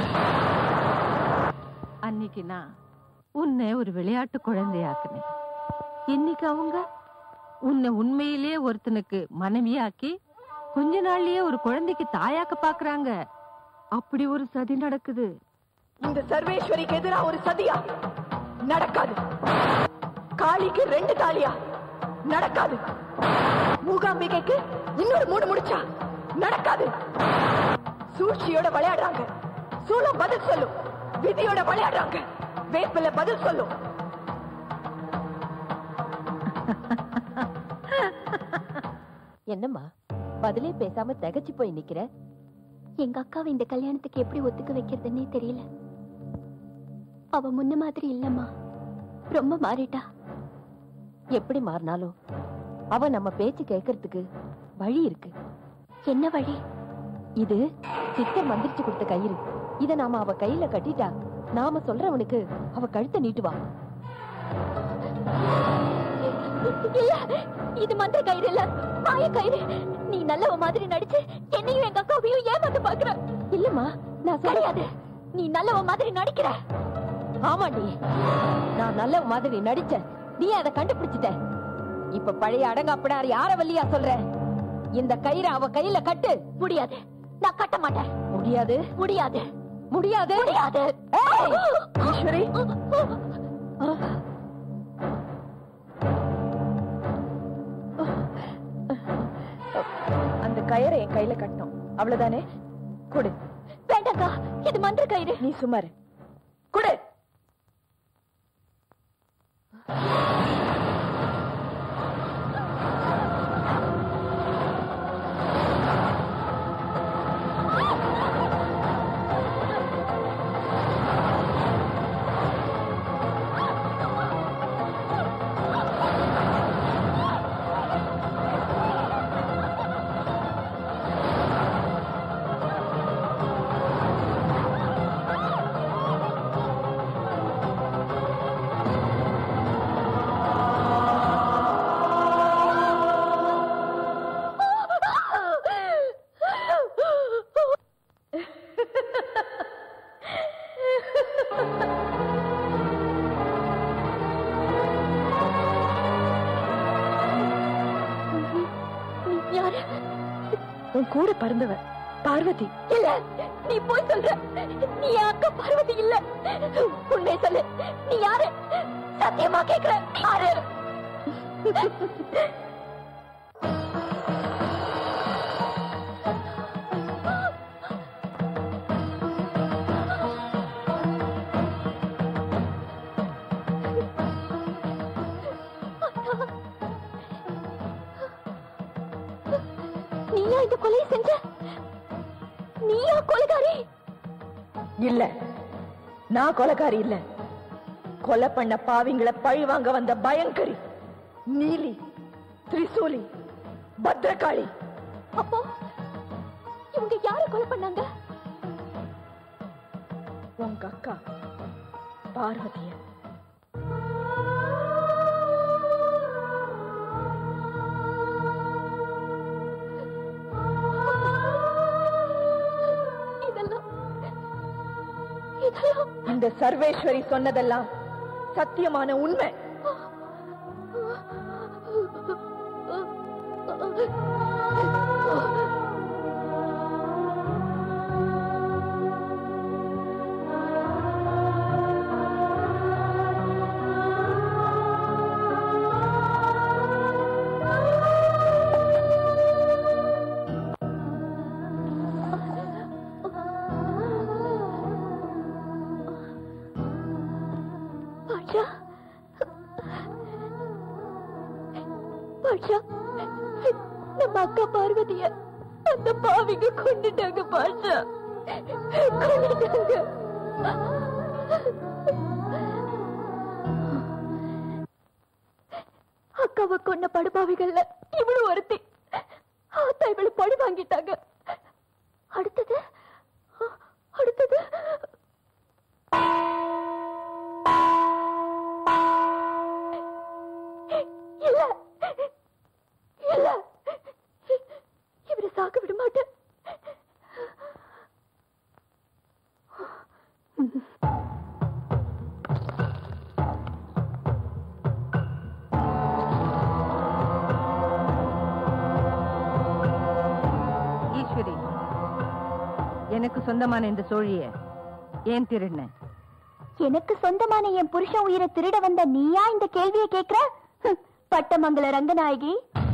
அன்னைக்கு நான் உன்னை ஒரு விளையாட்டு குழந்தையாக்குனேன் இன்னைக்கு அவங்க உன்னை உண்மையிலேயே ஒருத்தனுக்கு மனைவியாக்கி கொஞ்ச நாள்லயே ஒரு குழந்தைக்கு தாயாக்க பாக்குறாங்க அப்படி ஒரு சதி நடக்குது இந்த சர்வேஸ்வரிக்கு எதிரா ஒரு சதியா நடக்காது காளிக்கு ரெண்டு தாலியா நடக்காது மூகாம்பிகைக்கு இன்னொரு மூணு முடிச்சா நடக்காது சூழ்ச்சியோட விளையாடுறாங்க சூளம் பதில் சொல்லும் விதியோட விளையாடுறாங்க வேப்பில பதில் சொல்லும் என்னம்மா பதிலே பேசாம திகச்சு போய் நிக்கிற எங்க அக்காவை இந்த கல்யாணத்துக்கு எப்படி ஒத்துக்க வைக்கிறதுன்னே தெரியல அவ முன்ன மாதிரி இல்லம்மா ரொம்ப மாறிட்டா எப்படி மாறினாலும் அவ நம்ம பேச்சு கேட்கறதுக்கு வழி இருக்கு என்ன வழி இது சித்தர் மந்திரிச்சு கொடுத்த கயிறு இத நாம அவ கையில கட்டிட்டா நாம சொல்றவனுக்கு அவ கழுத்தை நீட்டுவா இல்ல இது மந்திர கயிறு இல்ல மாய கயிறு நீ நல்லவ மாதிரி நடிச்சு என்னையும் எங்க அக்காவையும் ஏமாத்த பாக்குற இல்லம்மா நான் கிடையாது நீ நல்லவ மாதிரி நடிக்கிற ஆமாண்டி நான் நல்ல மாதிரி நடிச்சேன் நீ அதை கண்டுபிடிச்சிட்ட இப்ப பழைய அடங்காப்பிடார் யார வல்லியா சொல்ற இந்த கயிறை அவ கையில கட்டு முடியாது நான் கட்ட மாட்டேன் முடியாது முடியாது முடியாது முடியாது ஈஸ்வரி அந்த கயரை என் கையில கட்டணும் அவ்வளவுதானே கொடு வேண்டாக்கா இது மந்திர கயிறு நீ சுமாரு கொடு நீ யாரு உன் கூட பிறந்தவ பார்வதி இல்ல நீ போய் சொல்ற நீ என் அக்கா பார்வதி இல்ல உண்மை சொல்லு நீ யாரு சத்தியமா கேக்குற யாரு நீயா இந்த கொலையை செஞ்ச நீயா கொலைகாரி இல்ல நான் கொலைகாரி இல்ல கொலை பண்ண பாவிங்களை பழி வாங்க வந்த பயங்கரி நீலி திரிசூலி பத்ரகாளி அப்போ இவங்க யார கொலை பண்ணாங்க உங்க அக்கா பார்வதிய இதெல்லாம் இதெல்லாம் இந்த சர்வேஸ்வரி சொன்னதெல்லாம் சத்தியமான உண்மை பாஷா பாஷா நம்ம அக்கா பார்வதிய அந்த பாவிங்க கொண்டுட்டாங்க பாஷா கொண்டுட்டாங்க அக்காவை கொன்ன படுபாவிகள்ல இவளு ஒருத்தி ஆத்தா இவளு பழி வாங்கிட்டாங்க அடுத்தது அடுத்தது இல்ல இல்ல இவரை சாக்க விட மாட்டேன் ஈஸ்வரி எனக்கு சொந்தமான இந்த சோழிய ஏன் திருடின எனக்கு சொந்தமான என் புருஷன் உயிரை திருட வந்த நீயா இந்த கேள்வியை கேக்குற ஹம், பட்டமங்கல ரங்கநாயகி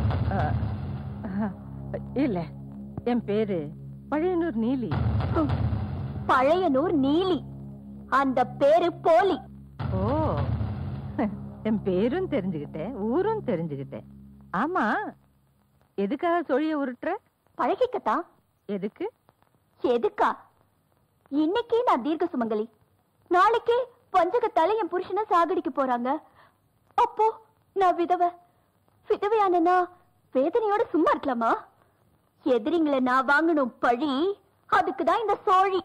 இல்ல என் பேரு பழையனூர் நீலி ஹம், பழையனூர் நீலி அந்த பேரு போலி ஓ என் பேரும் தெரிஞ்சுக்கிட்டேன் ஊரும் தெரிஞ்சுக்கிட்டேன் ஆமா எதுக்காக சோழிய உருட்டுற பழகிக்கத்தான் எதுக்கு எதுக்கா இன்னைக்கே நான் தீர்க்க சுமங்கலி நாளைக்கே பஞ்சகத்தால என் புருஷனை சாகடிக்க போறாங்க அப்போ நான் விதவை விதவையானனா வேதனையோட சும்மா இருக்கலாமா எதிரிங்களை நான் வாங்கணும் பழி அதுக்கு தான் இந்த சோழி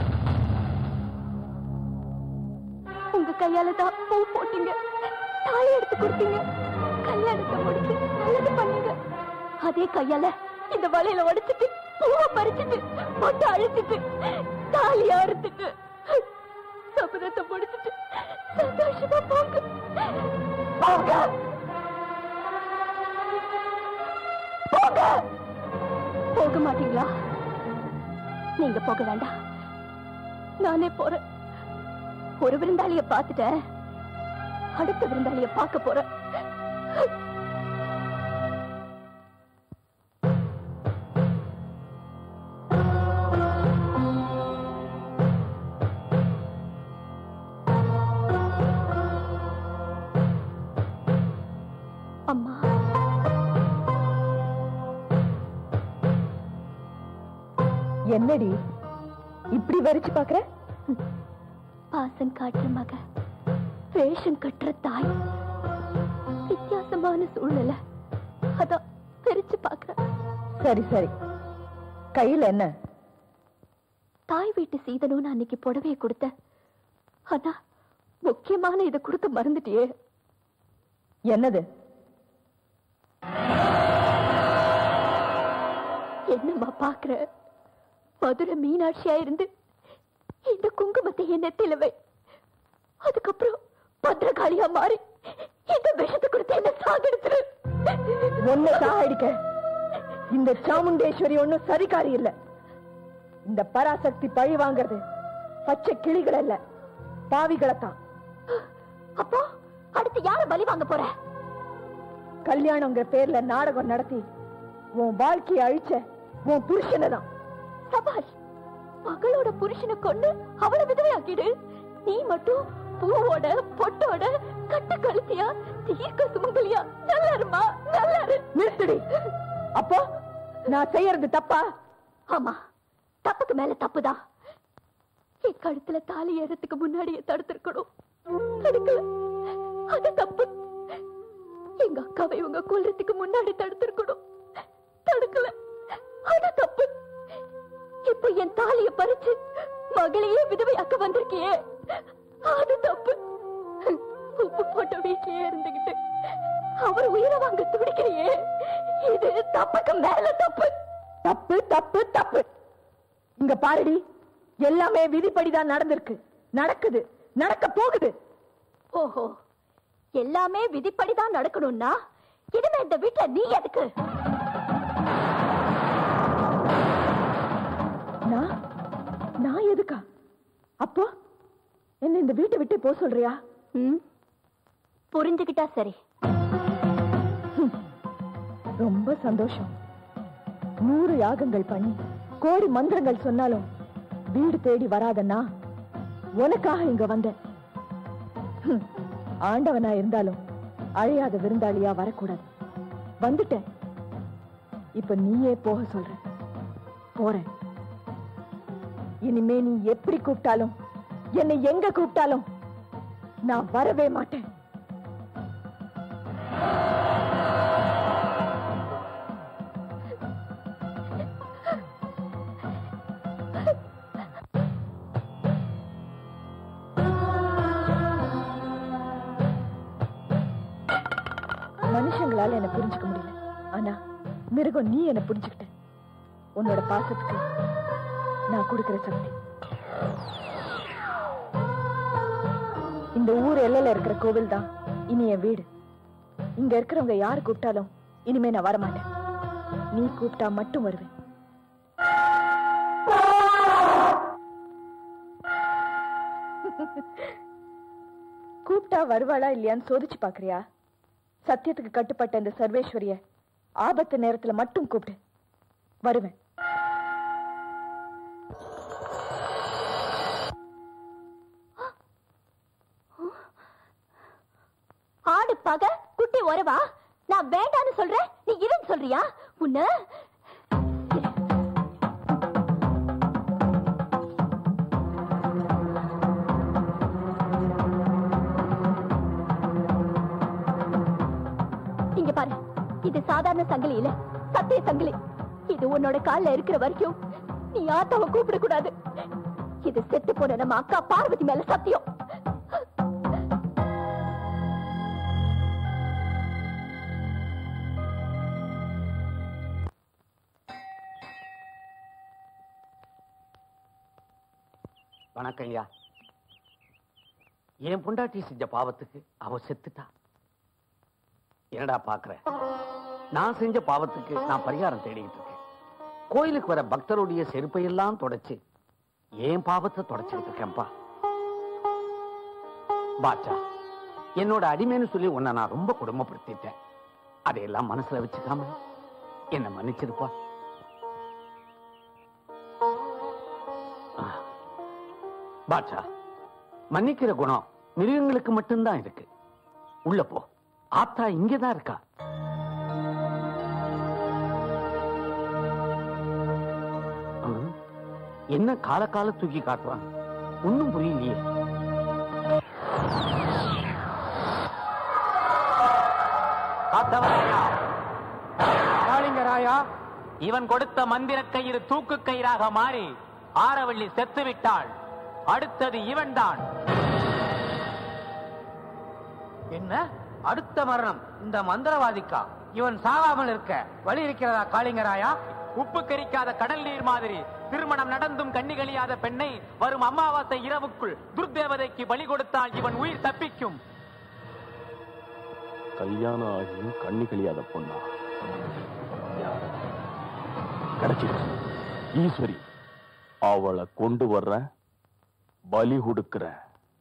உங்க கையால தான் பூ போட்டீங்க தாலி எடுத்து கொடுத்தீங்க கல்யாணத்தை முடிச்சு நல்லது பண்ணீங்க அதே கையால இந்த வலையில உடைச்சிட்டு பூவை பறிச்சிட்டு மொட்டை அழுத்திட்டு தாலி அறுத்துட்டு சபதத்தை முடிச்சிட்டு சந்தோஷமா போங்க போங்க போங்க போக மாட்டீங்களா நீங்க போக வேண்டாம் நானே போறேன் ஒரு விருந்தாளிய பார்த்துட்டேன் அடுத்த விருந்தாளிய பார்க்க போறேன் அம்மா என்னடி இப்படி வரிச்சு பாக்குற பாசம் காட்டுற மக வேஷம் கட்டுற தாய் வித்தியாசமான சூழ்நிலை அதான் பிரிச்சு பாக்குறேன் சரி சரி கையில என்ன தாய் வீட்டு சீதனும் அன்னைக்கு புடவைய கொடுத்த ஆனா முக்கியமான இதை கொடுக்க மறந்துட்டியே என்னது என்னம்மா பாக்குற மதுரை மீனாட்சியா இருந்து இந்த குங்குமத்தை என் நெத்தில வை அதுக்கப்புறம் பத்திரகாளியா மாறி இந்த விஷத்தை கொடுத்து என்ன சாகெடுத்துரு ஒண்ணு சாகடிக்க இந்த சாமுண்டேஸ்வரி ஒண்ணும் சரிகாரி இல்ல இந்த பராசக்தி பழி வாங்குறது பச்சை கிளிகள் அல்ல பாவிகளைத்தான் அப்போ அடுத்து யார பலி வாங்க போற கல்யாணங்கிற பேர்ல நாடகம் நடத்தி உன் வாழ்க்கையை அழிச்ச உன் புருஷனை தான் சபாஷ் மகளோட புருஷனை கொண்டு அவளை விதவையாக்கிடு நீ மட்டும் பூவோட பொட்டோட கட்டு கழுத்தியா தீர்க்க சுமங்கலியா நல்லா இருமா நல்லா இரு நிறுத்துடி அப்போ நான் செய்யறது தப்பா ஆமா தப்புக்கு மேல தப்புதான் என் கழுத்துல தாலி ஏறதுக்கு முன்னாடியே தடுத்திருக்கணும் தடுக்கல அது தப்பு எங்க அக்காவை இவங்க கொல்றதுக்கு முன்னாடி தடுத்திருக்கணும் தடுக்கல அது தப்பு இப்ப என் தாலிய பறிச்சு மகளையே விதவையாக்க வந்திருக்கியே அது தப்பு உப்பு போட்ட வீட்லயே இருந்துகிட்டு அவர் உயிரை வாங்க துடிக்கிறியே இது தப்புக்கு மேல தப்பு தப்பு தப்பு தப்பு இங்க பாருடி எல்லாமே விதிப்படிதான் நடந்திருக்கு நடக்குது நடக்க போகுது ஓஹோ எல்லாமே விதிப்படிதான் நடக்கணும்னா இனிமே இந்த வீட்ல நீ எதுக்கு நான் நான் எதுக்கா அப்போ என்ன இந்த வீட்டை விட்டு போக சொல்றியா புரிஞ்சுக்கிட்டா சரி ரொம்ப சந்தோஷம் நூறு யாகங்கள் பண்ணி கோடி மந்திரங்கள் சொன்னாலும் வீடு தேடி வராதன்னா உனக்காக இங்க வந்தேன் ஹம், ஆண்டவனா இருந்தாலும் அழியாத விருந்தாளியா வரக்கூடாது வந்துட்டேன் இப்ப நீயே போக சொல்ற போறேன் இனிமே நீ எப்படி கூப்பிட்டாலும் என்னை எங்க கூப்பிட்டாலும் நான் வரவே மாட்டேன் மனுஷங்களால என்ன புரிஞ்சுக்க முடியல ஆனா மிருகம் நீ என்ன புரிஞ்சுக்கிட்ட உன்னோட பாசத்துக்கு நான் கொடுக்கிற சக்தி இந்த ஊர் எல்லையில இருக்கிற கோவில் தான் இனி என் வீடு இங்க இருக்கிறவங்க யாரு கூப்பிட்டாலும் இனிமே நான் வரமாட்டேன் நீ கூப்பிட்டா மட்டும் வருவேன் கூப்பிட்டா வருவாளா இல்லையான்னு சோதிச்சு பாக்குறியா சத்தியத்துக்கு கட்டுப்பட்ட இந்த சர்வேஸ்வரிய ஆபத்து நேரத்துல மட்டும் கூப்பிடு வருவேன் ஆடு பக குட்டி உறவா நான் வேண்டான்னு சொல்றேன் நீ இருன்னு சொல்றியா உன்ன இங்க பாரு இது சாதாரண சங்கிலி இல்ல சத்திய சங்கிலி இது உன்னோட கால்ல இருக்கிற வரைக்கும் நீ ஆத்தாவை கூப்பிட கூடாது இது செத்து போன நம்ம அக்கா பார்வதி மேல சத்தியம் வணக்கம் ஐயா என் பொண்டாட்டி செஞ்ச பாவத்துக்கு அவ செத்துட்டா என்னடா பாக்குற நான் செஞ்ச பாவத்துக்கு நான் பரிகாரம் தேடிக்கிட்டு இருக்கேன் கோயிலுக்கு வர பக்தருடைய செருப்பையெல்லாம் தொடச்சு என் பாவத்தை தொடச்சுக்கிட்டு இருக்கேன்ப்பா பாச்சா என்னோட அடிமைன்னு சொல்லி உன்னை நான் ரொம்ப குடும்பப்படுத்திட்டேன் அதையெல்லாம் மனசுல வச்சுக்காம என்ன மன்னிச்சிருப்பா பாட்சா மன்னிக்கிற குணம் மிருகங்களுக்கு மட்டும்தான் இருக்கு உள்ள போ ஆத்தா இங்கதான் இருக்கா ம், என்ன கால கால தூக்கி காட்டுறான் ஒண்ணும் புரியலையே காளிங்கராயா இவன் கொடுத்த மந்திர கயிறு தூக்கு கயிறாக மாறி ஆரவள்ளி செத்து விட்டாள் அடுத்தது இவன்தான் என்ன அடுத்த மரணம் இந்த மந்திரவாதிக்கா இவன் சாகாமல் இருக்க வழி இருக்கிறதா காளிங்கராயா உப்பு கரிக்காத கடல் நீர் மாதிரி திருமணம் நடந்தும் கண்ணிகளியாத பெண்ணை வரும் அமாவாசை இரவுக்குள் துர்தேவதைக்கு பலி கொடுத்தால் இவன் உயிர் தப்பிக்கும் கல்யாணம் ஆகியும் கண்ணி கழியாத பொண்ணா யார்? கிடைச்சிருச்சு ஈஸ்வரி அவளை கொண்டு வர்றேன் பலி கொடுக்கிறேன்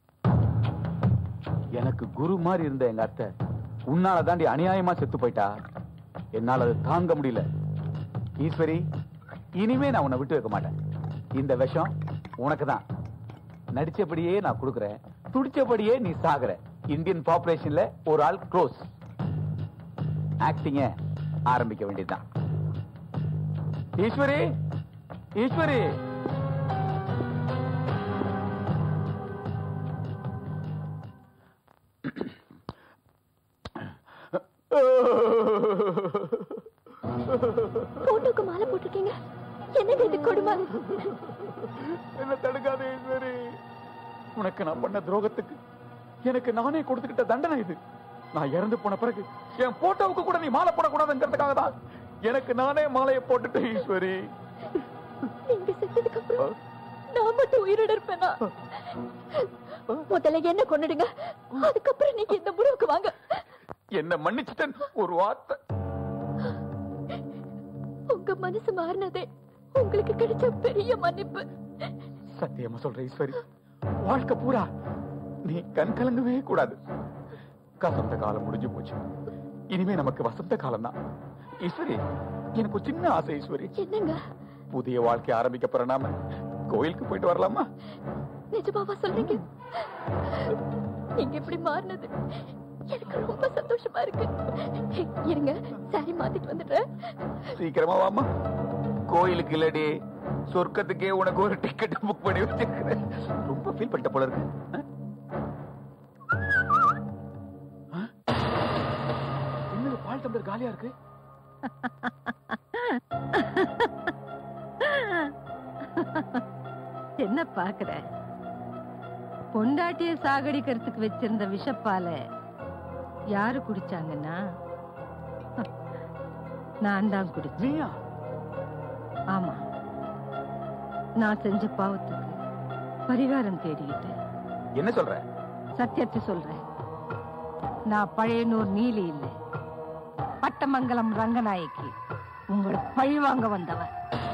எனக்கு குரு மாதிரி இருந்த எங்க அத்தை உன்னால தாண்டி அநியாயமா செத்து போயிட்டா என்னால அதை தாங்க முடியல ஈஸ்வரி இனிமே நான் உன்னை விட்டு வைக்க மாட்டேன் இந்த விஷம் உனக்கு தான் நடிச்சபடியே நான் கொடுக்கறேன் துடிச்சபடியே நீ சாகுற இந்தியன் பாப்புலேஷன்ல ஒரு ஆள் க்ளோஸ் ஆக்டிங்க ஆரம்பிக்க வேண்டியதுதான் ஈஸ்வரி ஈஸ்வரி போட்டோக்கு மாலை போட்டிருக்கீங்க என்னங்க இது கொடுமை என்ன தடுக்காத ஈஸ்வரி உனக்கு நான் பண்ண துரோகத்துக்கு எனக்கு நானே கொடுத்துக்கிட்ட தண்டனை இது நான் இறந்து போன பிறகு என் போட்டோவுக்கு கூட நீ மாலை போடக்கூடாதுங்கிறதுக்காக தான் எனக்கு நானே மாலையை போட்டுட்டேன் ஈஸ்வரி நீங்க செத்ததுக்கு அப்புறம் நான் மட்டும் உயிரோட இருப்பேனா முதல்ல என்ன கொன்னுடுங்க அதுக்கப்புறம் நீங்க இந்த முடிவுக்கு வாங்க என்ன மன்னிச்சிட்டேன் ஒரு வார்த்தை உங்க மனசு மாறினதே உங்களுக்கு கிடைச்ச பெரிய மன்னிப்பு சத்தியமா சொல்ற ஈஸ்வரி வாழ்க்கை பூரா நீ கண் கலங்கவே கூடாது கசந்த காலம் முடிஞ்சு போச்சு இனிமே நமக்கு வசந்த காலம் தான் ஈஸ்வரி எனக்கு ஒரு சின்ன ஆசை ஈஸ்வரி என்னங்க புதிய வாழ்க்கை ஆரம்பிக்க போற நாம கோயிலுக்கு போயிட்டு வரலாமா நிஜமாவா சொல்றீங்க நீங்க இப்படி மாறினது எனக்கு ரொம்ப சந்தோஷமா இருக்கு இருங்க சாரி மாத்திட்டு வந்துடுறேன் சீக்கிரமா வாமா கோயிலுக்கு இல்லடி சொர்க்கத்துக்கே உனக்கு ஒரு டிக்கெட் புக் பண்ணி வச்சிருக்கிறேன் ரொம்ப ஃபீல் பண்ணிட்ட போல இருக்கு ஆ? ஆ? என்னது பால் டம்ளர் காலியா இருக்கு என்ன பாக்குற பொண்டாட்டிய சாகடிக்கிறதுக்கு வச்சிருந்த விஷப்பால யாரு குடிச்சாங்கன்னா நான் தான் குடிச்சேன் ஆமா நான் செஞ்ச பாவத்துக்கு பரிகாரம் தேடிக்கிட்டேன் என்ன சொல்ற சத்தியத்தை சொல்றேன் நான் பழையனூர் நீலி இல்லை பட்டமங்கலம் ரங்கநாயகி உங்களை பழி வாங்க வந்தவன்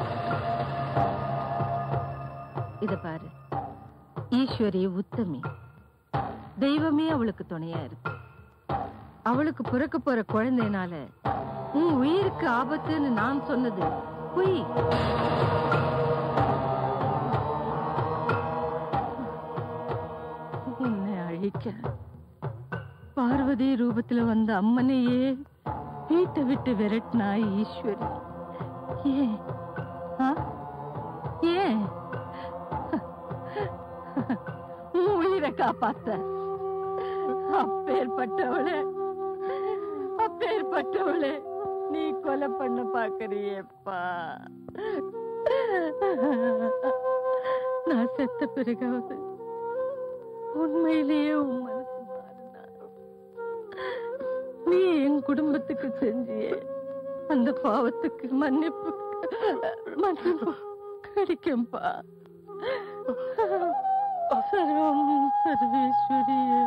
இத பாரு ஈஸ்வரி உத்தமி தெய்வமே அவளுக்கு துணையா இருக்கு அவளுக்கு பிறக்க போற குழந்தைனால உன் உயிருக்கு ஆபத்துன்னு நான் சொன்னது பொய் உன்னை அழிக்க பார்வதி ரூபத்துல வந்த அம்மனையே வீட்டை விட்டு விரட்டினா ஈஸ்வரி ஏன் ஆ? ஏன் உன் உயிரை காப்பாத்த அப்பேற்பட்டவளே அப்பேற்பட்டவளே நீ கொலை பண்ண பாக்குறியேப்பா நான் செத்த பிறகாவது உண்மையிலேயே உன் மனசு மாறினா நீ என் குடும்பத்துக்கு செஞ்சியே அந்த பாவத்துக்கு மன்னிப்பு மன்னிப்பு கிடைக்கும்பா சர்வம் சர்வேஸ்வரிய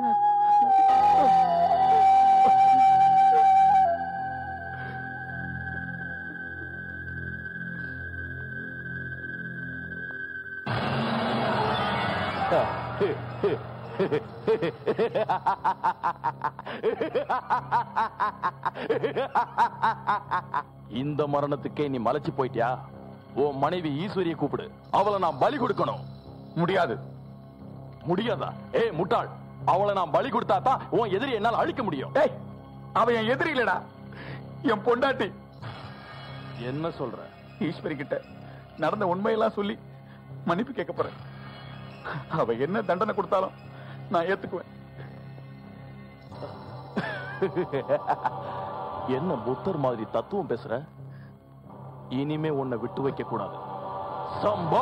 இந்த மரணத்துக்கே நீ மலைச்சு போயிட்டியா உன் மனைவி ஈஸ்வரிய கூப்பிடு அவளை நான் பலி கொடுக்கணும் முடியாது முடியாதா ஏய் முட்டாள் அவளை நான் பலி கொடுத்தா தான் உன் எதிரி என்னால அழிக்க முடியும் ஏய் அவ என் எதிரி இல்லடா என் பொண்டாட்டி என்ன சொல்ற ஈஸ்வரி கிட்ட நடந்த உண்மையெல்லாம் சொல்லி மன்னிப்பு கேட்க போறேன் அவ என்ன தண்டனை கொடுத்தாலும் நான் ஏத்துக்குவேன் என்ன புத்தர் மாதிரி தத்துவம் பேசுற இனிமே உன்னை விட்டு வைக்க கூடாது சம்பா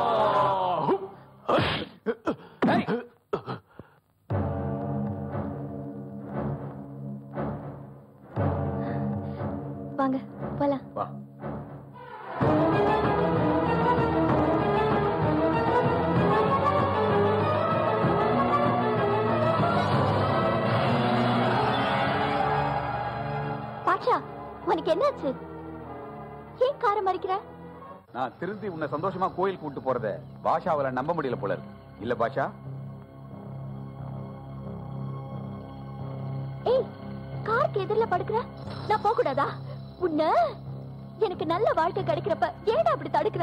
வாங்க போலாம் வா பாட்சா உனக்கு என்னாச்சு ஏன் காரை மறிக்கிற நான் திருந்தி உன்னை சந்தோஷமா கோயில் கூட்டு போறத பாஷாவில நம்ப முடியல போல இருக்கு இல்ல பாஷா ஏய் காருக்கு எதிரில படுக்கிற நான் போக கூடாதா உன்ன எனக்கு நல்ல வாழ்க்கை கிடைக்கிறப்ப ஏன்டா அப்படி தடுக்கிற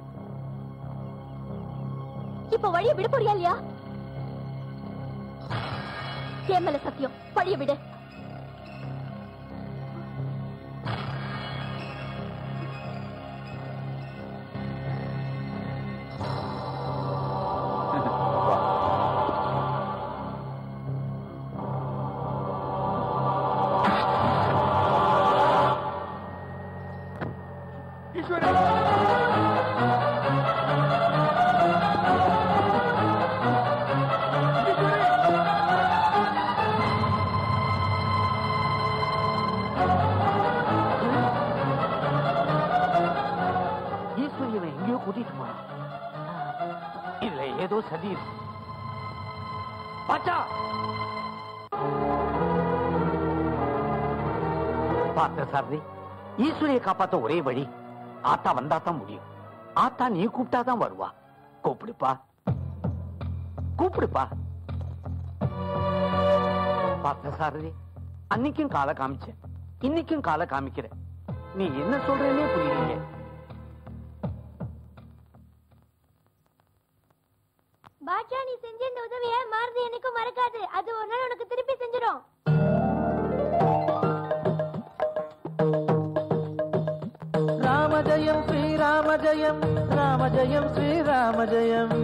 இப்ப வழிய விட போறியா இல்லையா என் மேல சத்தியம் வழிய விடு ஈஸ்வரியனை எங்கேயோ கூட்டிட்டு போறான் இதுல ஏதோ சதி இருக்கு பாச்சா பார்த்த சாரதி ஈஸ்வரியை காப்பாத்த ஒரே வழி ஆத்தா வந்தா தான் முடியும் ஆத்தா நீ கூப்பிட்டா தான் வருவா கூப்பிடுப்பா கூப்பிடுப்பா பார்த்த சாரதி அன்னைக்கும் காலை காமிச்சேன் இன்னைக்கும் காலை காமிக்கிறேன் நீ என்ன சொல்றேன்னே புரியலையே பாட்சா நீ செஞ்ச இந்த உதவிய மாருதி என்னைக்கும் மறக்காது அது ஒரு நாள் உனக்கு திருப்பி செஞ்சிடும் ராம ஜெயம் ஸ்ரீராம ராம ஜெயம் ராம ஜெயம் ஸ்ரீராம ஜெயம்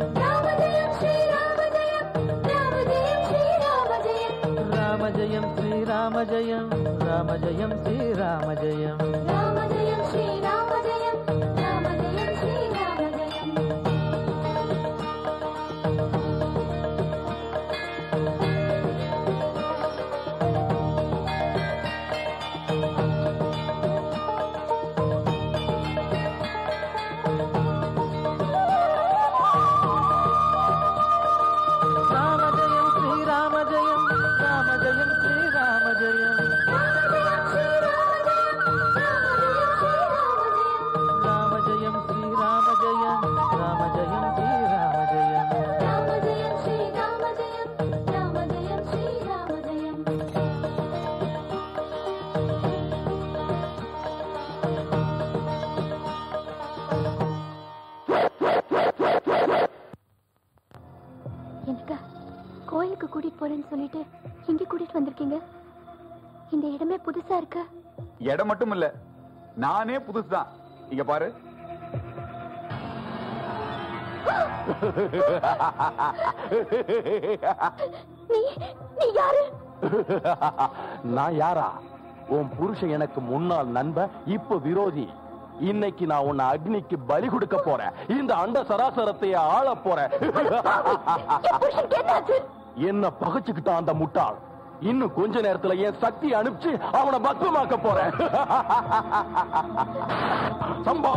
ராம ஜெயம் ஸ்ரீராம ஜெயம் ராம ஜெயம் ஸ்ரீராம ஜெயம் ராம ஜெயம் ஸ்ரீராம ஜெயம் ராம ஜெயம் ஸ்ரீராம ஜெயம் ராம ஜெயம் ஸ்ரீராம ஜெயம் ராம ஜெயம் ஸ்ரீராம ஜெயம் எனக்கு கோயிலுக்கு கூட்டிட்டு போறேன்னு சொல்லிட்டு இங்க கூட்டிட்டு வந்திருக்கீங்க இந்த இடமே புதுசா இருக்கு இடம் மட்டும் இல்ல நானே புதுசுதான் இங்க பாரு நீ நீ யாரு நான் யாரா உன் புருஷன் எனக்கு முன்னாள் நண்பன் இப்ப விரோதி இன்னைக்கு நான் உன்னை அக்னிக்கு பலி கொடுக்க போறேன் இந்த அண்ட சராசரத்தை ஆள போறேன் என்ன பகைச்சுக்கிட்டான் அந்த முட்டாள் இன்னும் கொஞ்ச நேரத்துல என் சக்தி அனுப்பிச்சு அவனை பத்மமாக்க போறேன் சம்பா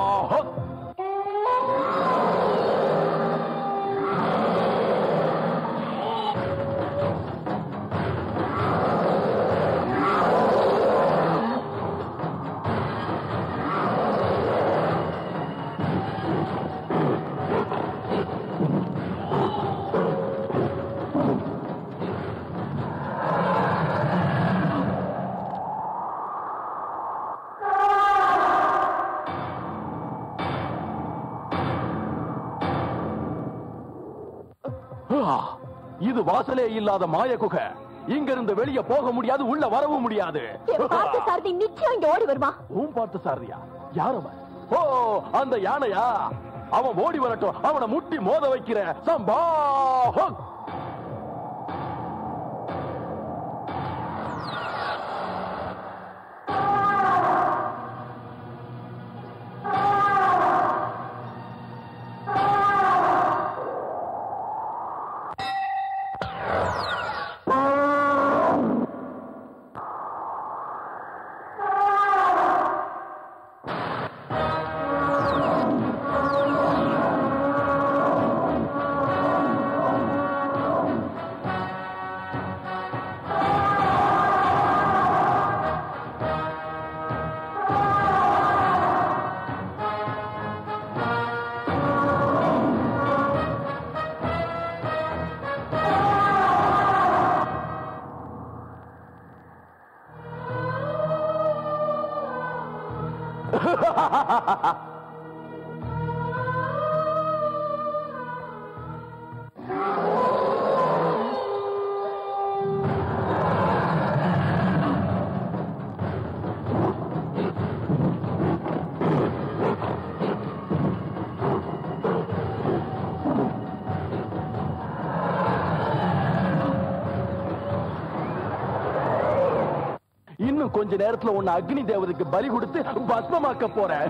ஆ, இது வாசலே இல்லாத மாய குகை இங்க இருந்து வெளிய போக முடியாது உள்ள வரவும் முடியாது என் பார்த்த சாரதி நிச்சயம் இங்க ஓடி வருவான் உன் பார்த்து சாரதியா யார் அவன் ஓ அந்த யானையா அவன் ஓடி வரட்டும் அவனை முட்டி மோத வைக்கிற சம்பா இன்னும் கொஞ்ச நேரத்துல உன்னை அக்னி தேவதைக்கு பலி கொடுத்து பஸ்மமாக்க போறேன்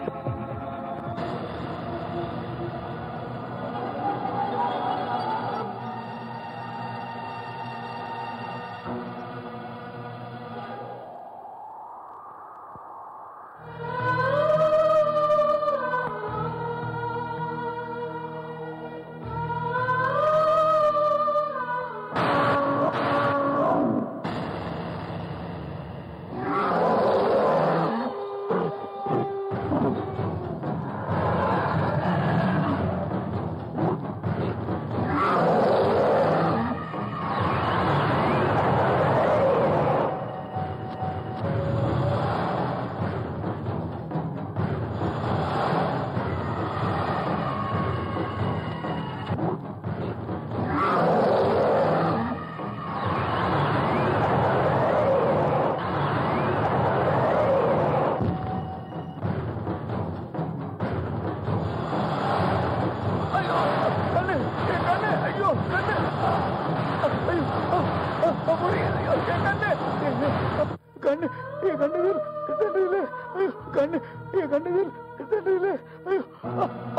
கண்ணு என் கண்ணுகள் தண்டையில ஐயோ கண்ணு என் கண்ணுகள் தண்டையில ஐயோ ஆ, ஆ.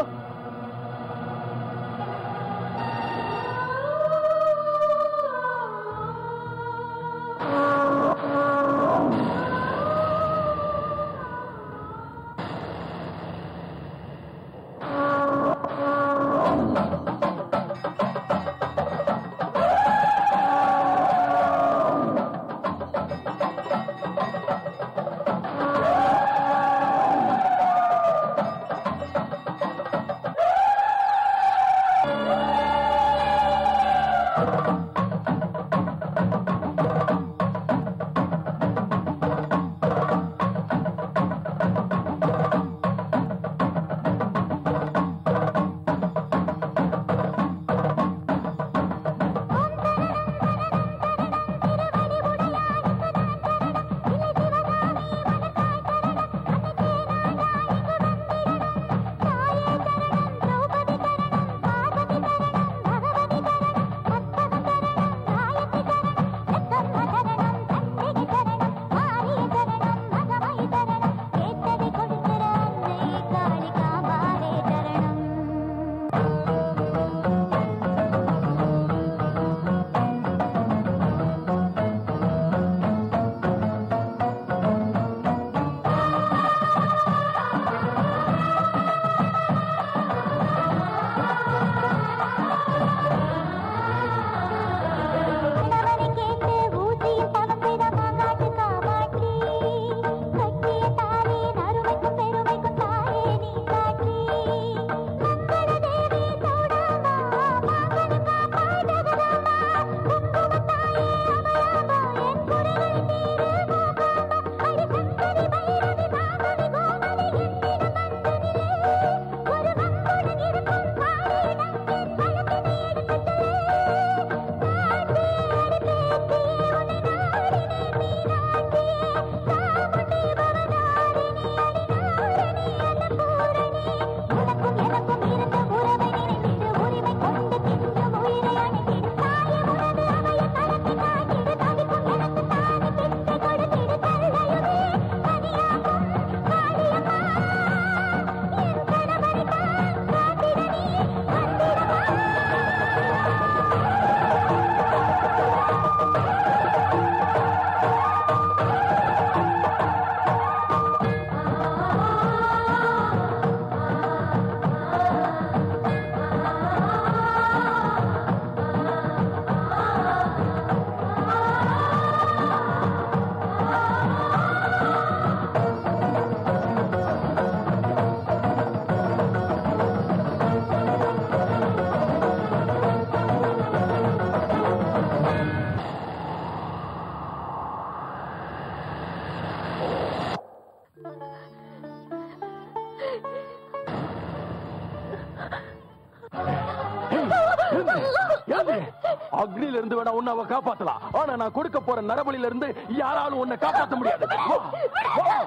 அக்னில இருந்து வேணா உன்னை அவ காப்பாத்தலாம் ஆனா நான் கொடுக்க போற நரபலியில இருந்து யாராலும் உன்னை காப்பாத்த முடியாது வா, வா.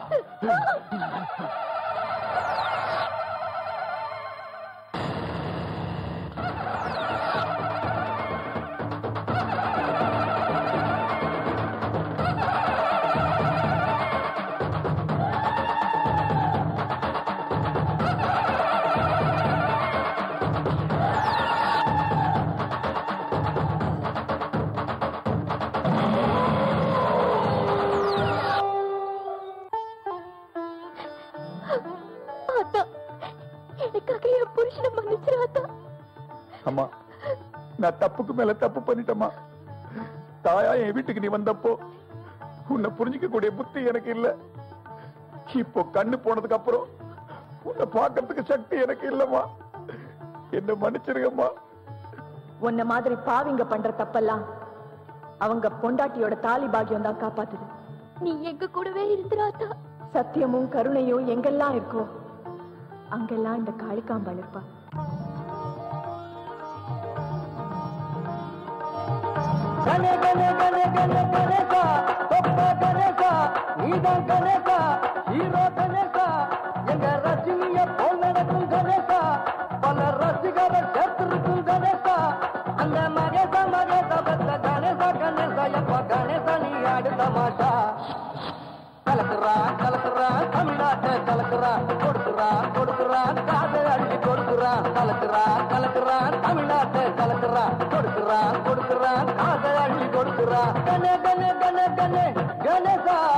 ஆத்தா எனக்காக என் புருஷனை மன்னிச்சிரு ஆத்தா அம்மா நான் தப்புக்கு மேல தப்பு பண்ணிட்டேம்மா தாயா என் வீட்டுக்கு நீ வந்தப்போ உன்னை புரிஞ்சுக்க கூடிய புத்தி எனக்கு இல்ல இப்போ கண்ணு போனதுக்கு அப்புறம் உன்னை பார்க்கறதுக்கு சக்தி எனக்கு இல்லம்மா என்ன மன்னிச்சிருங்கம்மா உன்ன மாதிரி பாவிங்க பண்ற தப்பெல்லாம் அவங்க பொண்டாட்டியோட தாலி பாக்கியம் தான் காப்பாத்துது நீ எங்க கூடவே இருந்துராத்தா சத்தியமும் கருணையும் எங்கெல்லாம் இருக்கோ அங்கெல்லாம் இந்த காளிகாம்பாள் இருப்பா கணே கணே கணே கணே கணேசா தொப்ப கணேசா நீதான் கணேசா ஹீரோ கணேசா எங்க ரஜினிய போல் நடக்கும் கணேசா பல ரசிகர்கள் சேர்த்திருக்கும் கணேசா அந்த மகேசா மகேசா பத்த கணேசா கணேசா எப்ப கணேசா நீ ஆடு தமாஷா கலக்குறா கலக்குறா தமிழ்நாட்டை கலக்குறா கொடுக்குறா கொடுக்குறா காதை அள்ளி கொடுக்குறா கலக்குறா கலக்குறா தமிழ்நாட்டை கலக்குறா கொடுக்குறா கொடுக்குறா காதை அள்ளி கொடுக்குறா கண கண கண கண கணேசா